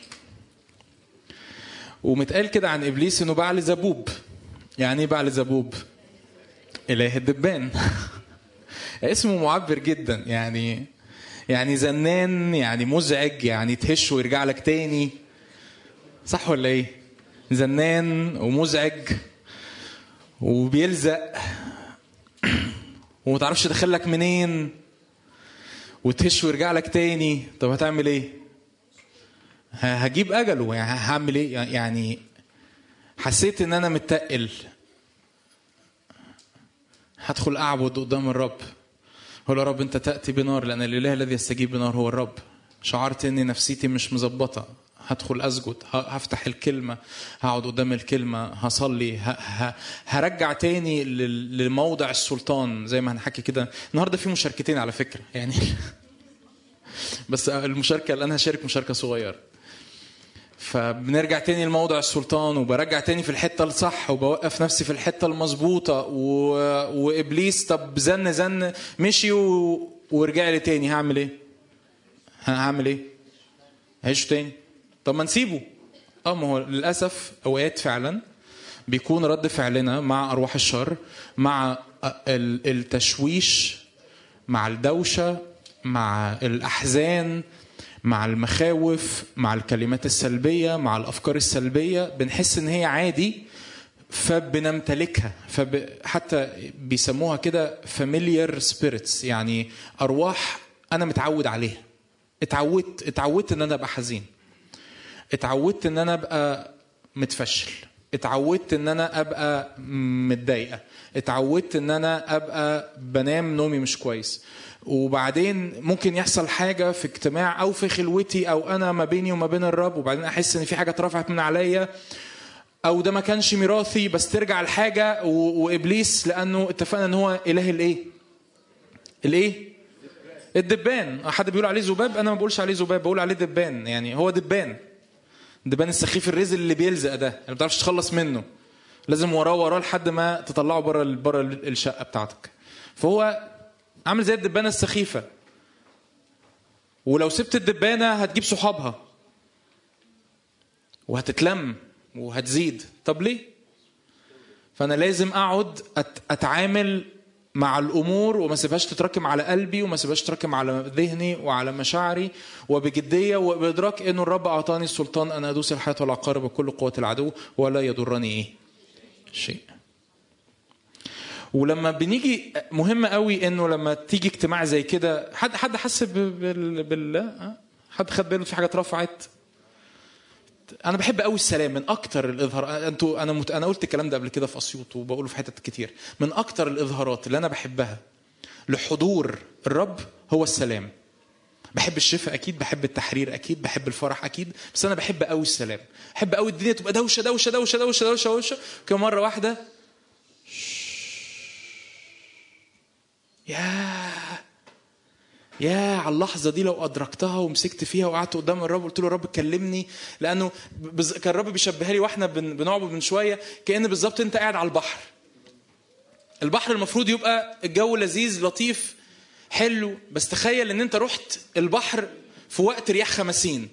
ومتقال كده عن ابليس انه بعل زبوب يعني ايه بعل زبوب اله الدبان اسمه معبر جدا يعني يعني زنان يعني مزعج يعني تهش ويرجع لك تاني صح ولا ايه زنان ومزعج وبيلزق وما تعرفش دخلك منين وتهش ويرجع لك تاني طب هتعمل ايه ه- هجيب اجله يعني هعمل ايه يعني حسيت ان انا متقل هدخل اعبد قدام الرب هو يا رب انت تاتي بنار لان الاله الذي يستجيب بنار هو الرب شعرت ان نفسيتي مش مظبطه هدخل اسجد ه- هفتح الكلمه هقعد قدام الكلمه هصلي ه- ه- هرجع تاني لل- لموضع السلطان زي ما هنحكي كده النهارده في مشاركتين على فكره يعني بس المشاركه اللي انا هشارك مشاركه صغيره فبنرجع تاني لموضع السلطان وبرجع تاني في الحته الصح وبوقف نفسي في الحته المظبوطه و... وابليس طب زن زن مشي و... ورجع لي تاني هعمل ايه؟ هعمل ايه؟ هعيش تاني طب ما نسيبه اه ما هو للاسف اوقات فعلا بيكون رد فعلنا مع ارواح الشر مع ال- التشويش مع الدوشه مع الاحزان مع المخاوف مع الكلمات السلبيه مع الافكار السلبيه بنحس ان هي عادي فبنمتلكها فب... حتى بيسموها كده familiar spirits يعني ارواح انا متعود عليها اتعودت اتعودت ان انا ابقى حزين اتعودت ان انا ابقى متفشل اتعودت ان انا ابقى متضايقه اتعودت ان انا ابقى بنام نومي مش كويس وبعدين ممكن يحصل حاجه في اجتماع او في خلوتي او انا ما بيني وما بين الرب وبعدين احس ان في حاجه اترفعت من عليا او ده ما كانش ميراثي بس ترجع الحاجه و... وابليس لانه اتفقنا ان هو اله الايه الايه الدبان حد بيقول عليه ذباب انا ما بقولش عليه ذباب بقول عليه دبان يعني هو دبان دبان السخيف الرزل اللي بيلزق ده اللي ما بتعرفش تخلص منه لازم وراه وراه لحد ما تطلعه بره بره الشقه بتاعتك فهو عامل زي الدبانه السخيفه ولو سبت الدبانه هتجيب صحابها وهتتلم وهتزيد طب ليه فانا لازم اقعد أت- اتعامل مع الامور وما سيبهاش تتراكم على قلبي وما سيبهاش تتراكم على ذهني وعلى مشاعري وبجديه وبادراك انه الرب اعطاني السلطان ان ادوس الحياه والعقارب بكل قوه العدو ولا يضرني ايه شيء ولما بنيجي مهم قوي انه لما تيجي اجتماع زي كده حد حد حس ب- بال بال ها؟ حد خد باله في حاجه اترفعت انا بحب قوي السلام من اكتر الاظهار انتوا انا مت... انا قلت الكلام ده قبل كده في اسيوط وبقوله في حتت كتير من اكتر الاظهارات اللي انا بحبها لحضور الرب هو السلام بحب الشفاء اكيد بحب التحرير اكيد بحب الفرح اكيد بس انا بحب قوي السلام بحب قوي الدنيا تبقى دوشه دوشه دوشه دوشه دوشه دوشه كده مره واحده يا يا على اللحظه دي لو ادركتها ومسكت فيها وقعدت قدام الرب قلت له الرب كلمني لانه بز... كان الرب بيشبهها لي واحنا بن... بنعبد من شويه كان بالظبط انت قاعد على البحر البحر المفروض يبقى الجو لذيذ لطيف حلو بس تخيل ان انت رحت البحر في وقت رياح خمسين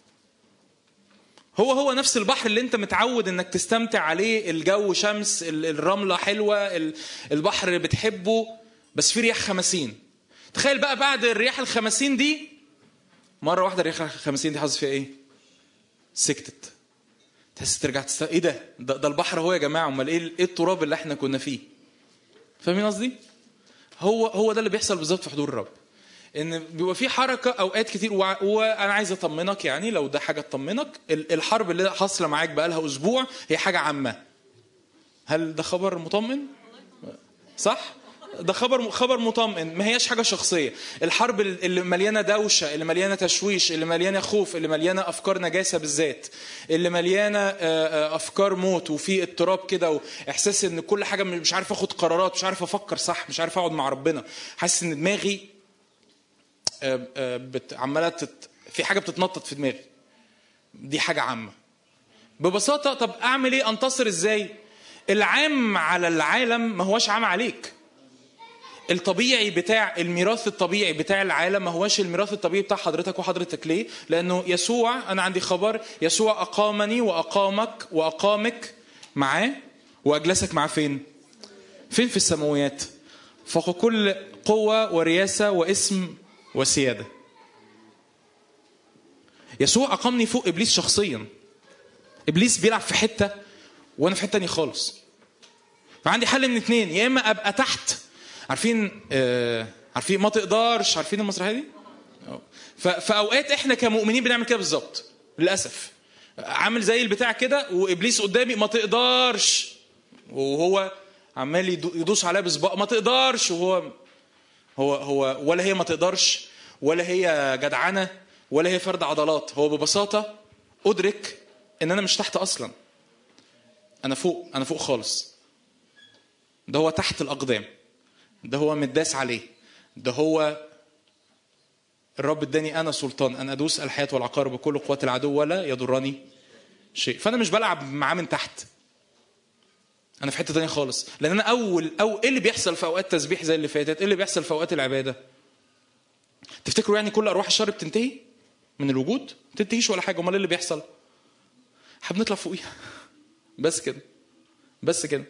هو هو نفس البحر اللي انت متعود انك تستمتع عليه الجو شمس ال- الرمله حلوه ال- البحر اللي بتحبه بس في رياح خمسين تخيل بقى بعد الرياح الخمسين دي مره واحده الرياح الخمسين دي حصل فيها ايه سكتت تحس ترجع تست... ايه ده ده, ده البحر هو يا جماعه امال ايه ايه التراب اللي احنا كنا فيه فاهمين قصدي هو هو ده اللي بيحصل بالظبط في حضور الرب ان بيبقى في حركه اوقات كتير وع- وانا عايز اطمنك يعني لو ده حاجه تطمنك ال- الحرب اللي حاصله معاك بقالها اسبوع هي حاجه عامه هل ده خبر مطمن صح ده خبر خبر مطمئن ما هياش حاجه شخصيه الحرب اللي مليانه دوشه اللي مليانه تشويش اللي مليانه خوف اللي مليانه افكار نجاسه بالذات اللي مليانه آه، آه، افكار موت وفي اضطراب كده واحساس ان كل حاجه مش عارف اخد قرارات مش عارف افكر صح مش عارف اقعد مع ربنا حاسس ان دماغي آه، آه، بت- عماله تت... في حاجه بتتنطط في دماغي دي حاجه عامه ببساطه طب اعمل ايه انتصر ازاي العام على العالم ما هوش عام عليك الطبيعي بتاع الميراث الطبيعي بتاع العالم ما هوش الميراث الطبيعي بتاع حضرتك وحضرتك ليه لانه يسوع انا عندي خبر يسوع اقامني واقامك واقامك معاه واجلسك معاه فين فين في السماويات فوق كل قوه ورياسه واسم وسياده يسوع اقامني فوق ابليس شخصيا ابليس بيلعب في حته وانا في حته تانية خالص فعندي حل من اتنين يا اما ابقى تحت عارفين آه عارفين ما تقدرش عارفين المسرحيه دي أه. ف- فاوقات احنا كمؤمنين بنعمل كده بالظبط للاسف عامل زي البتاع كده وابليس قدامي ما تقدرش وهو عمال يدو- يدوس عليا بصباعه ما تقدرش وهو هو هو ولا هي ما تقدرش ولا هي جدعنه ولا هي فرد عضلات هو ببساطه ادرك ان انا مش تحت اصلا انا فوق انا فوق خالص ده هو تحت الاقدام ده هو متداس عليه ده هو الرب اداني انا سلطان ان ادوس الحياه والعقار بكل قوات العدو ولا يضرني شيء فانا مش بلعب معاه من تحت انا في حته تانية خالص لان انا اول او ايه اللي بيحصل في اوقات تسبيح زي اللي فاتت ايه اللي بيحصل في اوقات العباده تفتكروا يعني كل ارواح الشر بتنتهي من الوجود ما تنتهيش ولا حاجه امال ايه اللي بيحصل احنا بنطلع فوقيها بس كده بس كده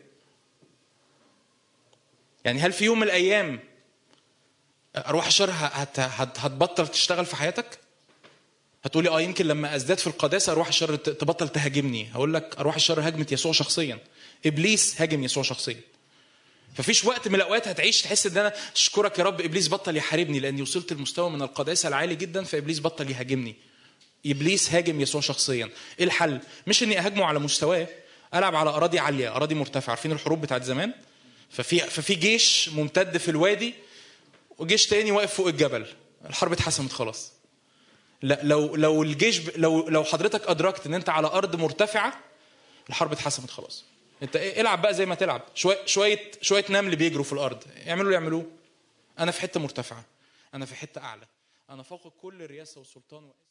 يعني هل في يوم من الايام ارواح الشر هت هت هتبطل تشتغل في حياتك هتقولي اه يمكن لما ازداد في القداسه ارواح الشر ت- تبطل تهاجمني هقول لك ارواح الشر هاجمت يسوع شخصيا ابليس هاجم يسوع شخصيا ففيش وقت من الاوقات هتعيش تحس ان انا اشكرك يا رب ابليس بطل يحاربني لاني وصلت لمستوى من القداسه العالي جدا فابليس بطل يهاجمني ابليس هاجم يسوع شخصيا ايه الحل مش اني اهاجمه على مستواه العب على اراضي عاليه اراضي مرتفعه عارفين الحروب بتاعت زمان ففي ففي جيش ممتد في الوادي وجيش تاني واقف فوق الجبل الحرب اتحسمت خلاص لا لو لو الجيش ب... لو لو حضرتك ادركت ان انت على ارض مرتفعه الحرب اتحسمت خلاص انت إيه العب بقى زي ما تلعب شويه شويه شويه نمل بيجروا في الارض يعملوا اللي يعملوه انا في حته مرتفعه انا في حته اعلى انا فوق كل الرياسه والسلطان واسم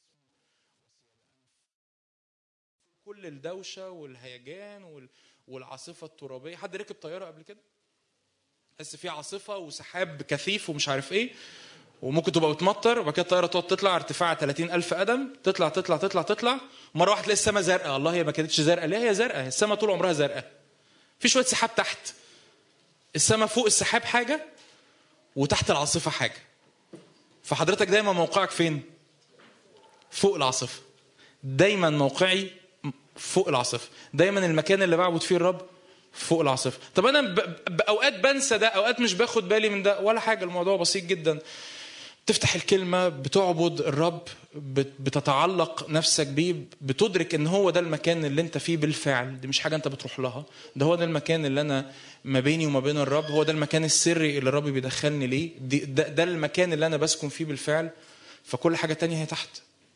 كل الدوشه والهيجان وال... والعاصفه الترابيه حد ركب طياره قبل كده تحس في عاصفه وسحاب كثيف ومش عارف ايه وممكن تبقى بتمطر وبعد كده الطياره تقعد تطلع ارتفاع 30 الف قدم تطلع تطلع تطلع تطلع مره واحده تلاقي السماء زرقاء الله هي ما كانتش زرقاء ليه هي زرقاء السماء طول عمرها زرقاء في شويه سحاب تحت السماء فوق السحاب حاجه وتحت العاصفه حاجه فحضرتك دايما موقعك فين فوق العاصفه دايما موقعي فوق العاصفه دايما المكان اللي بعبد فيه الرب فوق العاصفه طب انا ب- ب- اوقات بنسى ده اوقات مش باخد بالي من ده ولا حاجه الموضوع بسيط جدا تفتح الكلمة بتعبد الرب بت- بتتعلق نفسك بيه بتدرك ان هو ده المكان اللي انت فيه بالفعل دي مش حاجة انت بتروح لها ده هو ده المكان اللي انا ما بيني وما بين الرب هو ده المكان السري اللي الرب بيدخلني ليه دي ده, ده المكان اللي انا بسكن فيه بالفعل فكل حاجة تانية هي تحت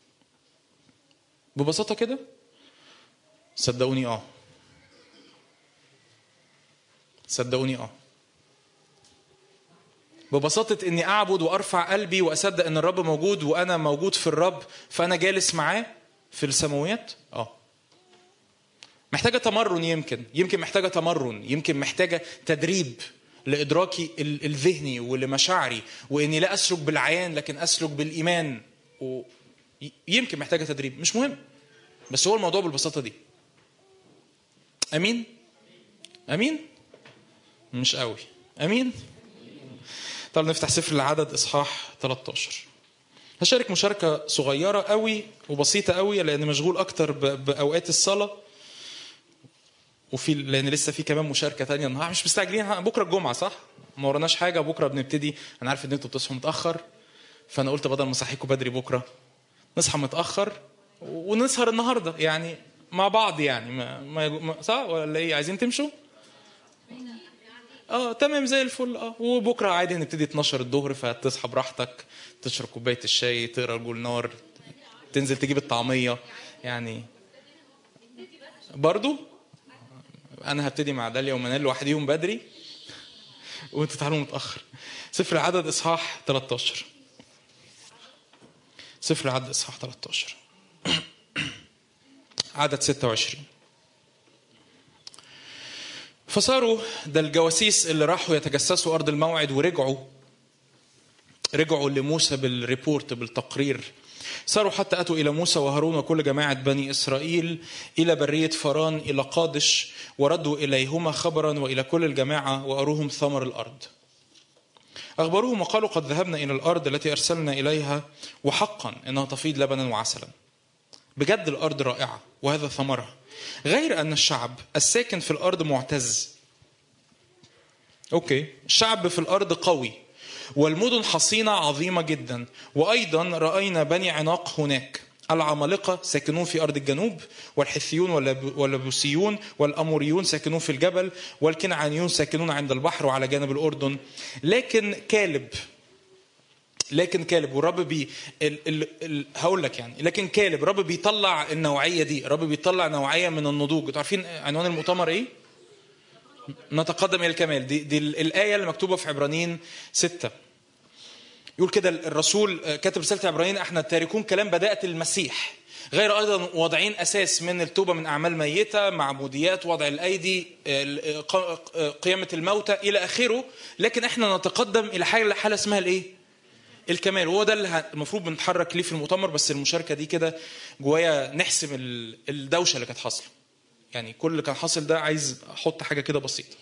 ببساطة كده صدقوني اه صدقوني اه ببساطة إني أعبد وأرفع قلبي وأصدق إن الرب موجود وأنا موجود في الرب فأنا جالس معاه في السماويات؟ آه. محتاجة تمرن يمكن، يمكن محتاجة تمرن، يمكن محتاجة تدريب لإدراكي ال- الذهني ولمشاعري وإني لا أسلك بالعيان لكن أسلك بالإيمان و... ي- يمكن محتاجة تدريب، مش مهم. بس هو الموضوع بالبساطة دي. أمين؟ أمين؟ مش قوي. أمين؟ طب نفتح سفر العدد اصحاح 13 هشارك مشاركه صغيره قوي وبسيطه قوي لان مشغول اكتر ب- باوقات الصلاه وفي لان لسه في كمان مشاركه تانية النهارده مش مستعجلين ها، بكره الجمعه صح ما وراناش حاجه بكره بنبتدي انا عارف ان انتوا بتصحوا متاخر فانا قلت بدل ما اصحيكم بدري بكره نصحى متاخر ونسهر النهارده يعني مع بعض يعني ما, ما ما- صح ولا ايه عايزين تمشوا اه تمام زي الفل اه وبكره عادي هنبتدي 12 الظهر فتصحى براحتك تشرب كوبايه الشاي تقرا الجولنار تنزل تجيب الطعميه يعني برضو انا هبتدي مع داليا ومنال لوحديهم بدري وانتوا تعالوا متاخر سفر العدد اصحاح 13 سفر العدد اصحاح 13 عدد 26 فصاروا ده الجواسيس اللي راحوا يتجسسوا ارض الموعد ورجعوا رجعوا لموسى بالريبورت بالتقرير صاروا حتى اتوا الى موسى وهارون وكل جماعه بني اسرائيل الى بريه فران الى قادش وردوا اليهما خبرا والى كل الجماعه واروهم ثمر الارض. اخبروهم وقالوا قد ذهبنا الى الارض التي ارسلنا اليها وحقا انها تفيض لبنا وعسلا. بجد الارض رائعه وهذا ثمرها. غير ان الشعب الساكن في الارض معتز. اوكي، الشعب في الارض قوي والمدن حصينة عظيمة جدا وأيضا رأينا بني عناق هناك العمالقة ساكنون في أرض الجنوب والحثيون واللب- واللبوسيون والأموريون ساكنون في الجبل والكنعانيون ساكنون عند البحر وعلى جانب الأردن لكن كالب لكن كالب والرب بي ال... ال... ال... هقول لك يعني لكن كالب الرب بيطلع النوعية دي الرب بيطلع نوعية من النضوج انتوا عارفين عنوان المؤتمر ايه؟ نتقدم الى الكمال دي, دي الايه اللي مكتوبه في عبرانيين ستة يقول كده الرسول كاتب رساله عبرانيين احنا تاركون كلام بدات المسيح غير ايضا واضعين اساس من التوبه من اعمال ميته معموديات وضع الايدي قيامه الموتى الى اخره لكن احنا نتقدم الى حاجه حاله اسمها الايه؟ الكمال وهو ده اللي ه- المفروض بنتحرك ليه في المؤتمر بس المشاركه دي كده جوايا نحسم ال- الدوشه اللي كانت حاصله يعني كل اللي كان حاصل ده عايز احط حاجه كده بسيطه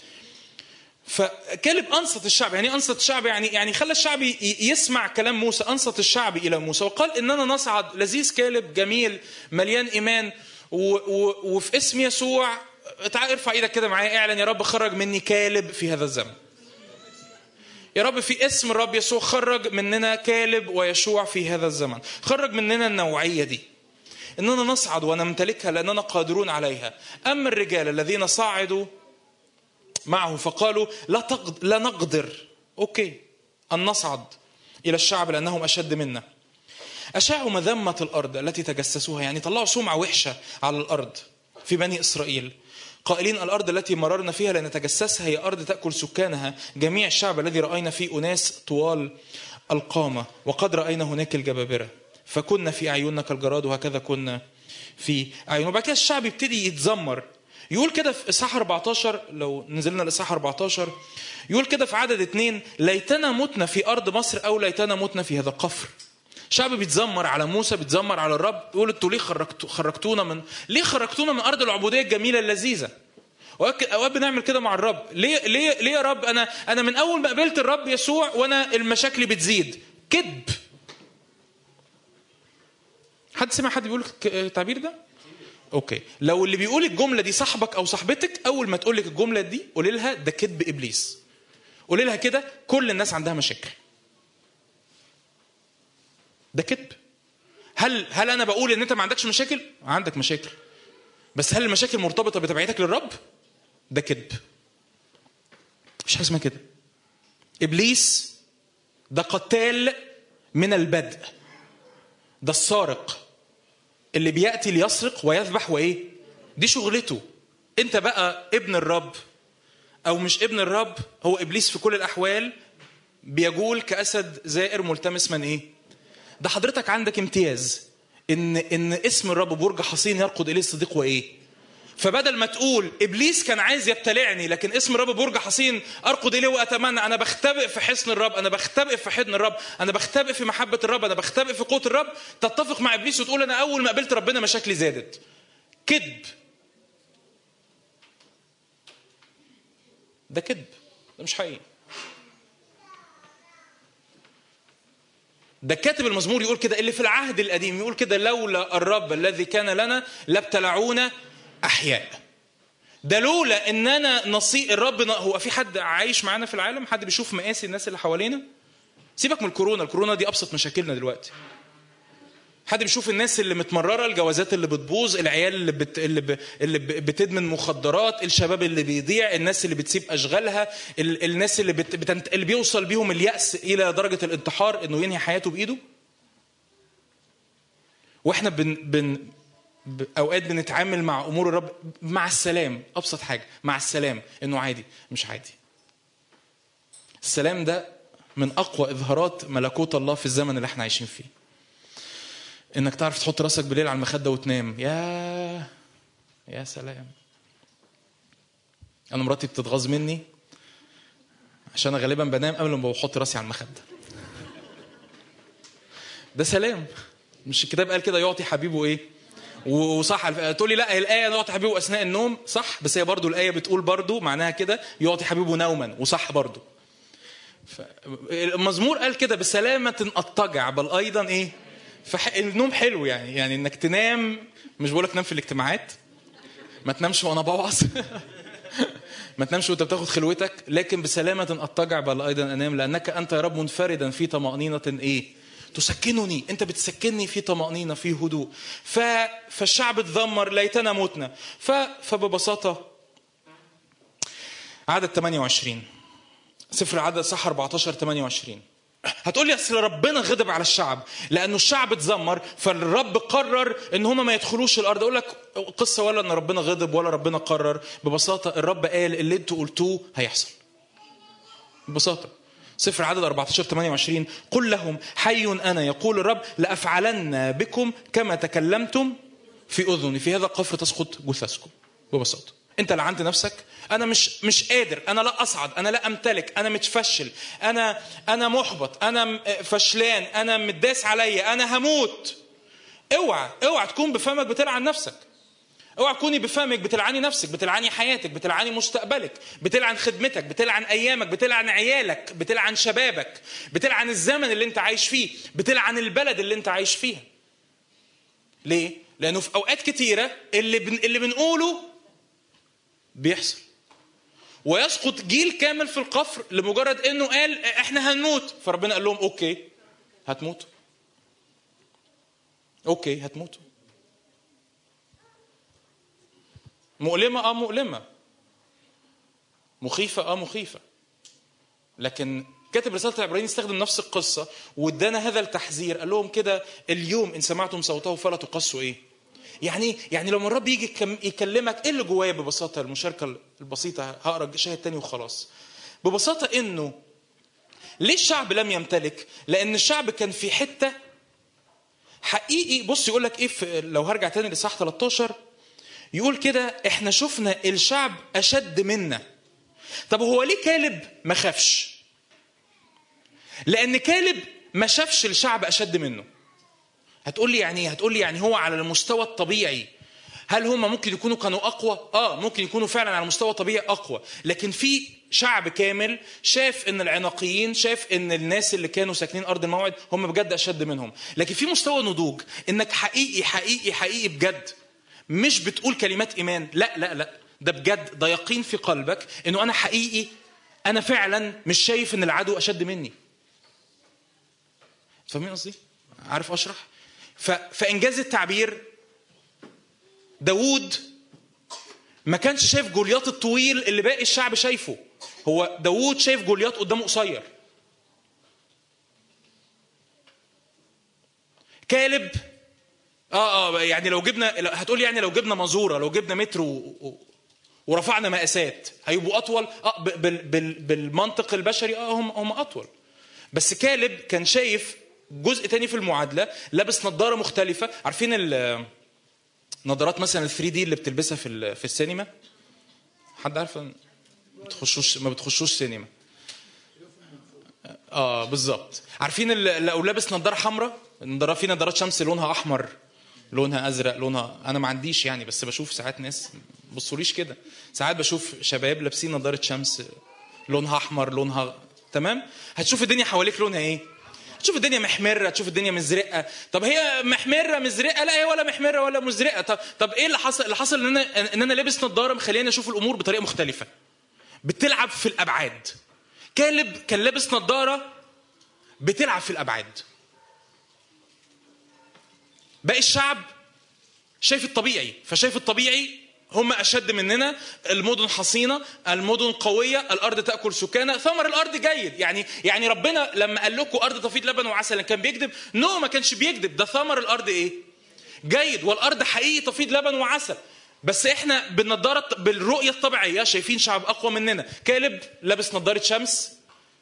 فكلب انصت الشعب يعني إيه انصت الشعب يعني يعني خلى الشعب ي- يسمع كلام موسى انصت الشعب الى موسى وقال اننا نصعد لذيذ كالب جميل مليان ايمان و و وفي اسم يسوع تعال ارفع ايدك كده معايا اعلن يا رب خرج مني كالب في هذا الزمن يا رب في اسم الرب يسوع خرج مننا كالب ويشوع في هذا الزمن خرج مننا النوعيه دي اننا نصعد ونمتلكها لاننا قادرون عليها اما الرجال الذين صعدوا معه فقالوا لا تقد... لا نقدر اوكي ان نصعد الى الشعب لانهم اشد منا اشاعوا مذمه الارض التي تجسسوها يعني طلعوا سمعه وحشه على الارض في بني اسرائيل قائلين الارض التي مررنا فيها لنتجسسها هي ارض تاكل سكانها جميع الشعب الذي راينا فيه اناس طوال القامه وقد راينا هناك الجبابره فكنا في اعيننا كالجراد وهكذا كنا في اعين وبعد كده الشعب يبتدي يتذمر يقول كده في اصحاح 14 لو نزلنا الاصحاح 14 يقول كده في عدد اثنين ليتنا متنا في ارض مصر او ليتنا متنا في هذا القفر شعب بيتذمر على موسى بيتذمر على الرب يقول انتوا ليه خرجتو خرجتونا من ليه خرجتونا من ارض العبوديه الجميله اللذيذه أوقات اوقات بنعمل كده مع الرب ليه ليه ليه يا رب انا انا من اول ما قابلت الرب يسوع وانا المشاكل بتزيد كذب حد سمع حد بيقول ك- التعبير ده اوكي لو اللي بيقول الجمله دي صاحبك او صاحبتك اول ما تقول لك الجمله دي قولي لها ده كذب ابليس قولي لها كده كل الناس عندها مشاكل ده كذب هل هل انا بقول ان انت ما عندكش مشاكل عندك مشاكل بس هل المشاكل مرتبطه بتبعيتك للرب ده كذب مش حاجه اسمها كده ابليس ده قتال من البدء ده السارق اللي بياتي ليسرق ويذبح وايه دي شغلته انت بقى ابن الرب او مش ابن الرب هو ابليس في كل الاحوال بيجول كاسد زائر ملتمس من ايه ده حضرتك عندك امتياز ان ان اسم الرب برج حصين يرقد اليه الصديق وايه فبدل ما تقول ابليس كان عايز يبتلعني لكن اسم الرب برج حصين ارقد اليه واتمنى انا بختبئ في حصن الرب انا بختبئ في حضن الرب انا بختبئ في محبه الرب انا بختبئ في قوه الرب تتفق مع ابليس وتقول انا اول ما قابلت ربنا مشاكلي زادت كذب ده كذب ده مش حقيقي ده كاتب المزمور يقول كده اللي في العهد القديم يقول كده لولا الرب الذي كان لنا لابتلعونا احياء ده لولا ان انا نصيب الرب ن- هو في حد عايش معانا في العالم حد بيشوف مقاسي الناس اللي حوالينا سيبك من الكورونا الكورونا دي ابسط مشاكلنا دلوقتي حد بيشوف الناس اللي متمرره الجوازات اللي بتبوظ العيال اللي بت... اللي, ب... اللي ب... بتدمن مخدرات الشباب اللي بيضيع الناس اللي بتسيب اشغالها ال... الناس اللي بت... بتنت... اللي بيوصل بيهم اليأس الى درجه الانتحار انه ينهي حياته بايده واحنا بن... بن... ب... اوقات بنتعامل مع امور الرب مع السلام ابسط حاجه مع السلام انه عادي مش عادي السلام ده من اقوى اظهارات ملكوت الله في الزمن اللي احنا عايشين فيه انك تعرف تحط راسك بالليل على المخده وتنام يا يا سلام انا مراتي بتتغاظ مني عشان انا غالبا بنام قبل ما بحط راسي على المخده ده سلام مش الكتاب قال كده يعطي حبيبه ايه وصح تقول لي لا الايه يعطي حبيبه اثناء النوم صح بس هي برضو الايه بتقول برضو معناها كده يعطي حبيبه نوما وصح برضو ف... المزمور قال كده بسلامة أضطجع بل أيضا إيه؟ فح... النوم حلو يعني يعني إنك تنام مش بقولك تنام في الاجتماعات ما تنامش وأنا بوعظ ما تنامش وأنت بتاخد خلوتك لكن بسلامة أضطجع بل أيضا أنام لأنك أنت يا رب منفردا في طمأنينة إيه؟ تسكنني انت بتسكنني في طمأنينة في هدوء ف... فالشعب اتذمر ليتنا متنا ف... فببساطة عدد 28 سفر عدد صح 14 28 هتقول لي اصل ربنا غضب على الشعب لانه الشعب اتذمر فالرب قرر ان هم ما يدخلوش الارض اقول لك قصه ولا ان ربنا غضب ولا ربنا قرر ببساطه الرب قال اللي انتوا قلتوه هيحصل ببساطه سفر عدد 14 28 قل لهم حي انا يقول الرب لافعلن بكم كما تكلمتم في اذني في هذا القفر تسقط جثثكم ببساطه انت لعنت نفسك انا مش مش قادر انا لا اصعد انا لا امتلك انا متفشل انا انا محبط انا فشلان انا متداس عليا انا هموت اوعى اوعى تكون بفمك بتلعن نفسك اوعى تكوني بفمك بتلعني نفسك بتلعني حياتك بتلعني مستقبلك بتلعن خدمتك بتلعن ايامك بتلعن عيالك بتلعن شبابك بتلعن الزمن اللي انت عايش فيه بتلعن البلد اللي انت عايش فيها ليه لانه في اوقات كتيره اللي بن... اللي بنقوله بيحصل ويسقط جيل كامل في القفر لمجرد انه قال احنا هنموت فربنا قال لهم اوكي هتموتوا اوكي هتموتوا مؤلمة اه مؤلمة مخيفة اه مخيفة لكن كاتب رسالة العبرانيين استخدم نفس القصة وادانا هذا التحذير قال لهم كده اليوم ان سمعتم صوته فلا تقصوا ايه يعني يعني لما الرب يجي يكلمك ايه اللي جوايا ببساطه المشاركه البسيطه هقرا شاهد تاني وخلاص ببساطه انه ليه الشعب لم يمتلك لان الشعب كان في حته حقيقي بص يقول لك ايه في لو هرجع تاني لصح 13 يقول كده احنا شفنا الشعب اشد منا طب هو ليه كالب ما خافش لان كالب ما شافش الشعب اشد منه هتقول لي يعني ايه؟ هتقول لي يعني هو على المستوى الطبيعي هل هم ممكن يكونوا كانوا اقوى؟ اه ممكن يكونوا فعلا على المستوى الطبيعي اقوى، لكن في شعب كامل شاف ان العناقيين شاف ان الناس اللي كانوا ساكنين ارض الموعد هم بجد اشد منهم، لكن في مستوى نضوج انك حقيقي حقيقي حقيقي بجد مش بتقول كلمات ايمان، لا لا لا ده بجد ده يقين في قلبك انه انا حقيقي انا فعلا مش شايف ان العدو اشد مني. فاهمين قصدي؟ عارف اشرح؟ فانجاز التعبير داوود ما كانش شايف جولياط الطويل اللي باقي الشعب شايفه هو داوود شايف جولياط قدامه قصير كالب اه اه يعني لو جبنا هتقول يعني لو جبنا مزوره لو جبنا متر و... و... ورفعنا مقاسات هيبقوا اطول اه بال... بال... بالمنطق البشري اه هم هم اطول بس كالب كان شايف جزء تاني في المعادله لابس نظاره مختلفه عارفين النظارات مثلا ال 3 دي اللي بتلبسها في في السينما حد عارف ما بتخشوش ما بتخشوش سينما اه بالظبط عارفين لو لابس نظاره حمراء النظاره في نظارات شمس لونها احمر لونها ازرق لونها انا ما عنديش يعني بس بشوف ساعات ناس بصوليش كده ساعات بشوف شباب لابسين نظاره شمس لونها احمر لونها تمام هتشوف الدنيا حواليك لونها ايه تشوف الدنيا محمره تشوف الدنيا مزرقه طب هي محمره مزرقه لا هي ولا محمره ولا مزرقه طب طب ايه اللي حصل اللي حصل ان انا ان انا لابس نظاره مخليني اشوف الامور بطريقه مختلفه بتلعب في الابعاد كالب كان لابس نظاره بتلعب في الابعاد باقي الشعب شايف الطبيعي فشايف الطبيعي هم اشد مننا المدن حصينه المدن قويه الارض تاكل سكانها ثمر الارض جيد يعني يعني ربنا لما قال لكم ارض تفيض لبن وعسل كان بيكذب نو ما كانش بيكذب ده ثمر الارض ايه جيد والارض حقيقي تفيض لبن وعسل بس احنا بالنضاره بالرؤيه الطبيعيه شايفين شعب اقوى مننا كالب لابس نضاره شمس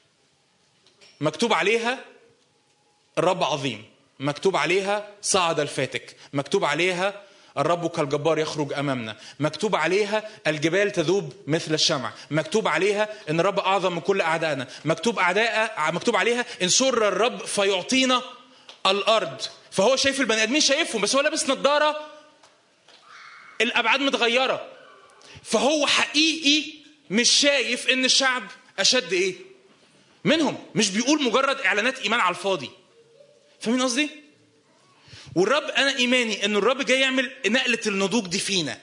مكتوب عليها الرب عظيم مكتوب عليها صعد الفاتك مكتوب عليها الرب كالجبار يخرج امامنا مكتوب عليها الجبال تذوب مثل الشمع مكتوب عليها ان الرب اعظم من كل اعدائنا مكتوب اعداء مكتوب عليها ان سر الرب فيعطينا الارض فهو شايف البني ادمين شايفهم بس هو لابس نظاره الابعاد متغيره فهو حقيقي مش شايف ان الشعب اشد ايه منهم مش بيقول مجرد اعلانات ايمان على الفاضي فاهمين قصدي والرب انا ايماني ان الرب جاي يعمل نقله النضوج دي فينا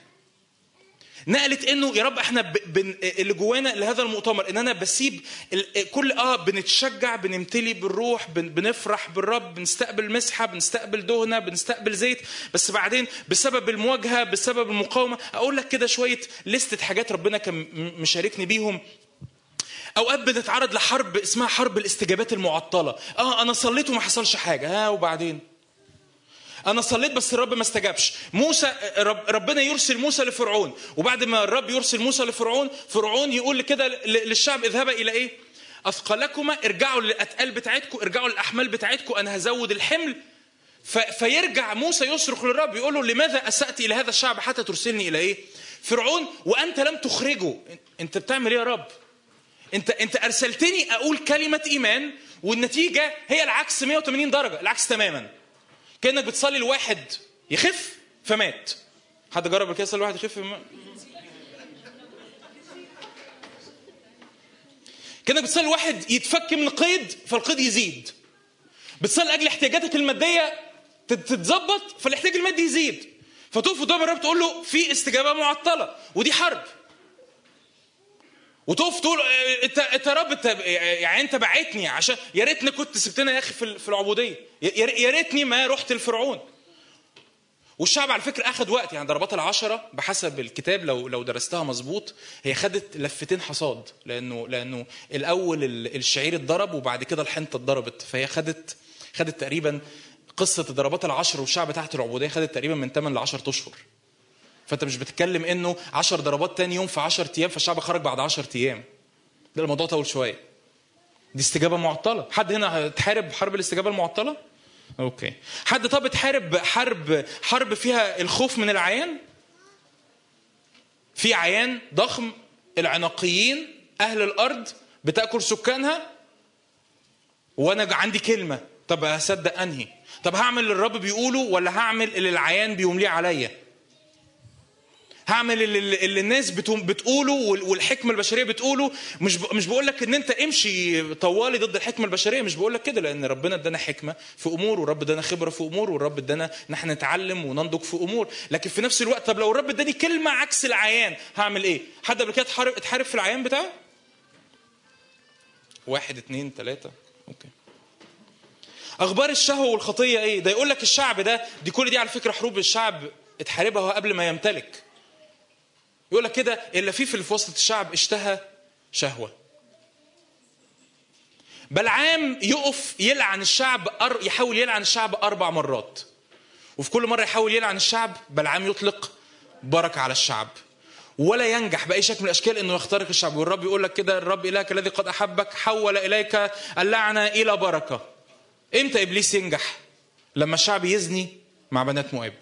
نقلت انه يا رب احنا ب... بن... اللي جوانا لهذا المؤتمر ان انا بسيب ال... كل اه بنتشجع بنمتلي بالروح بن... بنفرح بالرب بنستقبل مسحه بنستقبل دهنه بنستقبل زيت بس بعدين بسبب المواجهه بسبب المقاومه اقول لك كده شويه لستة حاجات ربنا كان م- مشاركني بيهم اوقات بنتعرض لحرب اسمها حرب الاستجابات المعطله اه انا صليت وما حصلش حاجه ها وبعدين انا صليت بس الرب ما استجابش موسى رب ربنا يرسل موسى لفرعون وبعد ما الرب يرسل موسى لفرعون فرعون يقول كده ل- للشعب اذهبا الى ايه اثقلكما ارجعوا للاتقال بتاعتكم ارجعوا للاحمال بتاعتكم انا هزود الحمل ف... فيرجع موسى يصرخ للرب يقول له لماذا اسات الى هذا الشعب حتى ترسلني الى ايه فرعون وانت لم تخرجه انت بتعمل ايه يا رب انت انت ارسلتني اقول كلمه ايمان والنتيجه هي العكس 180 درجه العكس تماما كانك بتصلي لواحد يخف فمات حد جرب كده يصلي لواحد يخف فمات. كانك بتصلي لواحد يتفك من قيد فالقيد يزيد بتصلي لاجل احتياجاتك الماديه تت- تتظبط فالاحتياج المادي يزيد فتقف قدام الرب تقول له في استجابه معطله ودي حرب وتقف تقول اه، انت انت يا رب انت يعني انت بعتني عشان يا ريتني كنت سبتنا يا اخي في ال- في العبوديه يا- يا يا ريتني ما رحت لفرعون والشعب على فكره اخذ وقت يعني ضربات العشره بحسب الكتاب لو لو درستها مظبوط هي خدت لفتين حصاد لانه لانه الاول ال- الشعير اتضرب وبعد كده الحنطه اتضربت فهي خدت خدت تقريبا قصه ضربات العشر والشعب تحت العبوديه خدت تقريبا من 8 ل 10 اشهر فانت مش بتتكلم انه 10 ضربات تاني يوم في 10 ايام فالشعب خرج بعد 10 ايام ده الموضوع طول شويه دي استجابه معطله حد هنا تحارب حرب الاستجابه المعطله اوكي حد طب تحارب حرب حرب فيها الخوف من العيان في عيان ضخم العناقيين اهل الارض بتاكل سكانها وانا عندي كلمه طب هصدق انهي طب هعمل اللي الرب بيقوله ولا هعمل اللي العيان بيمليه عليا هعمل اللي, اللي الناس بتقوم- بتقوله وال- والحكمه البشريه بتقوله مش ب- مش بقول لك ان انت امشي طوالي ضد الحكمه البشريه مش بقول لك كده لان ربنا ادانا حكمه في امور والرب ادانا خبره في امور والرب ادانا ان احنا نتعلم وننضج في امور لكن في نفس الوقت طب لو الرب اداني كلمه عكس العيان هعمل ايه؟ حد قبل كده اتحارب اتحارب في العيان بتاعه؟ واحد اتنين تلاته اوكي اخبار الشهوه والخطيه ايه؟ ده يقول لك الشعب ده دي كل دي على فكره حروب الشعب اتحاربها قبل ما يمتلك يقول لك كده اللفيف اللي في وسط الشعب اشتهى شهوه بلعام يقف يلعن الشعب أر... يحاول يلعن الشعب اربع مرات وفي كل مره يحاول يلعن الشعب بلعام يطلق بركه على الشعب ولا ينجح باي شكل من الاشكال انه يخترق الشعب والرب يقول لك كده الرب الهك الذي قد احبك حول اليك اللعنه الى بركه امتى ابليس ينجح لما الشعب يزني مع بنات مؤاب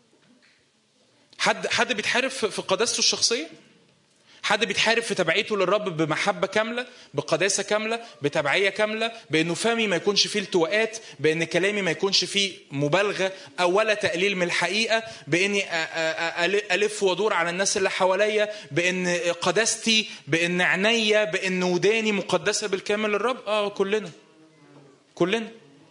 حد حد بيتحارب في في قداسته الشخصيه حد بيتحارب في تبعيته للرب بمحبة كاملة بقداسة كاملة بتبعية كاملة بأنه فمي ما يكونش فيه التواءات بأن كلامي ما يكونش فيه مبالغة أو ولا تقليل من الحقيقة بأني أ- أ- أ- ألف وأدور على الناس اللي حواليا بأن قداستي بأن عينيا بأن وداني مقدسة بالكامل للرب آه كلنا كلنا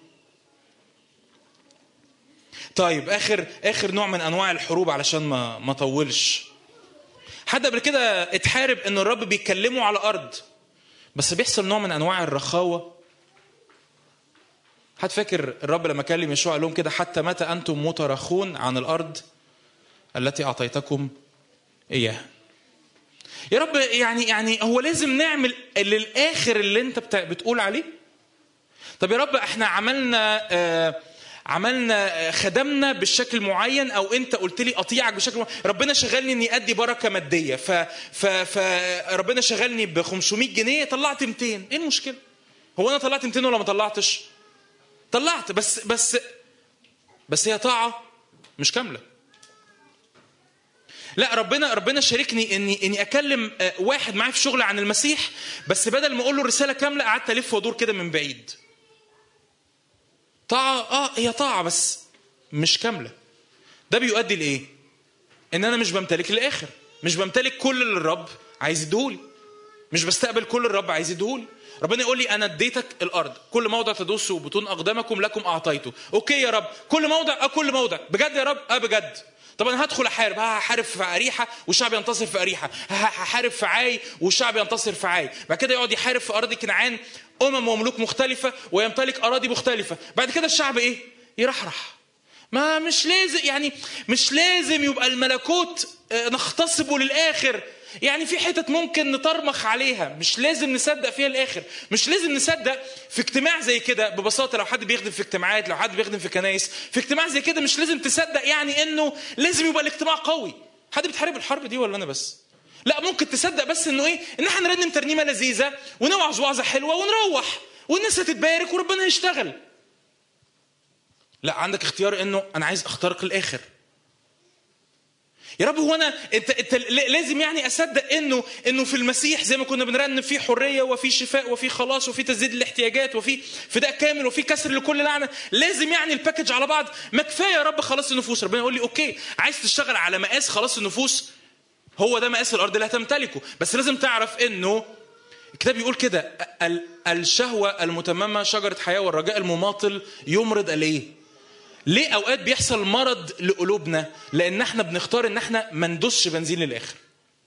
طيب اخر اخر نوع من انواع الحروب علشان ما ما اطولش حد قبل كده اتحارب ان الرب بيكلمه على ارض بس بيحصل نوع من انواع الرخاوه حد فاكر الرب لما كلم يشوع قال لهم كده حتى متى انتم مترخون عن الارض التي اعطيتكم اياها يا رب يعني يعني هو لازم نعمل للاخر اللي انت بتا- بتقول عليه طب يا رب احنا عملنا آه عملنا آه، خدمنا بالشكل معين او انت قلت لي اطيعك بشكل معين ربنا شغلني اني ادي بركه ماديه ف ف فربنا شغلني ب 500 جنيه طلعت 200 ايه المشكله هو انا طلعت 200 ولا ما طلعتش طلعت بس بس بس هي طاعه مش كامله لا ربنا ربنا شاركني اني اني اكلم آه، واحد معايا في شغل عن المسيح بس بدل ما اقول له الرساله كامله قعدت الف وادور كده من بعيد طاعه اه هي طاعه بس مش كامله ده بيؤدي لايه ان انا مش بمتلك الاخر مش بمتلك كل اللي الرب عايز يديهولي مش بستقبل كل الرب عايز يديهولي ربنا يقول لي انا اديتك الارض كل موضع تدوسوا بطون اقدامكم لكم اعطيته اوكي يا رب كل موضع اه كل موضع بجد يا رب اه بجد طب انا هدخل احارب ها هحارب في اريحه والشعب ينتصر في اريحه ها- هحارب في عاي والشعب ينتصر في عاي بعد كده يقعد يحارب في ارض كنعان امم وملوك مختلفه ويمتلك اراضي مختلفه بعد كده الشعب ايه يرحرح ما مش لازم يعني مش لازم يبقى الملكوت آه، نغتصبه للاخر يعني في حتت ممكن نطرمخ عليها مش لازم نصدق فيها الاخر مش لازم نصدق في اجتماع زي كده ببساطه لو حد بيخدم في اجتماعات لو حد بيخدم في كنايس في اجتماع زي كده مش لازم تصدق يعني انه لازم يبقى الاجتماع قوي حد بيتحارب الحرب دي ولا انا بس لا ممكن تصدق بس انه ايه ان احنا نرنم ترنيمه لذيذه ونوعظ وعظه حلوه ونروح والناس هتتبارك وربنا يشتغل لا عندك اختيار انه انا عايز اخترق الاخر يا رب هو انا انت انت ل- لازم يعني اصدق انه انه في المسيح زي ما كنا بنرنم في حريه وفي شفاء وفي خلاص وفي تسديد الاحتياجات وفي فداء كامل وفي كسر لكل لعنه لازم يعني الباكج على بعض ما كفايه يا رب خلاص النفوس ربنا يقول لي اوكي عايز تشتغل على مقاس خلاص النفوس هو ده مقاس الارض اللي هتمتلكه بس لازم تعرف انه الكتاب يقول كده ال- الشهوه المتممه شجره حياه والرجاء المماطل يمرض الايه ليه اوقات بيحصل مرض لقلوبنا لان احنا بنختار ان احنا ما ندوسش بنزين للاخر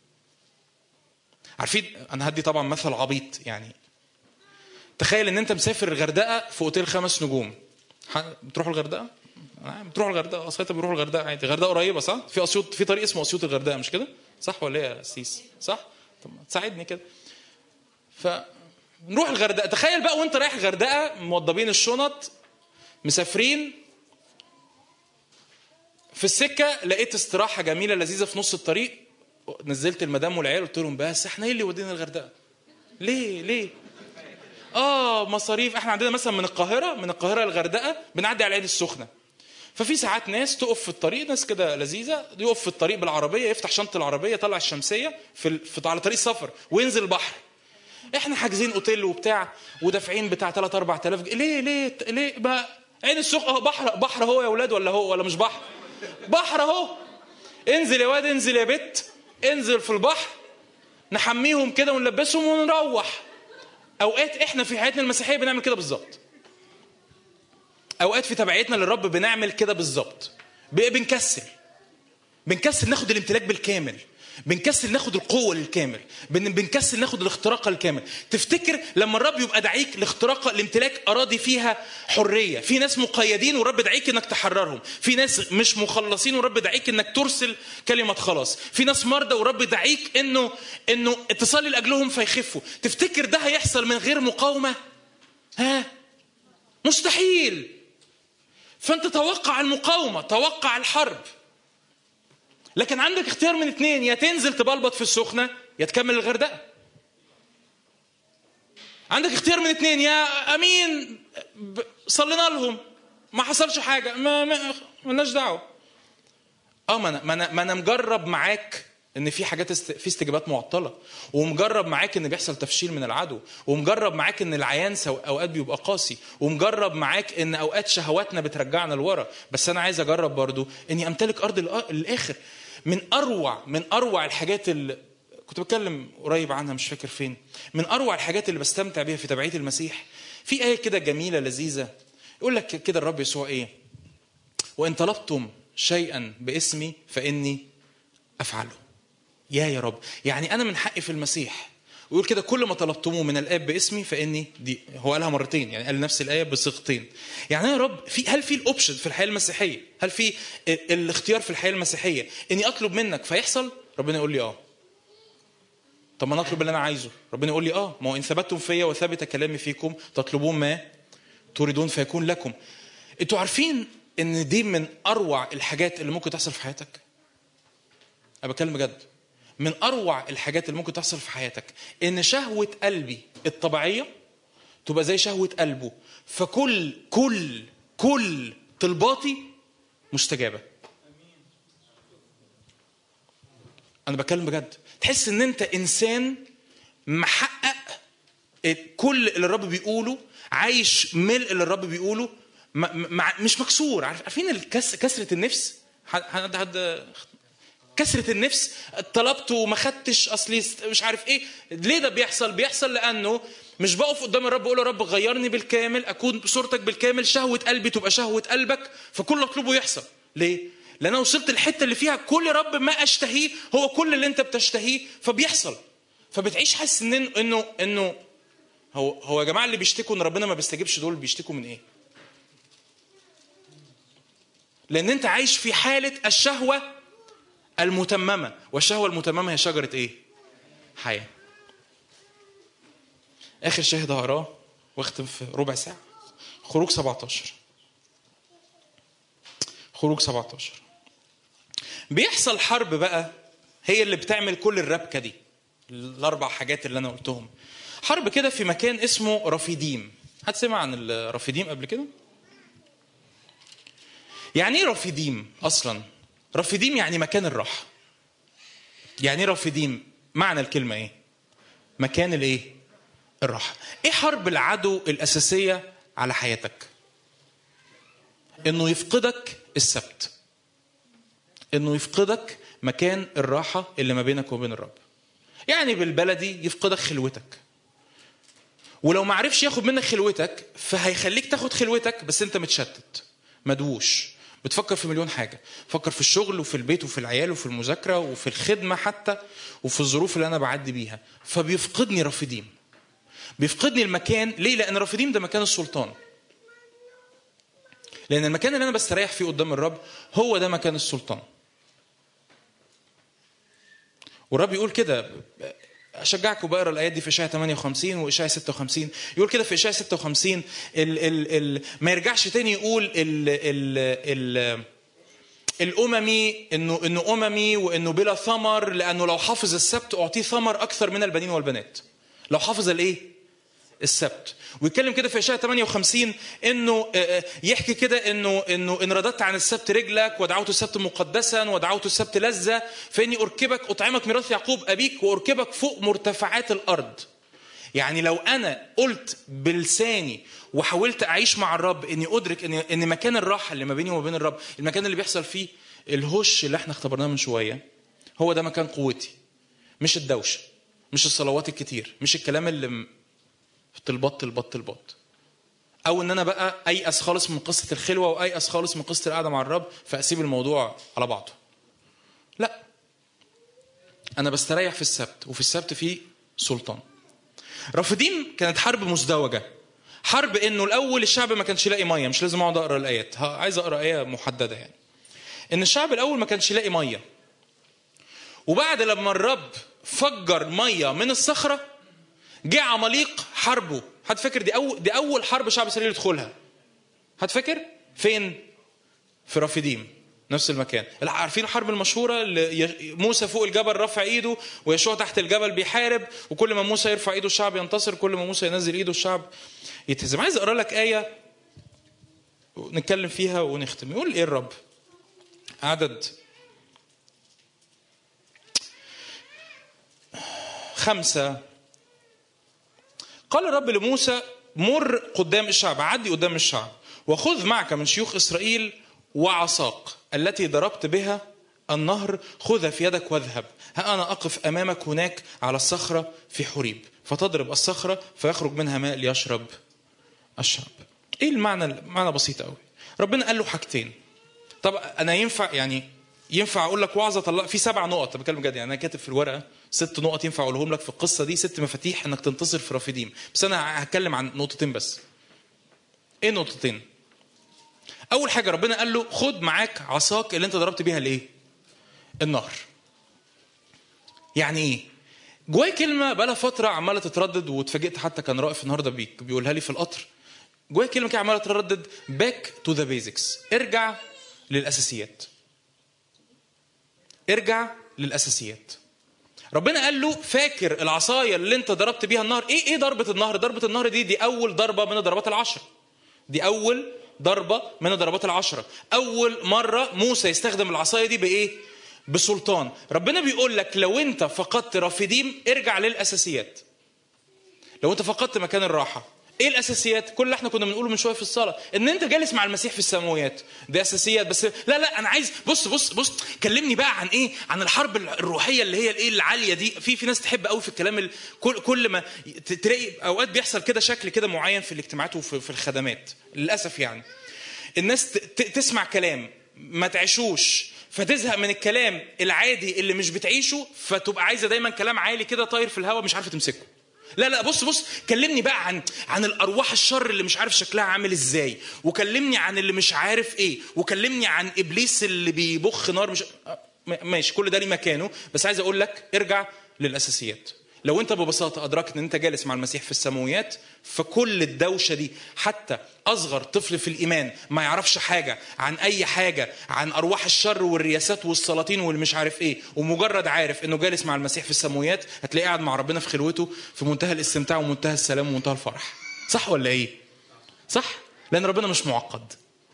عارفين انا هدي طبعا مثل عبيط يعني تخيل ان انت مسافر الغردقه في اوتيل خمس نجوم ح- بتروحوا الغردقه آه، بتروحوا الغردقه اصلا بيروحوا الغردقه عادي الغردقه قريبه صح في اسيوط في طريق اسمه اسيوط الغردقه مش كده صح ولا ايه يا سيس صح طب ما تساعدني كده ف نروح الغردقه تخيل بقى وانت رايح الغردقه موضبين الشنط مسافرين في السكه لقيت استراحه جميله لذيذه في نص الطريق نزلت المدام والعيال قلت لهم بس احنا ايه اللي ودينا الغردقه ليه ليه اه مصاريف احنا عندنا مثلا من القاهره من القاهره للغردقه بنعدي على العين السخنه ففي ساعات ناس تقف في الطريق ناس كده لذيذه يقف في الطريق بالعربيه يفتح شنطه العربيه يطلع الشمسيه في, ال... في على طريق سفر وينزل البحر احنا حاجزين اوتيل وبتاع ودافعين بتاع 3 4000 جنيه ليه ليه ليه ما عين السخنه اهو بحر بحر اهو يا اولاد ولا هو ولا مش بحر بحر اهو انزل يا واد انزل يا بت انزل في البحر نحميهم كده ونلبسهم ونروح اوقات احنا في حياتنا المسيحيه بنعمل كده بالظبط اوقات في تبعيتنا للرب بنعمل كده بالظبط ب- بنكسل بنكسل ناخد الامتلاك بالكامل بنكسل ناخد القوة الكامل بن- بنكسل ناخد الاختراق الكامل تفتكر لما الرب يبقى دعيك لاختراق لامتلاك أراضي فيها حرية في ناس مقيدين والرب دعيك انك تحررهم في ناس مش مخلصين والرب دعيك انك ترسل كلمة خلاص في ناس مرضى والرب دعيك انه انه تصلي لاجلهم فيخفوا تفتكر ده هيحصل من غير مقاومة ها مستحيل فانت توقع المقاومة توقع الحرب لكن عندك اختيار من اتنين يا تنزل تبلبط في السخنة يا تكمل الغردقة عندك اختيار من اتنين يا امين ب- صلينا لهم ما حصلش حاجة ما ما مالناش دعوة اه ما انا ما انا ما انا مجرب معاك ان في حاجات است... في استجابات معطله ومجرب معاك ان بيحصل تفشيل من العدو ومجرب معاك ان العيان سو... اوقات بيبقى قاسي ومجرب معاك ان اوقات شهواتنا بترجعنا لورا بس انا عايز اجرب برضو اني امتلك ارض الأ- الاخر من اروع من اروع الحاجات اللي كنت بتكلم قريب عنها مش فاكر فين من اروع الحاجات اللي بستمتع بيها في تبعيه المسيح في ايه كده جميله لذيذه يقول لك كده الرب يسوع ايه وان طلبتم شيئا باسمي فاني افعله يا يا رب يعني انا من حقي في المسيح ويقول كده كل ما طلبتموه من الاب باسمي فاني دي هو قالها مرتين يعني قال نفس الايه بصيغتين يعني يا رب في هل في الاوبشن في الحياه المسيحيه هل في ال- الاختيار في الحياه المسيحيه اني اطلب منك فيحصل ربنا يقول لي اه طب ما انا اطلب اللي انا عايزه ربنا يقول لي اه ما هو ان ثبتتم فيا وثبت كلامي فيكم تطلبون ما تريدون فيكون لكم انتوا عارفين ان دي من اروع الحاجات اللي ممكن تحصل في حياتك انا بتكلم بجد من اروع الحاجات اللي ممكن تحصل في حياتك ان شهوه قلبي الطبيعيه تبقى زي شهوه قلبه فكل كل كل طلباتي مستجابه انا بتكلم بجد تحس ان انت انسان محقق كل اللي الرب بيقوله عايش ملء اللي الرب بيقوله ما ما مش مكسور عارف- عارفين الكس كسره النفس حد حد حد كسرة النفس طلبت وما خدتش اصلي است- مش عارف ايه ليه ده بيحصل بيحصل لانه مش بقف قدام الرب اقول يا رب غيرني بالكامل اكون بصورتك بالكامل شهوه قلبي تبقى شهوه قلبك فكل اللي اطلبه يحصل ليه لان انا وصلت الحته اللي فيها كل رب ما اشتهيه هو كل اللي انت بتشتهيه فبيحصل فبتعيش حاسس ان انه انه هو هو يا جماعه اللي بيشتكوا ان ربنا ما بيستجيبش دول بيشتكوا من ايه لان انت عايش في حاله الشهوه المتممه والشهوه المتممه هي شجره ايه حياه اخر شاهد هقراه واختم في ربع ساعه خروج 17 خروج 17 بيحصل حرب بقى هي اللي بتعمل كل الربكه دي الاربع حاجات اللي انا قلتهم حرب كده في مكان اسمه رفيديم حد سمع عن الرفيديم قبل كده يعني ايه رفيديم اصلا رفيديم يعني مكان الراحه يعني ايه رفيديم معنى الكلمه ايه مكان الايه الراحه ايه حرب العدو الاساسيه على حياتك انه يفقدك السبت انه يفقدك مكان الراحه اللي ما بينك وبين الرب يعني بالبلدي يفقدك خلوتك ولو ما عرفش ياخد منك خلوتك فهيخليك تاخد خلوتك بس انت متشتت مدووش بتفكر في مليون حاجة فكر في الشغل وفي البيت وفي العيال وفي المذاكرة وفي الخدمة حتى وفي الظروف اللي أنا بعدي بيها فبيفقدني رافدين بيفقدني المكان ليه؟ لأن رافدين ده مكان السلطان لأن المكان اللي أنا بستريح فيه قدام الرب هو ده مكان السلطان والرب يقول كده اشجعكم بقرا الايات دي في اشعياء 58 واشعياء 56 يقول كده في اشعياء 56 ال ال ال ما يرجعش تاني يقول ال ال ال الاممي انه انه اممي وانه بلا ثمر لانه لو حافظ السبت اعطيه ثمر اكثر من البنين والبنات لو حافظ الايه السبت ويتكلم كده في اشعياء 58 انه آه، آه، يحكي كده انه انه ان رددت عن السبت رجلك ودعوت السبت مقدسا ودعوت السبت لذه فاني اركبك اطعمك ميراث يعقوب ابيك واركبك فوق مرتفعات الارض يعني لو انا قلت بلساني وحاولت اعيش مع الرب اني ادرك ان ان مكان الراحه اللي ما بيني وما بين الرب المكان اللي بيحصل فيه الهش اللي احنا اختبرناه من شويه هو ده مكان قوتي مش الدوشه مش الصلوات الكتير مش الكلام اللي م- طلبات طلبات طلبات او ان انا بقى ايأس خالص من قصه الخلوه وايأس خالص من قصه القعده مع الرب فاسيب الموضوع على بعضه لا انا بستريح في السبت وفي السبت في سلطان رافضين كانت حرب مزدوجه حرب انه الاول الشعب ما كانش يلاقي ميه مش لازم اقعد اقرا الايات ها- عايز اقرا ايه محدده يعني ان الشعب الاول ما كانش يلاقي ميه وبعد لما الرب فجر ميه من الصخره جه عماليق حاربه حد فاكر دي اول دي اول حرب شعب اسرائيل يدخلها حد فاكر فين في رافديم نفس المكان عارفين الحرب المشهورة اللي ي- موسى فوق الجبل رفع ايده ويشوع تحت الجبل بيحارب وكل ما موسى يرفع ايده الشعب ينتصر كل ما موسى ينزل ايده الشعب يتهزم عايز اقرا لك آية نتكلم فيها ونختم يقول ايه الرب عدد خمسة قال الرب لموسى مر قدام الشعب عدي قدام الشعب وخذ معك من شيوخ إسرائيل وعصاك التي ضربت بها النهر خذها في يدك واذهب ها أنا أقف أمامك هناك على الصخرة في حريب فتضرب الصخرة فيخرج منها ماء ليشرب الشعب ايه المعنى المعنى بسيط قوي ربنا قال له حاجتين طب انا ينفع يعني ينفع اقول لك وعظه طلع في سبع نقط بتكلم بجد يعني انا كاتب في الورقه ست نقط ينفع اقولهم لك في القصه دي ست مفاتيح انك تنتصر في رافديم بس انا هتكلم عن نقطتين بس ايه نقطتين اول حاجه ربنا قال له خد معاك عصاك اللي انت ضربت بيها الايه النهر يعني ايه جواي كلمه بقالها فتره عماله تتردد واتفاجئت حتى كان رائف النهارده بيك بيقولها لي في القطر جواي كلمه كده عماله تتردد باك تو ذا بيزكس ارجع للاساسيات ارجع للاساسيات ربنا قال له فاكر العصايه اللي انت ضربت بيها النهر ايه ايه ضربه النهر ضربه النهر دي دي اول ضربه من الضربات العشر دي اول ضربه من الضربات العشره اول مره موسى يستخدم العصايه دي بايه بسلطان ربنا بيقول لك لو انت فقدت رافديم ارجع للاساسيات لو انت فقدت مكان الراحه ايه الاساسيات كل اللي احنا كنا بنقوله من شويه في الصلاه ان انت جالس مع المسيح في السماويات دي اساسيات بس لا لا انا عايز بص بص بص كلمني بقى عن ايه عن الحرب الروحيه اللي هي الايه العاليه دي في في ناس تحب قوي في الكلام ال- كل كل ما ت- تلاقي اوقات بيحصل كده شكل كده معين في الاجتماعات وفي في الخدمات للاسف يعني الناس ت- ت- تسمع كلام ما تعيشوش فتزهق من الكلام العادي اللي مش بتعيشه فتبقى عايزه دايما كلام عالي كده طاير في الهواء مش عارفه تمسكه لا لا بص بص كلمني بقى عن عن الارواح الشر اللي مش عارف شكلها عامل ازاي وكلمني عن اللي مش عارف ايه وكلمني عن ابليس اللي بيبخ نار مش آه، ماشي كل ده ليه مكانه بس عايز اقول لك ارجع للاساسيات لو انت ببساطه ادركت ان انت جالس مع المسيح في السماويات فكل الدوشه دي حتى اصغر طفل في الايمان ما يعرفش حاجه عن اي حاجه عن ارواح الشر والرياسات والسلاطين واللي مش عارف ايه ومجرد عارف انه جالس مع المسيح في السماويات هتلاقيه قاعد مع ربنا في خلوته في منتهى الاستمتاع ومنتهى السلام ومنتهى الفرح صح ولا ايه صح لان ربنا مش معقد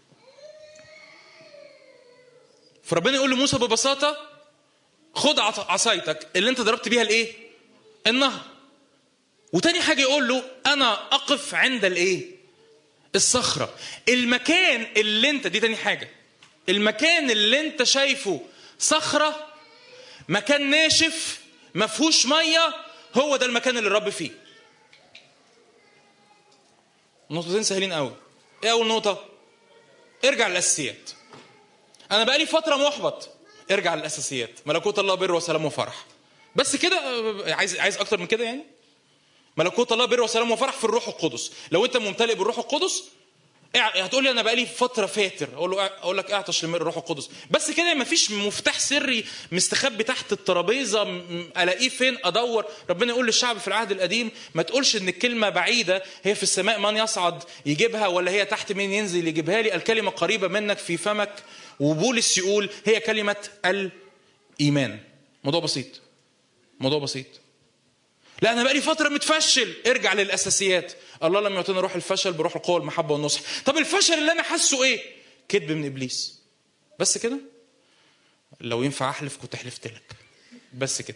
فربنا يقول لموسى ببساطه خد عص- عصايتك اللي انت ضربت بيها الايه النهر وتاني حاجة يقول له أنا أقف عند الإيه؟ الصخرة المكان اللي أنت دي تاني حاجة المكان اللي أنت شايفه صخرة مكان ناشف ما فيهوش مية هو ده المكان اللي الرب فيه نقطتين سهلين قوي ايه اول نقطة ارجع للاساسيات انا بقالي فترة محبط ارجع للاساسيات ملكوت الله بر وسلام وفرح بس كده آه، عايز عايز اكتر من كده يعني ملكوت الله بر وسلام وفرح في الروح القدس لو انت ممتلئ بالروح القدس اع- هتقول لي انا بقالي فتره فاتر اقول له اع- اقول لك اعطش لماء الروح القدس بس كده مفيش مفتاح سري مستخبي تحت الترابيزه م- الاقيه فين ادور ربنا يقول للشعب في العهد القديم ما تقولش ان الكلمه بعيده هي في السماء من يصعد يجيبها ولا هي تحت مين ينزل يجيبها لي الكلمه قريبه منك في فمك وبولس يقول هي كلمه الايمان موضوع بسيط موضوع بسيط لا انا بقالي فتره متفشل ارجع للاساسيات الله لم يعطينا روح الفشل بروح القوه والمحبه والنصح طب الفشل اللي انا حاسه ايه كذب من ابليس بس كده لو ينفع احلف كنت حلفت لك بس كده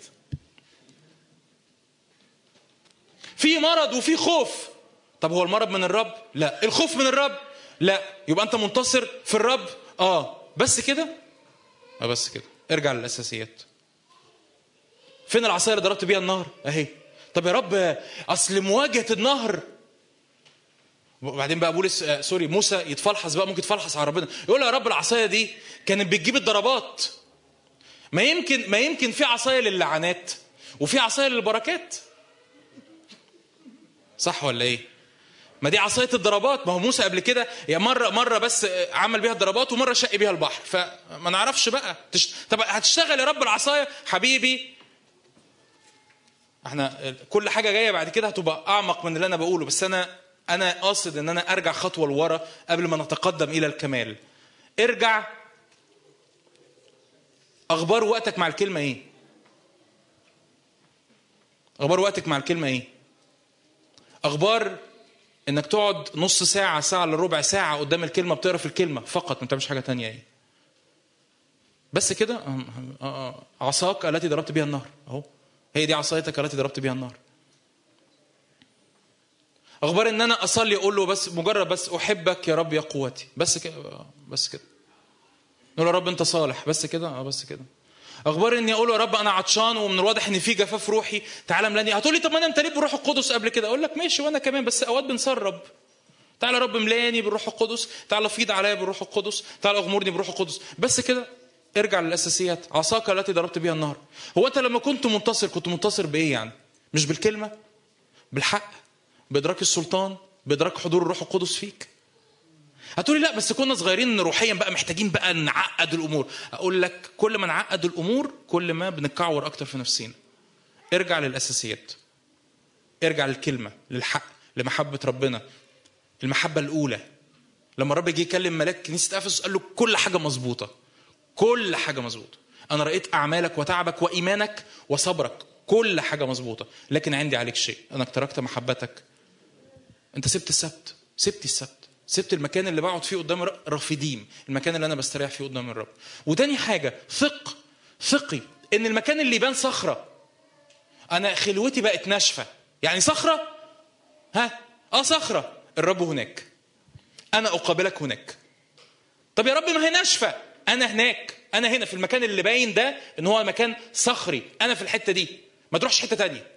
في مرض وفي خوف طب هو المرض من الرب لا الخوف من الرب لا يبقى انت منتصر في الرب اه بس كده اه بس كده ارجع للاساسيات فين العصايه اللي ضربت بيها النهر اهي طب يا رب اصل مواجهه النهر وبعدين بقى بولس آه سوري موسى يتفلحص بقى ممكن يتفلحص على ربنا يقول له يا رب العصايه دي كانت بتجيب الضربات ما يمكن ما يمكن في عصايه للعنات وفي عصايه للبركات صح ولا ايه ما دي عصايه الضربات ما هو موسى قبل كده يا مره مره بس آه، عمل بيها الضربات ومره شق بيها البحر فما نعرفش بقى تش... طب هتشتغل يا رب العصايه حبيبي احنا كل حاجه جايه بعد كده هتبقى اعمق من اللي انا بقوله بس انا انا قاصد ان انا ارجع خطوه لورا قبل ما نتقدم الى الكمال ارجع اخبار وقتك مع الكلمه ايه اخبار وقتك مع الكلمه ايه اخبار انك تقعد نص ساعه ساعه الا ربع ساعه قدام الكلمه بتقرا في الكلمه فقط ما بتعملش حاجه تانية ايه بس كده آه، آه، آه، عصاك التي ضربت بها النهر اهو هي دي عصايتك التي ضربت بها النار اخبار ان انا اصلي اقول له بس مجرد بس احبك يا رب يا قوتي بس كده بس كده نقول يا رب انت صالح بس كده اه بس كده اخبار اني اقول له يا رب انا عطشان ومن الواضح ان في جفاف روحي تعالى ملاني هتقول لي طب ما انا امتليت بالروح القدس قبل كده اقول لك ماشي وانا كمان بس اوقات بنسرب تعالى يا رب ملاني بالروح القدس تعالى فيض عليا بالروح القدس تعالى اغمرني بالروح القدس بس كده ارجع للاساسيات عصاك التي ضربت بها النهر هو انت لما كنت منتصر كنت منتصر بايه يعني مش بالكلمه بالحق بادراك السلطان بادراك حضور الروح القدس فيك هتقولي لا بس كنا صغيرين روحيا بقى محتاجين بقى نعقد الامور اقول لك كل ما نعقد الامور كل ما بنتكعور اكتر في نفسينا ارجع للاساسيات ارجع للكلمه للحق لمحبه ربنا المحبه الاولى لما الرب جه يكلم ملاك كنيسه افسس قال له كل حاجه مظبوطه كل حاجه مظبوطه انا رايت اعمالك وتعبك وايمانك وصبرك كل حاجه مظبوطه لكن عندي عليك شيء انك تركت محبتك انت سبت السبت سبت السبت سبت المكان اللي بقعد فيه قدام الرب رافديم المكان اللي انا بستريح فيه قدام الرب وتاني حاجه ثق ثقي ان المكان اللي يبان صخره انا خلوتي بقت ناشفه يعني صخره ها اه صخره الرب هناك انا اقابلك هناك طب يا رب ما هي ناشفه انا هناك انا هنا في المكان اللي باين ده ان هو مكان صخري انا في الحته دي ما تروحش حته تانية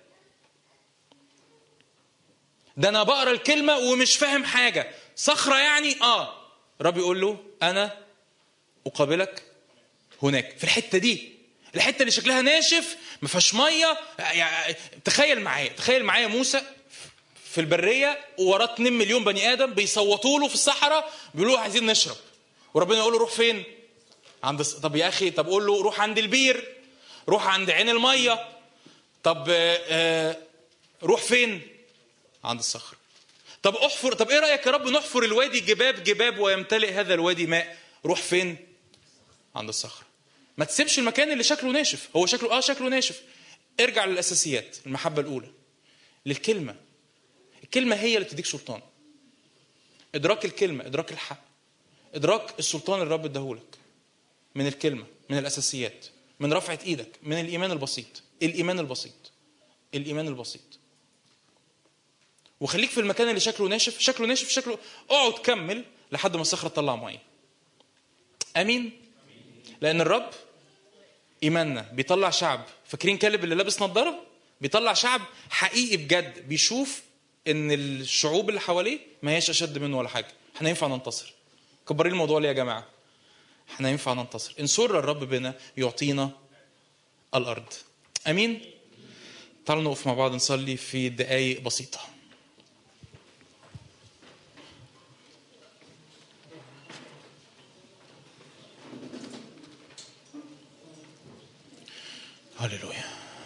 ده انا بقرا الكلمه ومش فاهم حاجه صخره يعني اه الرب يقول له انا اقابلك هناك في الحته دي الحته اللي شكلها ناشف ما فيهاش ميه يعني تخيل معايا تخيل معايا موسى في البريه ووراه 2 مليون بني ادم بيصوتوا له في الصحراء بيقولوا له عايزين نشرب وربنا يقول له روح فين عند الص- طب يا اخي طب قول له روح عند البير روح عند عين الميه طب آه، آه، روح فين عند الصخر طب احفر طب ايه رايك يا رب نحفر الوادي جباب جباب ويمتلئ هذا الوادي ماء روح فين عند الصخر ما تسيبش المكان اللي شكله ناشف هو شكله اه شكله ناشف ارجع للاساسيات المحبه الاولى للكلمه الكلمه هي اللي بتديك سلطان ادراك الكلمه ادراك الحق ادراك السلطان اللي الرب اداهولك من الكلمه من الاساسيات من رفعه ايدك من الايمان البسيط الايمان البسيط الايمان البسيط وخليك في المكان اللي شكله ناشف شكله ناشف شكله اقعد كمل لحد ما الصخره تطلع ميه امين لان الرب ايماننا بيطلع شعب فاكرين كلب اللي لابس نظاره بيطلع شعب حقيقي بجد بيشوف ان الشعوب اللي حواليه ما هيش اشد منه ولا حاجه احنا ينفع ننتصر كبرين الموضوع ليه يا جماعه احنا ينفع ننتصر ان سر الرب بنا يعطينا الارض امين تعالوا نقف مع بعض نصلي في دقائق بسيطه هللويا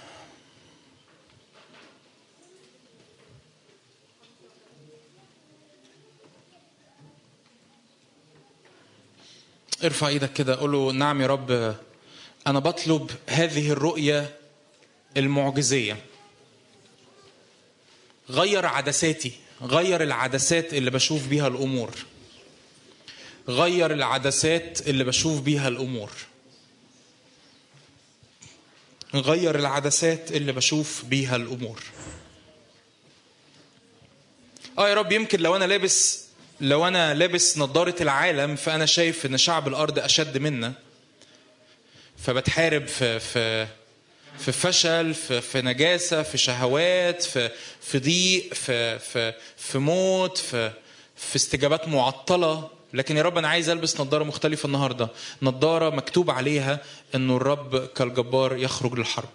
ارفع ايدك كده قول له نعم يا رب انا بطلب هذه الرؤيه المعجزيه غير عدساتي غير العدسات اللي بشوف بيها الامور غير العدسات اللي بشوف بيها الامور غير العدسات اللي بشوف بيها الامور اه يا رب يمكن لو انا لابس لو انا لابس نظاره العالم فانا شايف ان شعب الارض اشد منا فبتحارب في في في فشل في, في نجاسه في شهوات في في ضيق في في في موت في في استجابات معطله لكن يا رب انا عايز البس نظاره مختلفه النهارده نظاره مكتوب عليها انه الرب كالجبار يخرج للحرب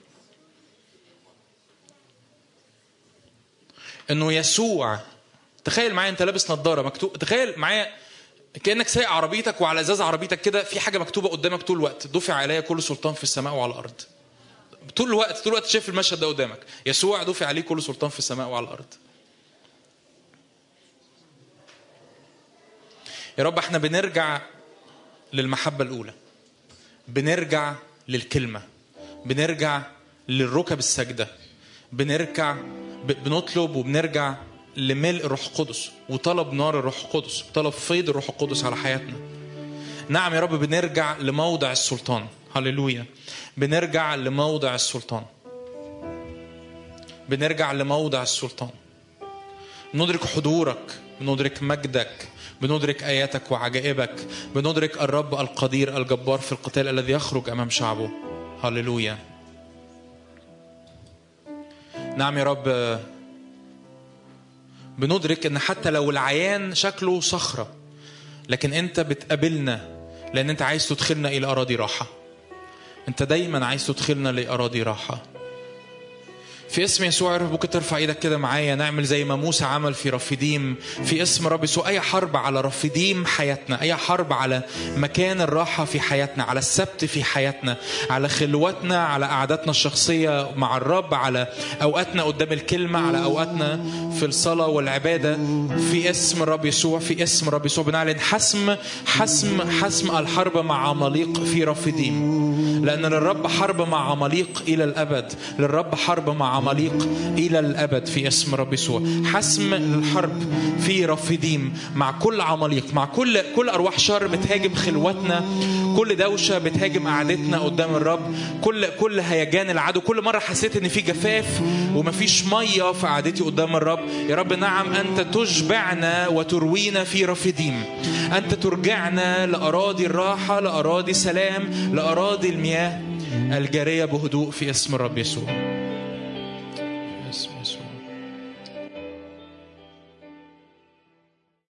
انه يسوع تخيل معايا انت لابس نظاره مكتوب تخيل معايا كانك سايق عربيتك وعلى ازاز عربيتك كده في حاجه مكتوبه قدامك طول الوقت دفع عليا كل سلطان في السماء وعلى الارض طول الوقت طول الوقت شايف المشهد ده قدامك يسوع دفع عليه كل سلطان في السماء وعلى الارض يا رب احنا بنرجع للمحبه الاولى بنرجع للكلمه بنرجع للركب السجده بنرجع ب- بنطلب وبنرجع لملء الروح القدس وطلب نار الروح القدس وطلب فيض الروح القدس على حياتنا نعم يا رب بنرجع لموضع السلطان هللويا بنرجع لموضع السلطان بنرجع لموضع السلطان ندرك حضورك بندرك مجدك بندرك اياتك وعجائبك بندرك الرب القدير الجبار في القتال الذي يخرج امام شعبه هللويا نعم يا رب بندرك ان حتى لو العيان شكله صخره لكن انت بتقابلنا لان انت عايز تدخلنا الى اراضي راحه انت دايما عايز تدخلنا لاراضي راحه في اسم يسوع يا رب ممكن ترفع ايدك كده معايا نعمل زي ما موسى عمل في رفيديم في اسم رب يسوع اي حرب على رفيديم حياتنا اي حرب على مكان الراحه في حياتنا على السبت في حياتنا على خلوتنا على قعداتنا الشخصيه مع الرب على اوقاتنا قدام الكلمه على اوقاتنا في الصلاه والعباده في اسم الرب يسوع في اسم الرب يسوع بنعلن حسم حسم حسم الحرب مع عماليق في رفيديم لان للرب حرب مع عماليق الى الابد للرب حرب مع عماليق الى الابد في اسم رب يسوع حسم الحرب في رفيديم مع كل عماليق مع كل كل ارواح شر بتهاجم خلوتنا كل دوشه بتهاجم قعدتنا قدام الرب كل كل هيجان العدو كل مره حسيت ان في جفاف ومفيش ميه في قعدتي قدام الرب يا رب نعم انت تشبعنا وتروينا في رفيديم انت ترجعنا لاراضي الراحه لاراضي السلام لاراضي المياه الجاريه بهدوء في اسم الرب يسوع